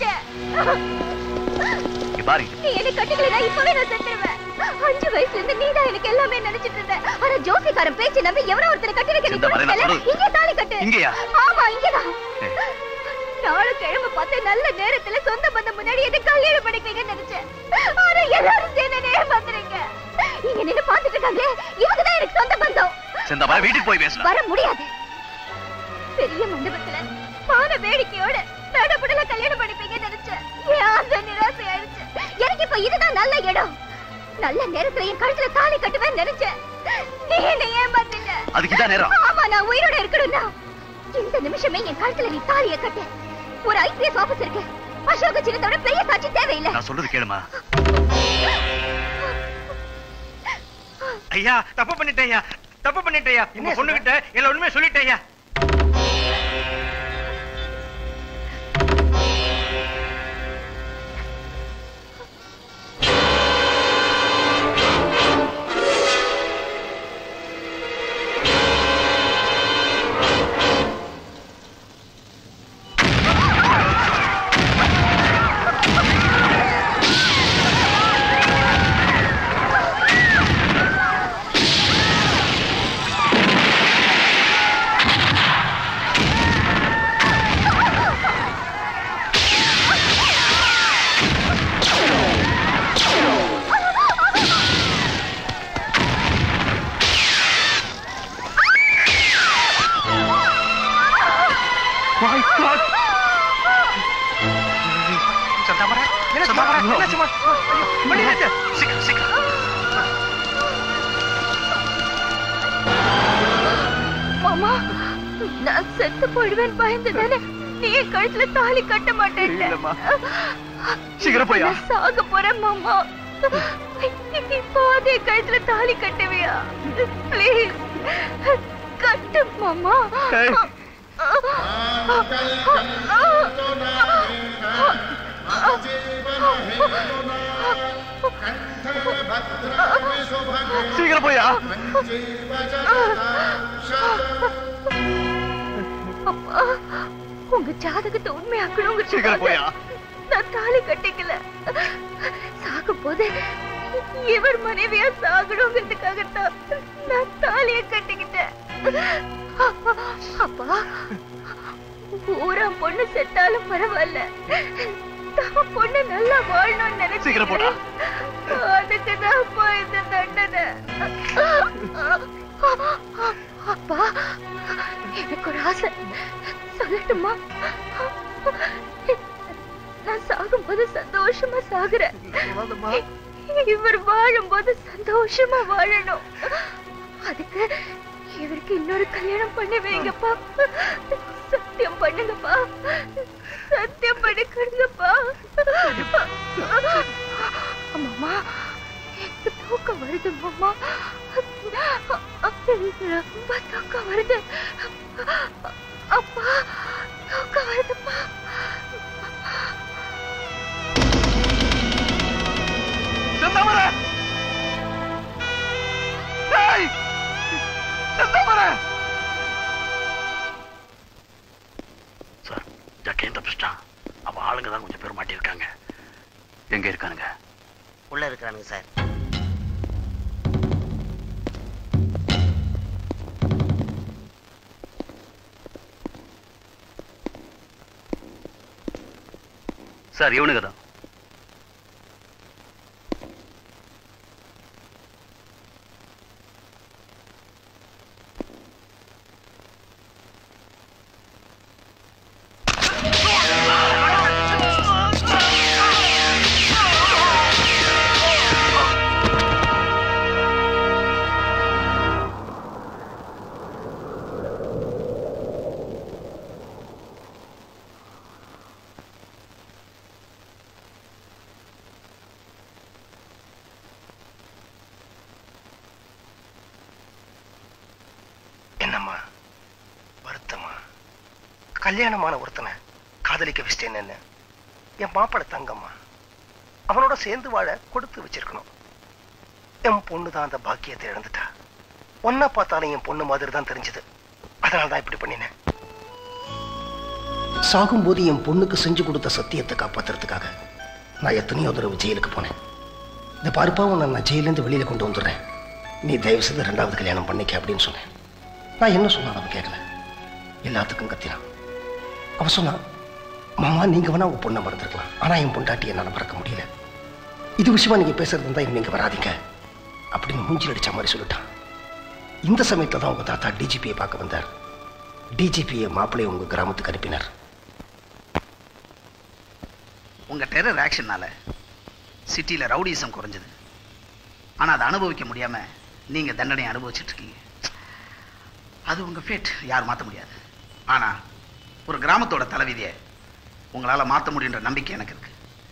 [SPEAKER 20] இங்க பாரு
[SPEAKER 21] நீ என்ன கட்டிக்கலனா இப்பவே நான் செத்துருவேன் அஞ்சு வயசுல இருந்து நீ தான் எனக்கு எல்லாமே நினைச்சிட்டு இருந்த ஆனா ஜோசிக்காரன் பேச்சு நம்பி எவனோ ஒருத்தரை கட்டிருக்க நீ
[SPEAKER 20] இந்த மாதிரி நான்
[SPEAKER 21] கொடுக்கல
[SPEAKER 20] சொல்றது-
[SPEAKER 21] இங்கே தாலி கட்டு
[SPEAKER 20] இங்கேயா?
[SPEAKER 21] ஆமா இங்கதான் நாளை கிழமை பார்த்து நல்ல நேரத்துல சொந்த பந்தம் முன்னாடி என்ன கல்யாணம் பண்ணிப்பீங்கன்னு நினைச்சேன் ஆனா எல்லாரும் சேர்ந்து என்ன ஏமாத்துறீங்க இங்க நின்னு பாத்துட்டு இருக்காங்க இவங்க தான் எனக்கு சொந்த பந்தம்
[SPEAKER 20] செந்தா வா வீட்டுக்கு போய் பேசலாம்
[SPEAKER 21] வர முடியாது பெரிய மண்டபத்துல பான வேடிக்கையோட தடபுடல கல்யாணம் பண்ணிப்பீங்கன்னு நினைச்சேன் ஏன் அந்த நிராசை ஆயிடுச்சு எனக்கு இப்ப இதுதான் நல்ல இடம் நல்ல நேரத்துல என் கழுத்துல தாலி கட்டுவேன்னு நினைச்சேன் நீ என்ன ஏமாத்திட்ட
[SPEAKER 20] அதுக்கு இதான் நேரம்.
[SPEAKER 21] ஆமா நான் உயிரோட இருக்கணும்னா இந்த நிமிஷமே என் கழுத்துல நீ தாலிய கட்டு ஒரு ஐபிஎஸ் ஆபீசருக்கு அசோக சின்னத்தோட பெரிய சாட்சி தேவையில்லை
[SPEAKER 20] நான் சொல்றது கேளுமா
[SPEAKER 9] ஐயா தப்பு பண்ணிட்டேன் ஐயா தப்பு பண்ணிட்டேன் ஐயா உங்க பொண்ணுகிட்ட எல்லா உண்மையை சொல்லிட்டேன் ஐயா
[SPEAKER 20] My God!
[SPEAKER 9] சந்தாமரா என்ன சந்தாமரா என்னாச்சுமா மணி என்னாச்சு
[SPEAKER 20] சீக்கிரம் சீக்கிரம்
[SPEAKER 21] மாமா நான் செத்து போயிடுவேன் பயந்து தானே நீ என் கழுத்துல தாலி கட்ட மாட்டேன்
[SPEAKER 20] இல்லம்மா. சீக்கிரம் போயா.
[SPEAKER 21] சாக போறேன் மாமா இப்போ அதே கழுத்துல தாலி கட்டுவியா ப்ளீஸ் கட்டு மாமா
[SPEAKER 20] ஏய். சீக்கிரம் போயா
[SPEAKER 21] அப்பா உங்க ஜாதகத்தை உண்மையாக்கணுங்க
[SPEAKER 20] சீக்கிரம் போயா.
[SPEAKER 21] நான் தாலி கட்டிக்கல சாக போது இவர் மனைவியா சாகணுங்கிறதுக்காகத்தான் நான் தாலிய கட்டிக்கிட்டேன் அப்பா ஊரா பொண்ணு செத்தாலும் பரவாயில்ல தான் பொண்ணு நல்லா வாழணும்னு நினைச்சு
[SPEAKER 20] சீக்கிரம் போடா.
[SPEAKER 21] அதுக்கு தான் இந்த தண்டனை அப்பா எனக்கு ஒரு ஆசை சொல்லட்டுமா நான் சாகும்போது சந்தோஷமா சாகுறேன் இவர் வாழும்போது சந்தோஷமா வாழணும் அதுக்கு இவருக்கு இன்னொரு கல்யாணம் பண்ணி வைங்கப்பா சத்தியம் பண்ணுங்கப்பா சத்தியம் பண்ணி கொடுங்கப்பா அம்மாமா எனக்கு தூக்கம் வருது மாமா ரொம்ப தூக்கம் வருது அப்பா தூக்கம் வருதுப்பா
[SPEAKER 9] செந்தமர டேய் செந்தமர
[SPEAKER 17] சார் ஜக்கையும் தப்பிச்சிட்டான் அவ ஆளுங்க தான் கொஞ்சம் பேர் மாட்டியிருக்காங்க
[SPEAKER 14] எங்க இருக்கானுங்க
[SPEAKER 15] உள்ள இருக்கிறானுங்க சார்
[SPEAKER 14] சார் இவனுங்க தான்
[SPEAKER 19] என்னம்மா வருத்தமா கல்யாணமான ஒருத்தனை காதலிக்க வச்சிட்டேன்னு என்ன என் மாப்பிள தங்கம்மா அவனோட சேர்ந்து வாழ கொடுத்து வச்சிருக்கணும் என் பொண்ணு தான் அந்த பாக்கியத்தை இழந்துட்டா ஒன்ன பார்த்தாலும் என் பொண்ணு மாதிரி தான் தெரிஞ்சது அதனால தான் இப்படி பண்ணினேன் சாகும்போது என் பொண்ணுக்கு செஞ்சு கொடுத்த சத்தியத்தை காப்பாத்துறதுக்காக நான் எத்தனையோ தடவை ஜெயிலுக்கு போனேன் இந்த பாருப்பா உன்னை நான் ஜெயிலேருந்து வெளியில கொண்டு வந்துடுறேன் நீ தயவு செய்து ரெண்டாவது கல்யாணம் பண்ணிக்க அப்படின்னு சொன்னேன் நான் என்ன சொன்னாலும் அவன் கேட்கல எல்லாத்துக்கும் கத்தினான் அவன் சொன்னான் மாமா நீங்க வேணா உங்க பொண்ணை மறந்துருக்கலாம் ஆனா என் பொண்டாட்டி என்னால மறக்க முடியல இது விஷயமா நீங்க பேசுறது இருந்தா இனிமே இங்க வராதீங்க அப்படின்னு மூஞ்சில் அடிச்ச மாதிரி சொல்லிட்டான் இந்த சமயத்துல தான் உங்க தாத்தா டிஜிபியை பார்க்க வந்தார் டிஜிபியை மாப்பிள்ளையை உங்க கிராமத்துக்கு அனுப்பினார்
[SPEAKER 23] உங்க டெரர் ஆக்ஷனால சிட்டியில ரவுடிசம் குறைஞ்சது ஆனா அதை அனுபவிக்க முடியாம நீங்க தண்டனை அனுபவிச்சுட்டு இருக்கீங்க அது உங்க ஃபேட் யார் மாத்த முடியாது ஆனா ஒரு கிராமத்தோட தலைவிதியை உங்களால மாத்த முடியுன்ற நம்பிக்கை எனக்கு இருக்கு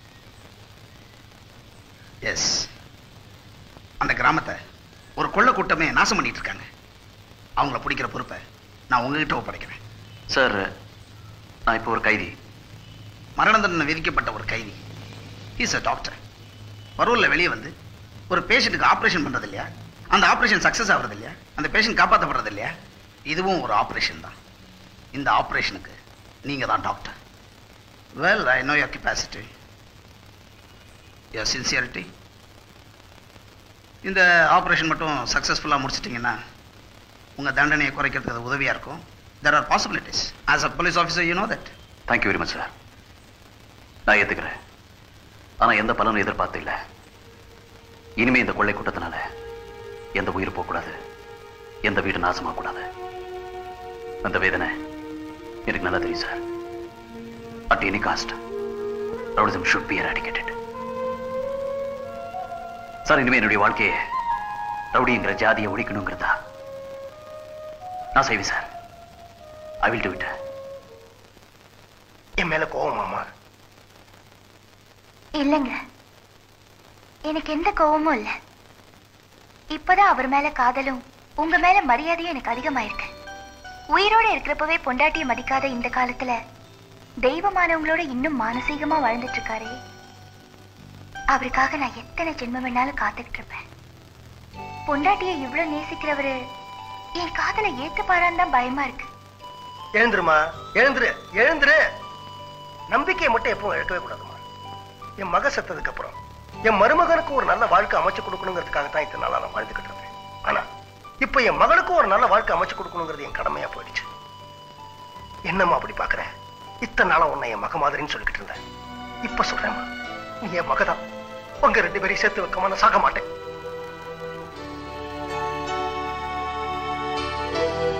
[SPEAKER 23] எஸ் அந்த கிராமத்தை ஒரு கொள்ள கூட்டமே நாசம் பண்ணிட்டு இருக்காங்க அவங்கள பிடிக்கிற பொறுப்பை நான் உங்ககிட்ட ஒப்படைக்கிறேன்
[SPEAKER 14] சார் நான் இப்போ ஒரு கைதி
[SPEAKER 23] மரண தண்டனை விதிக்கப்பட்ட ஒரு கைதி இஸ் அ டாக்டர் பரோலில் வெளியே வந்து ஒரு பேஷண்ட்டுக்கு ஆப்ரேஷன் பண்றது இல்லையா அந்த ஆப்ரேஷன் சக்ஸஸ் ஆகுறது இல்லையா அந்த பேஷண்ட் காப்பாற்றப்படுறது இல்லையா இதுவும் ஒரு ஆப்ரேஷன் தான் இந்த ஆப்ரேஷனுக்கு நீங்க தான் doctor well I know your capacity your sincerity இந்த ஆப்ரேஷன் மட்டும் சக்ஸஸ்ஃபுல்லாக முடிச்சிட்டிங்கன்னா உங்கள் தண்டனையை குறைக்கிறதுக்கு அது உதவியாக இருக்கும் there are possibilities as a police officer you know that
[SPEAKER 14] thank you very much sir நான் ஏத்துக்கிறேன் ஆனா எந்த பலனும் எதிர்பார்த்து இல்ல இனிமே இந்த கொள்ளை கூட்டத்தினால எந்த உயிர் போகக்கூடாது எந்த வீடு நாசமாகக்கூடாது அந்த வேதனை எனக்கு நல்லா தெரியும் sir at any cost rowdyism should be eradicated sir இனிமே என்னுடைய வாழ்க்கையை ரவுடிங்கிற ஜாதியை ஒழிக்கணுங்கிறதா நான் செய்வேன் sir I will do it
[SPEAKER 19] என் மேல கோவம் மாமா
[SPEAKER 21] இல்லைங்க எனக்கு எந்த கோவமும் இல்ல இப்பதான் அவர் மேல காதலும் உங்க மேல மரியாதையும் எனக்கு அதிகமாயிருக்கு உயிரோட இருக்கிறப்பவே பொண்டாட்டிய மதிக்காத இந்த காலத்துல தெய்வமானவங்களோட இன்னும் மானசீகமா வாழ்ந்துட்டு இருக்காரே அவருக்காக நான் எத்தனை ஜென்மம் வேணாலும் காத்துக்கிட்டு இருப்பேன் பொண்டாட்டிய இவ்வளவு நேசிக்கிறவரு என் காதலை ஏத்துப்பாரான்னு தான் பயமா இருக்கு
[SPEAKER 19] எழுந்துருமா எழுந்துரு எழுந்துரு நம்பிக்கையை மட்டும் எப்பவும் இழக்கவே கூடாதுமா என் மக செத்ததுக்கு அப்புறம் என் மருமகனுக்கு ஒரு நல்ல வாழ்க்கை அமைச்சு கொடுக்கணுங்கிறதுக்காக தான் இத்தனை நாளா நான் வாழ்ந்துகிட்டு இருந்தேன் ஆனா இப்ப என் மகளுக்கும் ஒரு நல்ல வாழ்க்கை அமைச்சு கொடுக்கணுங்கிறது என் கடமையா போயிடுச்சு என்னம்மா அப்படி பாக்குற இத்தனை நாளா உன்னை என் மக மாதிரின்னு சொல்லிக்கிட்டு இருந்தேன் இப்ப சொல்றேம்மா நீ என் மகதான் உங்க ரெண்டு பேரையும் சேர்த்து வைக்காம நான் சாக மாட்டேன்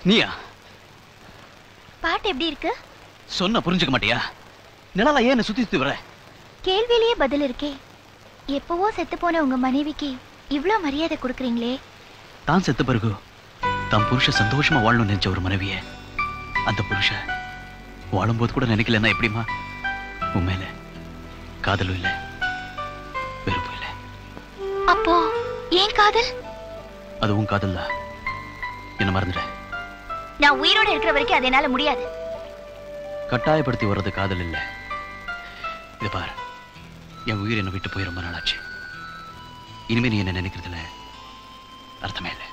[SPEAKER 14] நீயா
[SPEAKER 21] பாட்டு எப்படி இருக்கு
[SPEAKER 14] சொன்ன புரிஞ்சுக்க மாட்டியா நிழலா ஏன் என்னை சுத்தி சுத்தி வர
[SPEAKER 21] கேள்வியிலேயே பதில் இருக்கே எப்பவோ செத்து போன உங்க மனைவிக்கு இவ்ளோ மரியாதை கொடுக்குறீங்களே
[SPEAKER 14] தான் செத்த பிறகு தம் புருஷ சந்தோஷமா வாழணும்னு நினைச்ச ஒரு மனைவிய அந்த புருஷ வாழும்போது கூட நினைக்கலன்னா எப்படிமா உண்மையில காதலும் இல்ல வெறுப்பும் இல்ல
[SPEAKER 21] அப்போ ஏன் காதல்
[SPEAKER 14] அதுவும் காதல் தான் என்ன மறந்துட
[SPEAKER 21] நான் உயிரோட இருக்கிற வரைக்கும் அது என்னால முடியாது
[SPEAKER 14] கட்டாயப்படுத்தி வர்றது காதல் இல்ல இத பாரு என் உயிர் என்னை விட்டு போய் ரொம்ப நாளாச்சு இனிமே நீ என்ன நினைக்கிறதுல அர்த்தமே இல்லை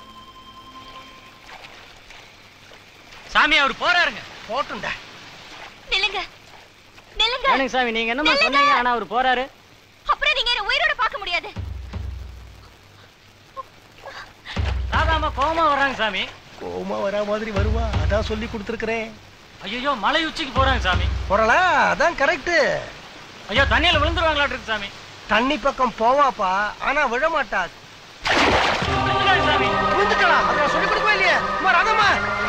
[SPEAKER 1] சாமி அவர் போறாருங்க
[SPEAKER 13] போட்டுண்டா
[SPEAKER 21] நில்லுங்க நில்லுங்க
[SPEAKER 1] ஏனுங்க சாமி நீங்க என்னமா சொன்னீங்க ஆனா அவர் போறாரு
[SPEAKER 21] அப்புறம் நீங்க என்ன உயிரோட பார்க்க முடியாது
[SPEAKER 1] ராதாமா கோமா வர்றாங்க சாமி
[SPEAKER 13] கோமா வரா மாதிரி வருவா அதான் சொல்லி கொடுத்துருக்கிறேன்
[SPEAKER 1] ஐயோ மலை உச்சிக்கு போறாங்க சாமி
[SPEAKER 13] போறலா அதான் கரெக்ட்
[SPEAKER 1] ஐயோ தண்ணியில விழுந்துருவாங்களாட்டு இருக்கு சாமி
[SPEAKER 13] தண்ணி பக்கம் போவாப்பா ஆனா விழ மாட்டா விழுந்துக்கலாம் அதை சொல்லி கொடுக்கவே இல்லையே அம்மா ராதம்மா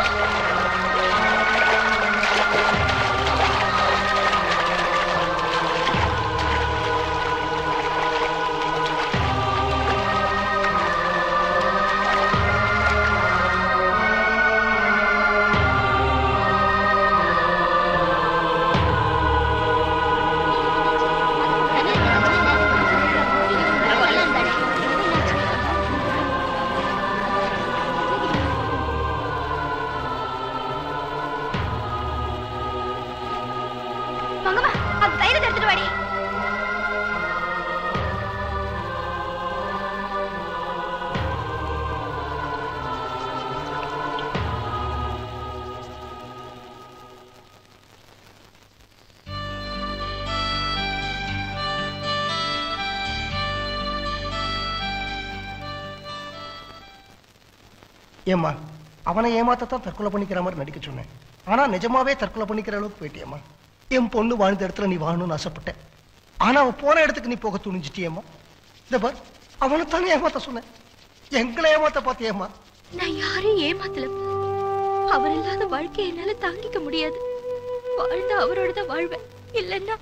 [SPEAKER 21] மங்கம்மா அந்த தைரியத்தை எடுத்துட்டு வாடி
[SPEAKER 13] ஏம்மா அவனை ஏமாத்தத்தான் தற்கொலை பண்ணிக்கிற மாதிரி நடிக்க சொன்னேன் ஆனா நிஜமாவே தற்கொலை பண்ணிக்கிற அளவுக்கு போயிட்டியம்மா என் பொண்ணு வாழ்ந்த இடத்துல நீ வாழணும்னு ஆசைப்பட்டேன் ஆனா அவன் போன இடத்துக்கு நீ போக துணிஞ்சிட்டியேம்மா இந்த பார் அவனை தானே ஏமாத்த சொன்னேன் எங்களை ஏமாத்த பார்த்தியேம்மா
[SPEAKER 21] நான் யாரையும் ஏமாத்தல அவர் இல்லாத வாழ்க்கையை என்னால தாங்கிக்க முடியாது வாழ்ந்த அவரோட தான் வாழ்வேன் இல்லைன்னா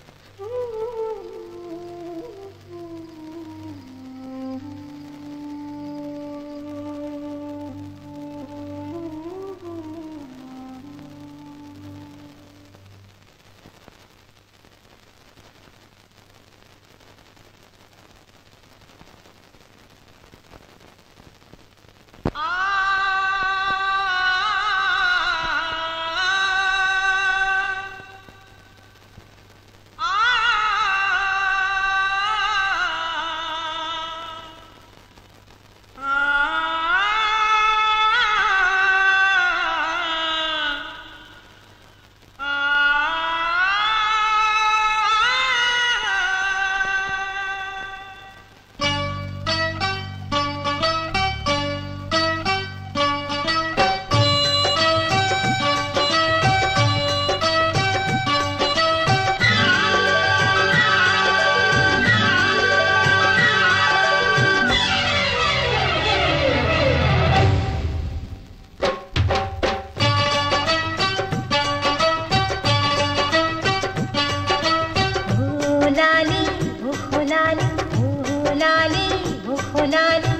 [SPEAKER 2] लाली ओहो लाली ओहो लाली ओहो लाली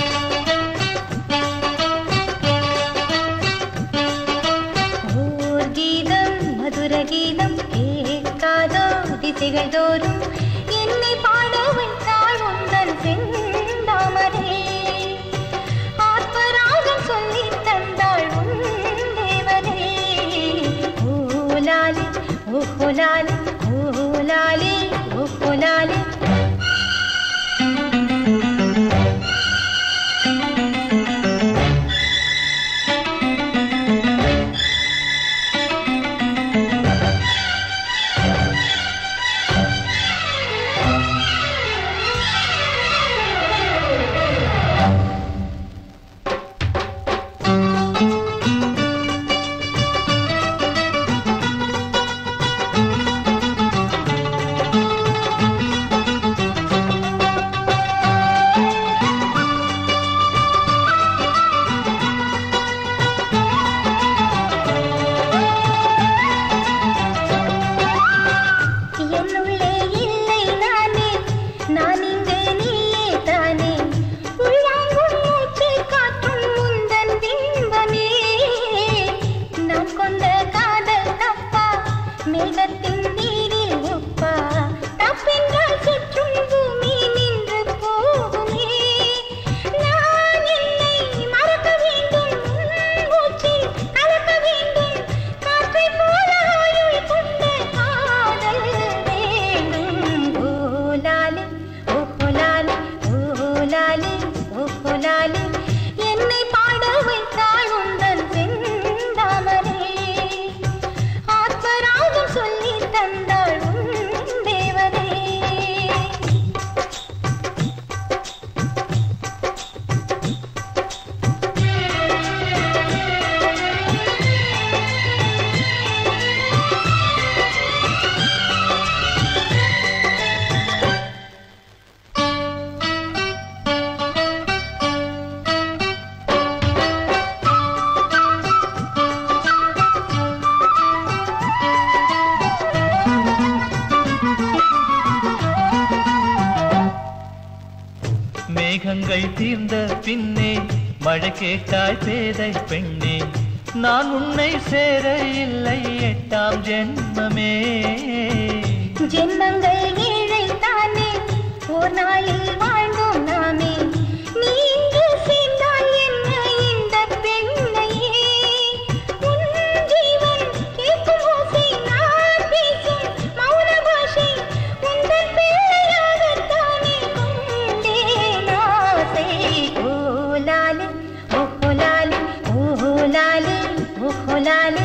[SPEAKER 2] ஓர் கீதம் மதுர கீதம் கேட்காதோ திசைகள் தோறும் என்னை பாட வைத்தாள் உந்தன் செந்தாமரே ஆத்மராகம் சொல்லி தந்தாள் உன் தேவனே ஓ லாலி ஓஹோ லாலி ஓ லாலி ஓஹோ லாலி
[SPEAKER 6] ஆ மேகத்தின் நீரில் உப்பா தப்பென்றால் சுற்றும் பூமி நின்று போகுமே நான் என்னை மறக்க வேண்டும் உன் மூச்சில் கலக்க வேண்டும் காற்றை போல ஆயுள் கொண்ட காதல் வேண்டும் ஓலாலே ஓலாலே ஓலாலே ஓலாலே என்னை பாட வைத்தாள் உந்தன் செந்தாமரே ஆத்மராகம் சொல்லி தந்தாள் உன் தேவரே
[SPEAKER 22] மேகங்கள் தீர்ந்த பின்னே மழை கேட்டாய் பேதை பெண்ணே நான் உன்னை சேர இல்லை எட்டாம் ஜென்மமே
[SPEAKER 6] ஜென்மங்கள் ஏழை தானே ஓர் நாளில் வாழ்ந்தோம் நாமே நீ இங்கு சேர்ந்தால் என்ன இந்த பெண்ணையே உன் ஜீவன் கேட்கும் ஓசை நான் பேசும் மௌன பாஷை உந்தன் பிள்ளையாகத்தானே கொண்டேன் ஆசை ஓலாலே ஓலாலே ஓலாலே ஓலாலே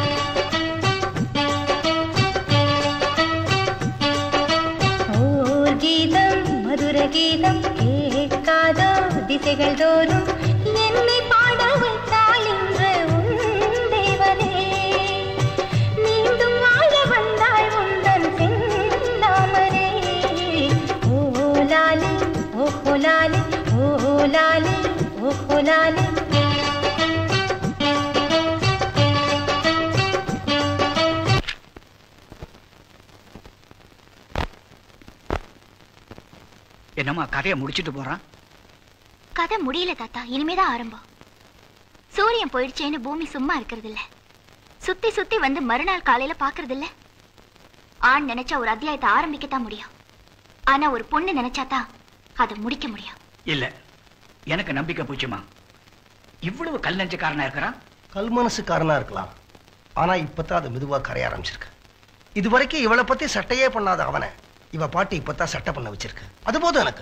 [SPEAKER 6] ஓர் கீதம் மதுர கீதம் கேட்காதோ திசைகள் தோறும் என்னை பாட வைத்தாள் இன்று உன் தேவனே மீண்டும் வாழ வந்தாள் உந்தன் செந்தாமரே ஓலாலே ஓலாலே ஓலாலே ஓலாலே
[SPEAKER 3] என்னம்மா கதையை முடிச்சிட்டு போறான்
[SPEAKER 21] கதை முடியல தாத்தா இனிமேதான் ஆரம்பம் சூரியன் போயிடுச்சேன்னு பூமி சும்மா இருக்கிறது இல்ல சுத்தி சுத்தி வந்து மறுநாள் காலையில பாக்குறது இல்ல ஆண் நினைச்சா ஒரு அத்தியாயத்தை ஆரம்பிக்கத்தான் முடியும் ஆனா ஒரு பொண்ணு நினைச்சாதான் அதை முடிக்க முடியும்
[SPEAKER 3] இல்ல எனக்கு நம்பிக்கை போச்சுமா இவ்வளவு கல் நெஞ்சக்காரனா இருக்கிறான்
[SPEAKER 19] கல் மனசுக்காரனா இருக்கலாம் ஆனா இப்பதான் அது மெதுவா கரைய ஆரம்பிச்சிருக்கு இது வரைக்கும் இவளை பத்தி சட்டையே பண்ணாத அவனை இவ பாட்டு இப்பதான் சட்டை பண்ண வச்சிருக்கு அது போதும் எனக்கு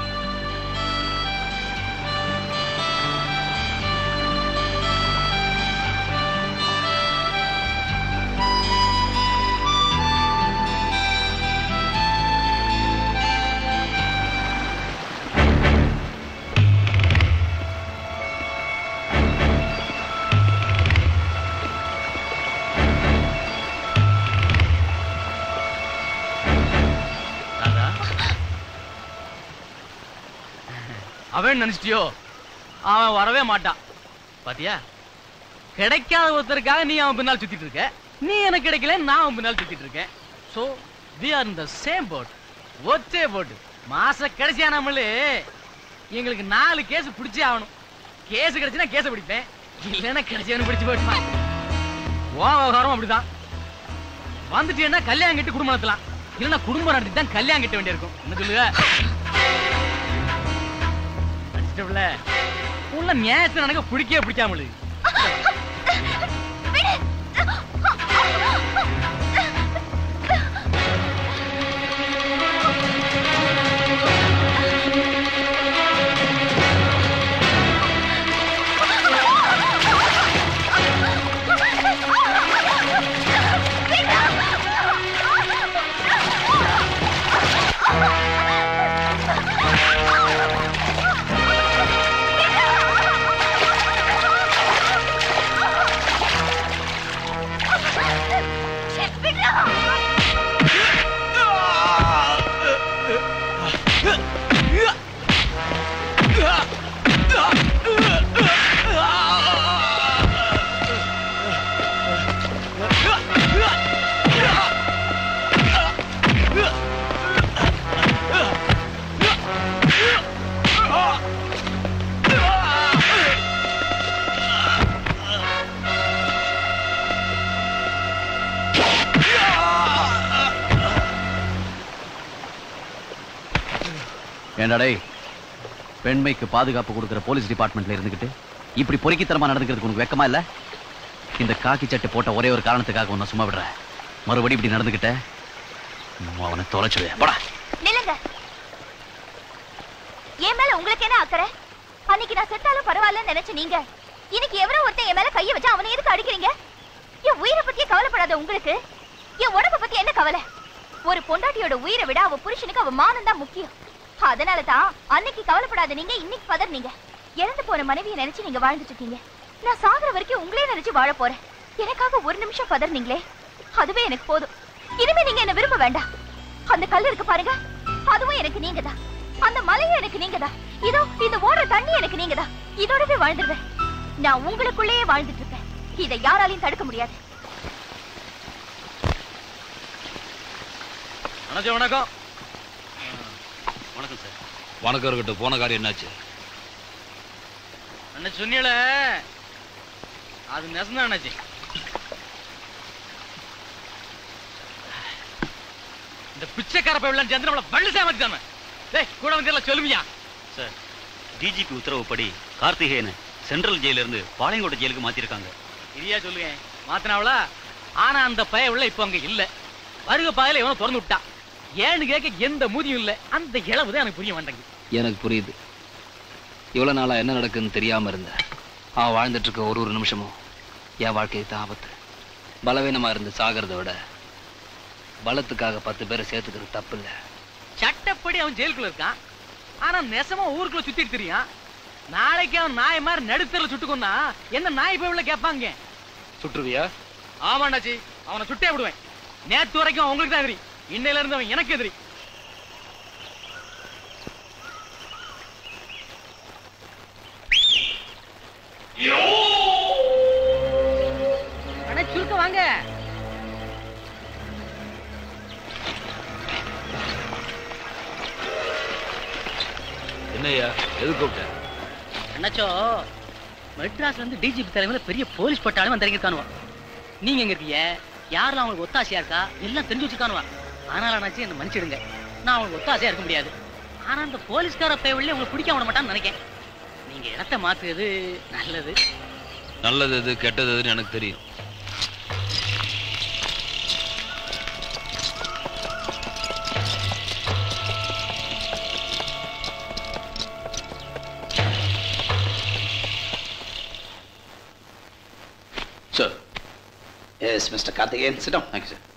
[SPEAKER 1] அவன் நினைச்சிட்டியோ அவன் வரவே மாட்டான் பாத்தியா கிடைக்காத ஒருத்தருக்காக நீ அவன் பின்னால் சுத்திட்டு இருக்க நீ எனக்கு கிடைக்கல நான் அவன் பின்னால் சுத்திட்டு இருக்கேன் so we are in the same boat ஒத்தே போட்டு மாச கடைசியா நம்மளே எங்களுக்கு நாலு கேஸ் பிடிச்சே ஆகணும் கேஸ் கிடைச்சுனா கேஸை பிடிப்பேன் இல்லைன்னா கிடைச்சவனு பிடிச்சு போயிடுவான் ஓ விவகாரம் அப்படிதான் வந்துட்டீங்கன்னா கல்யாணம் கட்டி குடும்பம் நடத்தலாம் இல்லைன்னா குடும்பம் நடத்தி தான் கல்யாணம் கட்ட வேண்டியிருக்கும் என்ன சொல்லுங்க அடிச்சிட்டவுல உள்ள நியாயத்தை நடக்க பிடிக்கவே பிடிக்காமலு
[SPEAKER 9] Ah!
[SPEAKER 14] ஏண்டா டேய் பெண்மைக்கு பாதுகாப்பு கொடுக்குற போலீஸ் டிபார்ட்மெண்ட்ல இருந்துகிட்டு இப்படி பொறுக்கித்தனமா நடந்துக்கிறதுக்கு உனக்கு வெக்கமா இல்ல இந்த காக்கி சட்டை போட்ட ஒரே ஒரு காரணத்துக்காக உன்னை சும்மா விடுறேன் மறுபடி இப்படி நடந்துகிட்ட அவனை தொலைச்சிடுவேன் போடா
[SPEAKER 21] நில்லுங்க என் மேல உங்களுக்கு என்ன அக்கறை அன்னைக்கு நான் செத்தாலும் பரவாயில்லன்னு நினைச்ச நீங்க இன்னைக்கு எவரோ ஒருத்தன் என் மேல கைய வச்சா அவனை எதுக்கு அடிக்கிறீங்க என் உயிரை பத்தியே கவலைப்படாத உங்களுக்கு என் உடம்ப பத்தி என்ன கவலை ஒரு பொண்டாட்டியோட உயிரை விட அவ புருஷனுக்கு அவ மானம் தான் முக்கியம் அதனால தான் அன்னைக்கு கவலைப்படாத நீங்க இன்னைக்கு பதறீங்க இறந்து போன மனைவியை நினைச்சு நீங்க வாழ்ந்துட்டு இருக்கீங்க நான் சாகுற வரைக்கும் உங்களே நினைச்சு வாழ போறேன் எனக்காக ஒரு நிமிஷம் பதறீங்களே அதுவே எனக்கு போதும் இனிமே நீங்க என்ன விரும்ப வேண்டாம் அந்த கல் இருக்கு பாருங்க அதுவும் எனக்கு நீங்க தான் அந்த மலையும் எனக்கு நீங்க தான் இதோ இந்த ஓடுற தண்ணி எனக்கு நீங்க தான் இதோடவே வாழ்ந்துருவேன் நான் உங்களுக்குள்ளேயே வாழ்ந்துட்டு இருப்பேன் இதை யாராலையும் தடுக்க முடியாது
[SPEAKER 1] வணக்கம் வணக்கம்
[SPEAKER 4] வணக்கம் சார் வணக்கம் இருக்கட்டும் போன காரியம் என்னாச்சு
[SPEAKER 1] அண்ணன் சொன்னீல அது நெசந்தான் அண்ணாச்சி இந்த பிச்சைக்கார பையன் சேர்ந்து நம்மள வள்ளி சாமச்சாம டேய் கூட வந்து சொல்லுவியா
[SPEAKER 4] சார் டிஜிபி உத்தரவுப்படி கார்த்திகேயனை சென்ட்ரல் ஜெயில இருந்து பாளையங்கோட்டை ஜெயிலுக்கு மாத்திருக்காங்க
[SPEAKER 1] இதையா சொல்லுங்க மாத்தினாவளா ஆனா அந்த பைய உள்ள இப்ப அங்க இல்ல வருக பாதையில இவனை திறந்து விட்டா ஏன்னு கேட்க எந்த மூதியும் இல்ல அந்த இளவு தான் எனக்கு புரிய மாட்டேங்குது
[SPEAKER 5] எனக்கு புரியுது இவ்வளோ நாளாக என்ன நடக்குன்னு தெரியாமல் இருந்தேன் அவன் வாழ்ந்துட்டு இருக்க ஒரு ஒரு நிமிஷமும் என் வாழ்க்கைக்கு தான் ஆபத்து பலவீனமாக இருந்து சாகிறத விட பலத்துக்காக பத்து பேரை சேர்த்துக்கிறது தப்பு இல்லை
[SPEAKER 1] சட்டப்படி அவன் ஜெயிலுக்குள்ள இருக்கான் ஆனா நெசமா ஊருக்குள்ள சுத்திட்டு தெரியும் நாளைக்கு அவன் நாய் மாதிரி நடுத்தரில் சுட்டுக்கொன்னா என்ன நாய் போய் உள்ள கேட்பாங்க
[SPEAKER 5] சுற்றுவியா
[SPEAKER 1] ஆமாண்டாச்சி அவனை சுட்டே விடுவேன் நேத்து வரைக்கும் அவங்களுக்கு தான் எதிரி இன்னையில இருந்து அவன் எனக்கு எதிரி அண்ணா சுருக்க வாங்க
[SPEAKER 4] என்னய்யா எது கூப்பிட்ட
[SPEAKER 1] அண்ணாச்சோ மெட்ராஸ்ல இருந்து டிஜிபி தலைமையில பெரிய போலீஸ் பட்டாலும் வந்திறங்கிருக்கானுவா நீங்க எங்க இருக்கீங்க யாரெல்லாம் அவங்களுக்கு ஒத்தாசையா இருக்கா எல்லாம் தெரிஞ்சு வச்சிருக்கானுவா ஆனால் அண்ணாச்சி என்ன மன்னிச்சிடுங்க நான் அவங்களுக்கு ஒத்தாசையா இருக்க முடியாது ஆனா அந்த போலீஸ்கார பயவில்லை உங்களுக்கு பிடிக்க விட மாட்டான்னு நினைக்கேன் நீங்க இடத்த மாத்துறது நல்லது
[SPEAKER 4] நல்லது எது கெட்டது எதுன்னு எனக்கு தெரியும்
[SPEAKER 23] சார் எஸ் மிஸ்டர் கார்த்திகேயன் சிட்டம் தேங்க்யூ சார்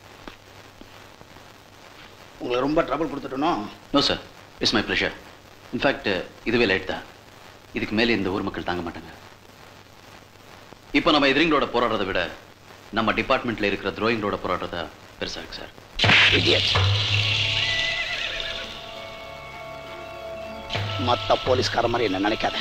[SPEAKER 23] உங்களை ரொம்ப ட்ரபிள் கொடுத்துட்டனோ
[SPEAKER 14] no sir it's my pleasure in fact இதுவே லைட் தான் இதுக்கு மேலே இந்த ஊர் மக்கள் தாங்க மாட்டாங்க இப்போ நம்ம எதிரிங்களோட போராடுறதை விட நம்ம டிபார்ட்மெண்ட்ல இருக்கிற துரோகிங்களோட போராடுறதா பெருசா இருக்கு சார்
[SPEAKER 23] Idiot. மத்த போலீஸ்கார மாதிரி என்ன நினைக்காத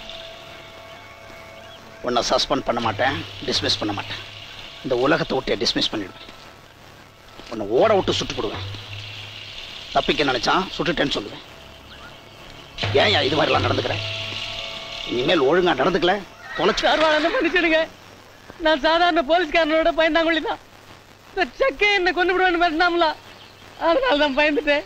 [SPEAKER 23] உன்னை சஸ்பெண்ட் பண்ண மாட்டேன் டிஸ்மிஸ் பண்ண மாட்டேன் இந்த உலகத்தை விட்டு டிஸ்மிஸ் பண்ணிடுவேன் உன்னை ஓட விட்டு சுட்டு போடுவேன் தப்பிக்க நினைச்சான் சுட்டுட்டேன்னு சொல்லுவேன் ஏன் இது மாதிரிலாம் நடந்துக்கிறேன் இனிமேல் ஒழுங்கா நடந்துக்கல தொலைச்சு
[SPEAKER 1] சார்வாளனை மன்னிச்சிடுங்க நான் சாதாரண போலீஸ்காரனோட பயந்தாங்கொள்ளி தான் இந்த சக்கை என்ன கொண்டு விடுவேன்னு பேசினாமல அதனால தான் பயந்துட்டேன்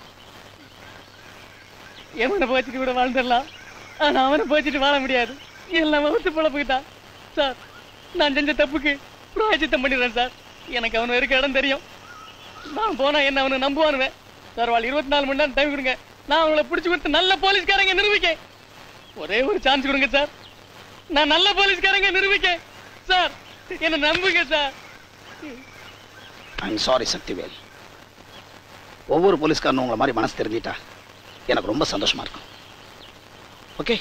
[SPEAKER 1] எவனை போச்சுட்டு கூட வாழ்ந்துடலாம் ஆனா அவனை போச்சுட்டு வாழ முடியாது எல்லாம் வகுத்து போல போயிட்டான் சார் நான் செஞ்ச தப்புக்கு பிராயச்சித்தம் பண்ணிடுறேன் சார் எனக்கு அவனை இருக்க இடம் தெரியும் நான் போனா என்ன அவனை நம்புவானுவேன் சார் வாழ் இருபத்தி நாலு மணி நேரம் டைம் கொடுங்க நான் அவங்கள பிடிச்சி கொடுத்து நல்ல போலீஸ்காரங்க நிரூபிக்கேன் ஒரே ஒரு சான்ஸ் கொடுங்க சார் நான் நல்ல போலீஸ்காரங்க நிரூபிக்கேன் சார் என்ன நம்புங்க சார்
[SPEAKER 23] ஐம் சாரி சக்திவேல் ஒவ்வொரு போலீஸ்காரனும் உங்களை மாதிரி மனசு தெரிஞ்சிட்டா எனக்கு ரொம்ப சந்தோஷமா இருக்கும் ஓகே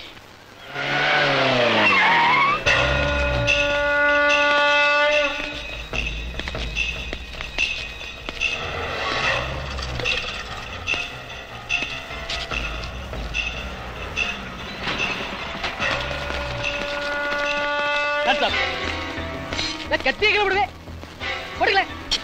[SPEAKER 1] சார் நான் கத்தியை கீழே விடுவேன் போடுங்களே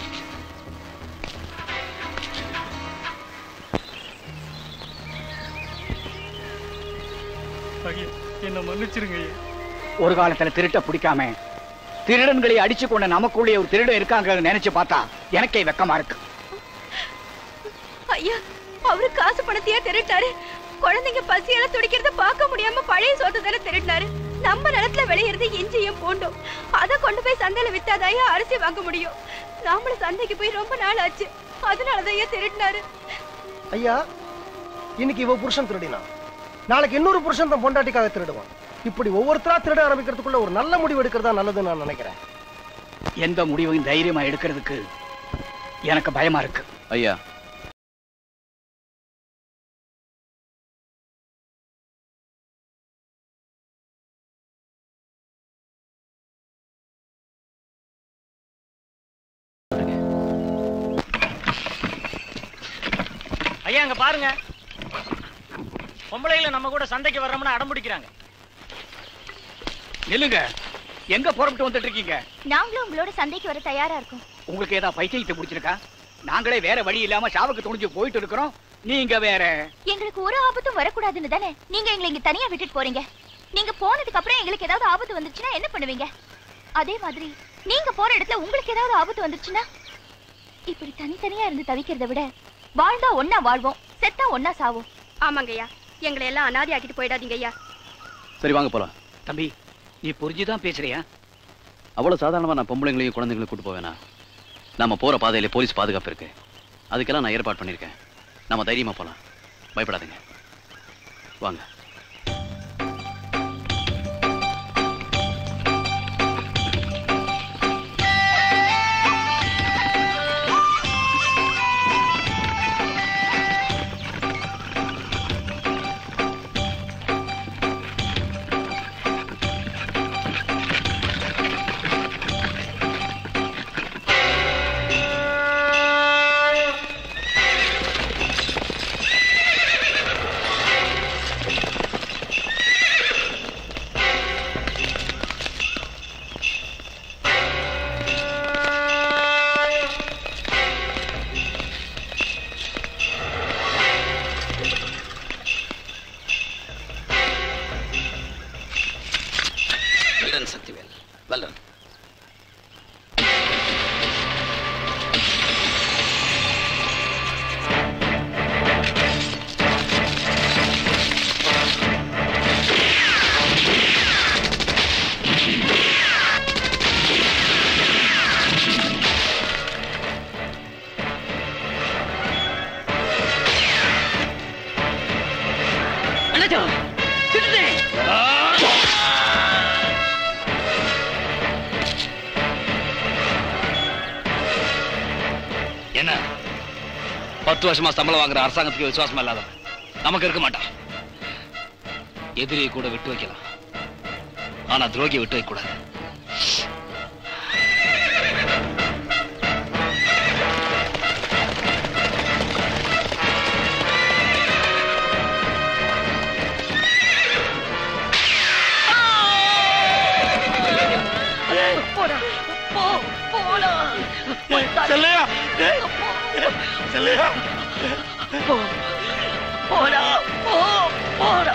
[SPEAKER 3] என்ன மன்னிச்சிருங்க ஒரு காலத்துல திருட்ட பிடிக்காம திருடன்களை அடிச்சு கொண்ட நமக்குள்ளே ஒரு திருடன் இருக்காங்க நினைச்சு பார்த்தா எனக்கே வெக்கமா இருக்கு
[SPEAKER 21] ஐயா அவரு காசு பணத்தையே திருட்டாரு
[SPEAKER 10] குழந்தைங்க பசியால துடிக்கிறத பார்க்க முடியாம பழைய சோத்து தானே திருடினாரு நம்ம நிலத்துல விளையிறது இஞ்சியும் பூண்டும் அத கொண்டு போய் சந்தையில வித்தாதாயா அரிசி வாங்க முடியும் நாமளும் சந்தைக்கு போய் ரொம்ப நாள் ஆச்சு அதனாலதான் திருடினாரு
[SPEAKER 13] ஐயா இன்னைக்கு இவ புருஷன் திருடினா நாளைக்கு இன்னொரு புருஷன் தன் பொண்டாட்டிக்காக திருடுவான் இப்படி ஒவ்வொருத்தரா திருட ஆரம்பிக்கிறதுக்குள்ள ஒரு நல்ல முடிவு எடுக்கிறதா நல்லதுன்னு நான் நினைக்கிறேன்
[SPEAKER 3] எந்த முடிவையும் தைரியமா எடுக்கிறதுக்கு எனக்கு பயமா இருக்கு
[SPEAKER 14] ஐயா
[SPEAKER 1] ஐயா அங்க பாருங்க பொம்பளைகளை நம்ம கூட சந்தைக்கு வர்றோம்னு அடம் பிடிக்கிறாங்க
[SPEAKER 3] நில்லுங்க எங்க புறப்பட்டு வந்துட்டு இருக்கீங்க
[SPEAKER 21] நாங்களும் உங்களோட சந்தைக்கு வர தயாரா இருக்கோம்
[SPEAKER 3] உங்களுக்கு ஏதாவது பைத்தியத்தை பிடிச்சிருக்கா நாங்களே வேற வழி இல்லாம சாவுக்கு துணிஞ்சு போயிட்டு இருக்கிறோம் நீங்க வேற
[SPEAKER 21] எங்களுக்கு ஒரு ஆபத்தும் வரக்கூடாதுன்னு தானே நீங்க எங்களை இங்க தனியா விட்டுட்டு போறீங்க நீங்க போனதுக்கு அப்புறம் எங்களுக்கு ஏதாவது ஆபத்து வந்துச்சுன்னா என்ன பண்ணுவீங்க அதே மாதிரி நீங்க போற இடத்துல உங்களுக்கு ஏதாவது ஆபத்து வந்துச்சுன்னா இப்படி தனித்தனியா இருந்து தவிக்கிறத விட வாழ்ந்தா ஒன்னா வாழ்வோம் செத்தா ஒன்னா சாவோம்
[SPEAKER 10] ஆமாங்க ஐயா எங்களை எல்லாம் அனாதை ஆக்கிட்டு போயிடாதீங்க ஐயா
[SPEAKER 14] சரி வாங்க போலாம்
[SPEAKER 3] தம்பி நீ புரிஞ்சுதான் பேசுறியா
[SPEAKER 14] அவ்வளவு சாதாரணமா நான் பொம்பளைங்களையும் குழந்தைங்களையும் கூட்டு போவேனா நம்ம போற பாதையில போலீஸ் பாதுகாப்பு இருக்கு அதுக்கெல்லாம் நான் ஏற்பாடு பண்ணியிருக்கேன் நம்ம தைரியமா போலாம் பயப்படாதீங்க வாங்க
[SPEAKER 5] வெல்டன் சக்திவேல் வெல்டன்
[SPEAKER 1] அண்ணாச்சா திருட்டேன்
[SPEAKER 5] என்ன பத்து வருஷமா சம்பளம் வாங்குற அரசாங்கத்துக்கு விசுவாசமா இல்லாத நமக்கு இருக்க மாட்டான் எதிரியை கூட விட்டு வைக்கலாம் ஆனா துரோகியை விட்டு வைக்க கூடாது
[SPEAKER 1] போடா போ போடா
[SPEAKER 18] செல்லையா டேய். செல்லையா
[SPEAKER 1] போ போடா போ போடா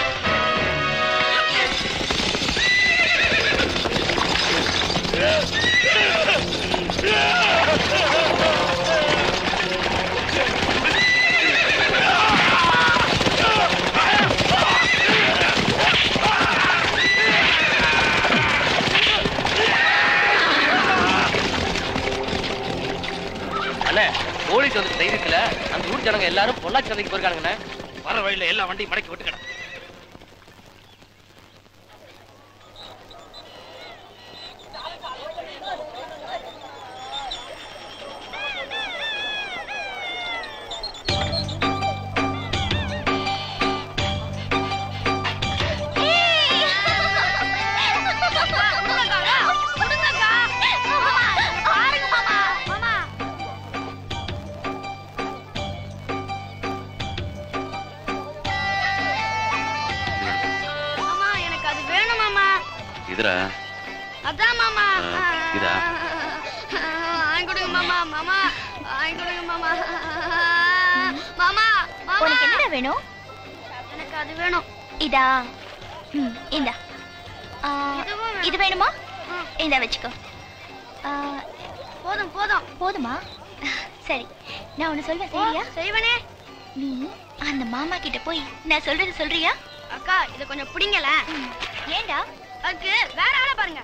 [SPEAKER 11] அண்ணே போலீஸ் வந்து தைரியத்துல அந்த ஊர் ஜனங்க எல்லாரும் பொள்ளாச்சி சந்தைக்கு போயிருக்கானுங்கண்ணே
[SPEAKER 17] வர வழியில எல்லா வண்டியும் மடக்கி விட்டுக்கடா
[SPEAKER 10] மாமா எனக்கு அது வேணும் மாமா
[SPEAKER 14] இதுரா
[SPEAKER 10] அதான் மாமா
[SPEAKER 14] ஆ, இதா
[SPEAKER 10] வாங்கி கொடுங்க மாமா மாமா வாங்கி கொடுங்க மாமா மாமா மாமா
[SPEAKER 21] உனக்கு என்னடா வேணும்
[SPEAKER 10] எனக்கு அது வேணும்
[SPEAKER 21] இதா ம், இந்தா ஆ, இது வேணுமா இந்தா வச்சுக்கோ ஆ,
[SPEAKER 10] போதும் போதும்
[SPEAKER 21] போதுமா சரி நான் ஒண்ணு சொல்வேன் சரியா
[SPEAKER 10] செய்வனே
[SPEAKER 21] நீ அந்த மாமா கிட்ட போய் நான் சொல்றது சொல்றியா
[SPEAKER 10] அக்கா இத கொஞ்சம் புடிங்கல
[SPEAKER 21] ஏண்டா
[SPEAKER 10] அதுக்கு வேற ஆளை பாருங்க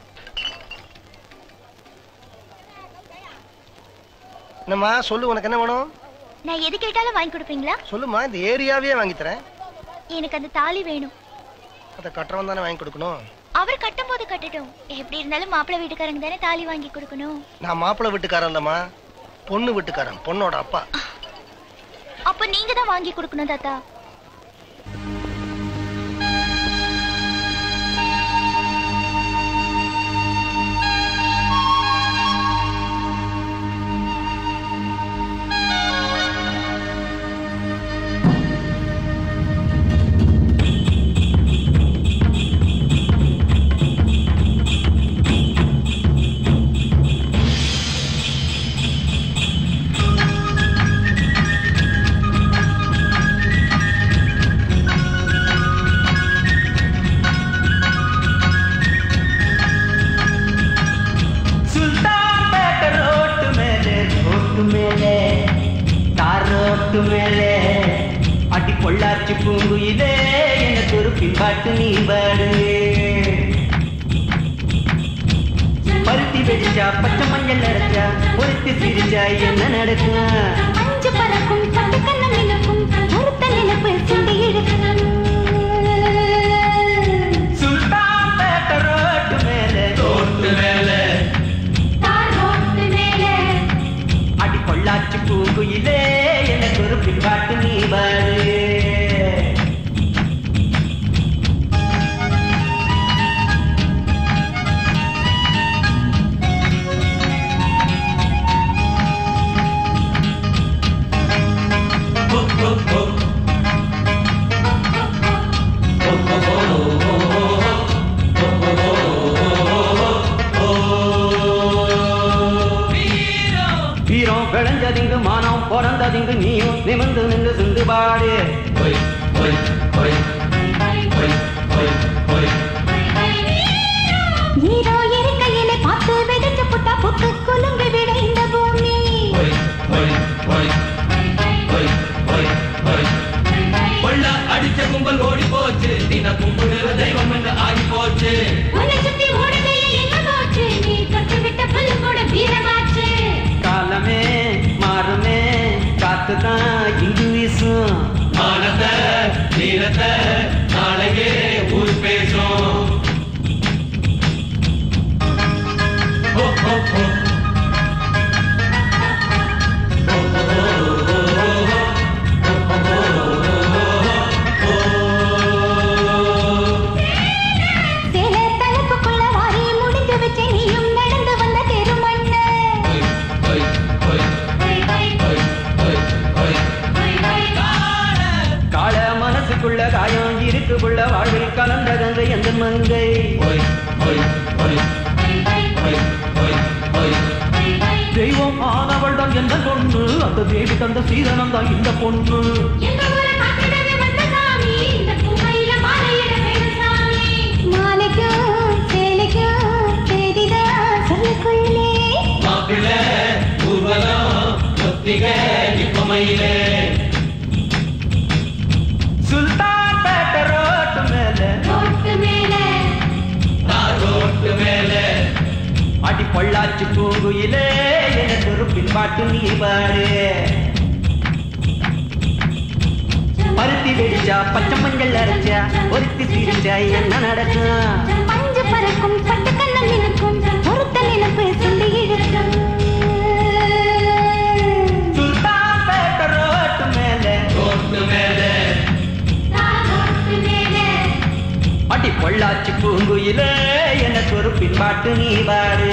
[SPEAKER 13] என்னம்மா சொல்லு உனக்கு என்ன வேணும்
[SPEAKER 21] நான் எது கேட்டாலும் வாங்கி கொடுப்பீங்களா
[SPEAKER 13] சொல்லுமா இந்த ஏரியாவே வாங்கி தரேன்
[SPEAKER 21] எனக்கு அந்த தாலி வேணும்
[SPEAKER 13] அதை கட்டுறவன் தானே வாங்கி கொடுக்கணும்
[SPEAKER 21] அவர் கட்டும் போது கட்டட்டும் எப்படி இருந்தாலும் மாப்பிள்ளை வீட்டுக்காரங்க தானே தாலி வாங்கி கொடுக்கணும்
[SPEAKER 13] நான் மாப்பிள்ளை வீட்டுக்காரன் இல்லம்மா பொண்ணு வீட்டுக்காரன் பொண்ணோட அப்பா
[SPEAKER 21] அப்ப நீங்க தான் வாங்கி கொடுக்கணும் தாத்தா
[SPEAKER 22] சுல்தான் பேட்டை ரோட்டு மேலே ரோட்டு மேலே தார் ரோட்டு மேலே அடி பொள்ளாச்சி பூங்குயிலே எனக்கு ஒரு பின்பாட்டு நீ பாடு பருத்தி வெடிச்சா பச்சை மஞ்சள் அரைச்சா ஒருத்தி சிரிச்சா என்ன நடக்கும்
[SPEAKER 6] அஞ்சு பறக்கும் பட்டு கண்ணம் நினைக்கும் ஒருத்த நினைப்பு சிந்தி இழுக்கும்
[SPEAKER 22] சுல்தான் பேட்டை ரோட்டு மேலே ரோட்டு மேலே
[SPEAKER 6] தார் ரோட்டு மேலே
[SPEAKER 22] அடி பொள்ளாச்சி பூங்குயிலே எனக்கு ஒரு பின்பாட்டு நீ பாடு வீரம் விளைஞ்சதிங்கு மானம் பிறந்ததிங்கு நீயும் நிமிர்ந்து நின்று சிந்து பாடு
[SPEAKER 6] நீரோ இருக்கையிலே பார்த்து வெடிச்சு புட்டா புட்டு குலுங்கி விட இந்த பூமி
[SPEAKER 22] கொள்ள அடிச்ச கும்பல் ஓடி போச்சு தின கும்புகிற தெய்வம் என்று ஆகி போச்சு
[SPEAKER 6] உன்னை சுத்தி ஓடுகையே என்ன போச்சு நீ தொட்டு விட்ட புல்லு கூட வீரமாச்சு
[SPEAKER 22] காலமே மாறுமே காத்துதான் இங்கு வீசும் மானத்தை நீரத்தை நாளையே ஊர் பேசும் ஓ, ஓ, ஓ.
[SPEAKER 6] சேல தலைப்புக்குள்ள வாரி முடிஞ்சு வச்சு நீயும் நடந்து வந்த தெருமண்ண
[SPEAKER 22] கால மனசுக்குள்ள காயம் இருக்குக்குள்ள வாழ்வில் கலந்த கங்கை எந்த மங்கை தெய்வம் ஆனவள் தான் என்ன பொண்ணு அந்த தேவி தந்த சீதனம் தான் இந்த பொண்ணு
[SPEAKER 6] எங்க ஊரை காத்திடவே வந்த சாமி இந்த பூமையில மாலையிட வேணும் சாமி மாலைக்கும் சேலைக்கும் தேதிதான் சொல்லுக்குள்ளே
[SPEAKER 22] மாப்பிள்ளை ஊர்வலம் ஒத்திக இப்பமையிலே சுல்தான் பேட்டை ரோட்டு மேல
[SPEAKER 6] ரோட்டு மேலே
[SPEAKER 22] ரோட்டு மேலே அடி பொள்ளாச்சி பூங்குயிலே எனக்கு ஒரு பின்பாட்டு நீ பாடு பருத்தி வெடிச்சா பச்சை மஞ்சள் அரைச்சா ஒருத்தி சிரிச்சா என்ன நடக்கும்
[SPEAKER 6] பஞ்சு பறக்கும் பட்டு கண்ணம் நினைக்கும் ஒருத்த நினைப்பு சொல்லி இழுக்கும்
[SPEAKER 22] சுல்தான் பேட்டை ரோட்டு மேலே ரோட்டு மேலே
[SPEAKER 6] ரோட்டு மேலே
[SPEAKER 22] அடி பொள்ளாச்சி பூங்குயிலே எனக்கு ஒரு பின்பாட்டு நீ பாடு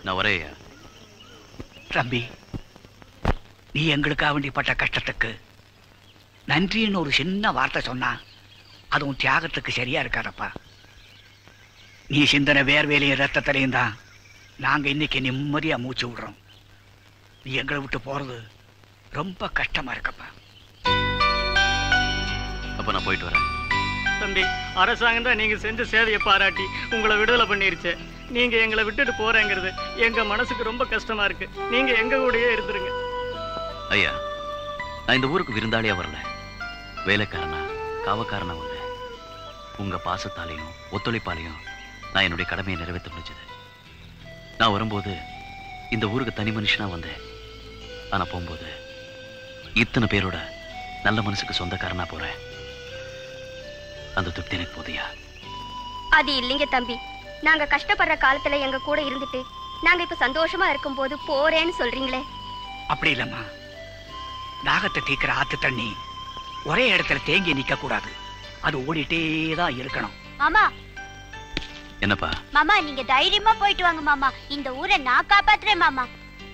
[SPEAKER 14] நான் வரேன் ஐயா
[SPEAKER 3] தம்பி நீ எங்களுக்காக வேண்டி பட்ட கஷ்டத்துக்கு நன்றின்னு ஒரு சின்ன வார்த்தை சொன்னா அதுவும் தியாகத்துக்கு சரியா இருக்காதப்பா நீ சிந்தனை வேர்வேலையும் ரத்தத்திலையும் தான் நாங்க இன்னைக்கு நிம்மதியா மூச்சு விடுறோம் நீ எங்களை விட்டு போறது ரொம்ப கஷ்டமா இருக்கப்பா
[SPEAKER 14] அப்ப நான் போயிட்டு வரேன்
[SPEAKER 1] தம்பி அரசாங்கம் தான் நீங்க செஞ்ச சேவையை பாராட்டி உங்களை விடுதலை பண்ணிருச்சு நீங்க எங்களை விட்டுட்டு போறேங்கிறது எங்க மனசுக்கு ரொம்ப கஷ்டமா இருக்கு நீங்க எங்க கூடயே இருந்துருங்க
[SPEAKER 14] ஐயா நான் இந்த ஊருக்கு விருந்தாளியா வரல வேலைக்காரனா காவக்காரனா வந்தேன் உங்க பாசத்தாலையும் ஒத்துழைப்பாலையும் நான் என்னுடைய கடமையை நிறைவேற்ற முடிஞ்சது நான் வரும்போது இந்த ஊருக்கு தனி மனுஷனா வந்தேன் ஆனா போகும்போது இத்தனை பேரோட நல்ல மனசுக்கு சொந்தக்காரனா போறேன் அந்த திருப்தி எனக்கு போதியா
[SPEAKER 10] அது இல்லைங்க தம்பி நாங்க கஷ்டப்படுற காலத்துல எங்க கூட இருந்துட்டு நாங்க இப்ப சந்தோஷமா இருக்கும்போது போறேன்னு சொல்றீங்களே
[SPEAKER 3] அப்படி இல்லம்மா தாகத்தை தீக்கிற ஆத்து தண்ணி ஒரே இடத்துல தேங்கி நிக்க கூடாது அது ஓடிட்டே தான் இருக்கணும்
[SPEAKER 21] மாமா
[SPEAKER 14] என்னப்பா
[SPEAKER 21] மாமா நீங்க தைரியமா போயிட்டு வாங்க மாமா இந்த ஊரை நான் காப்பாத்துறேன் மாமா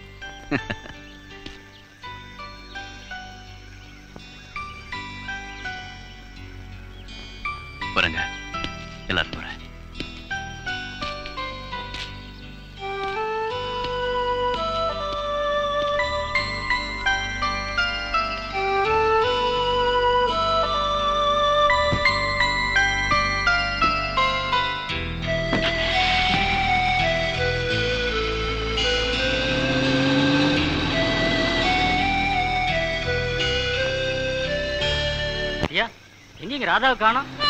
[SPEAKER 14] வரேங்க எல்லாரும் வரேன்
[SPEAKER 1] ஐயா எங்க இங்க ராதாவை காணோம்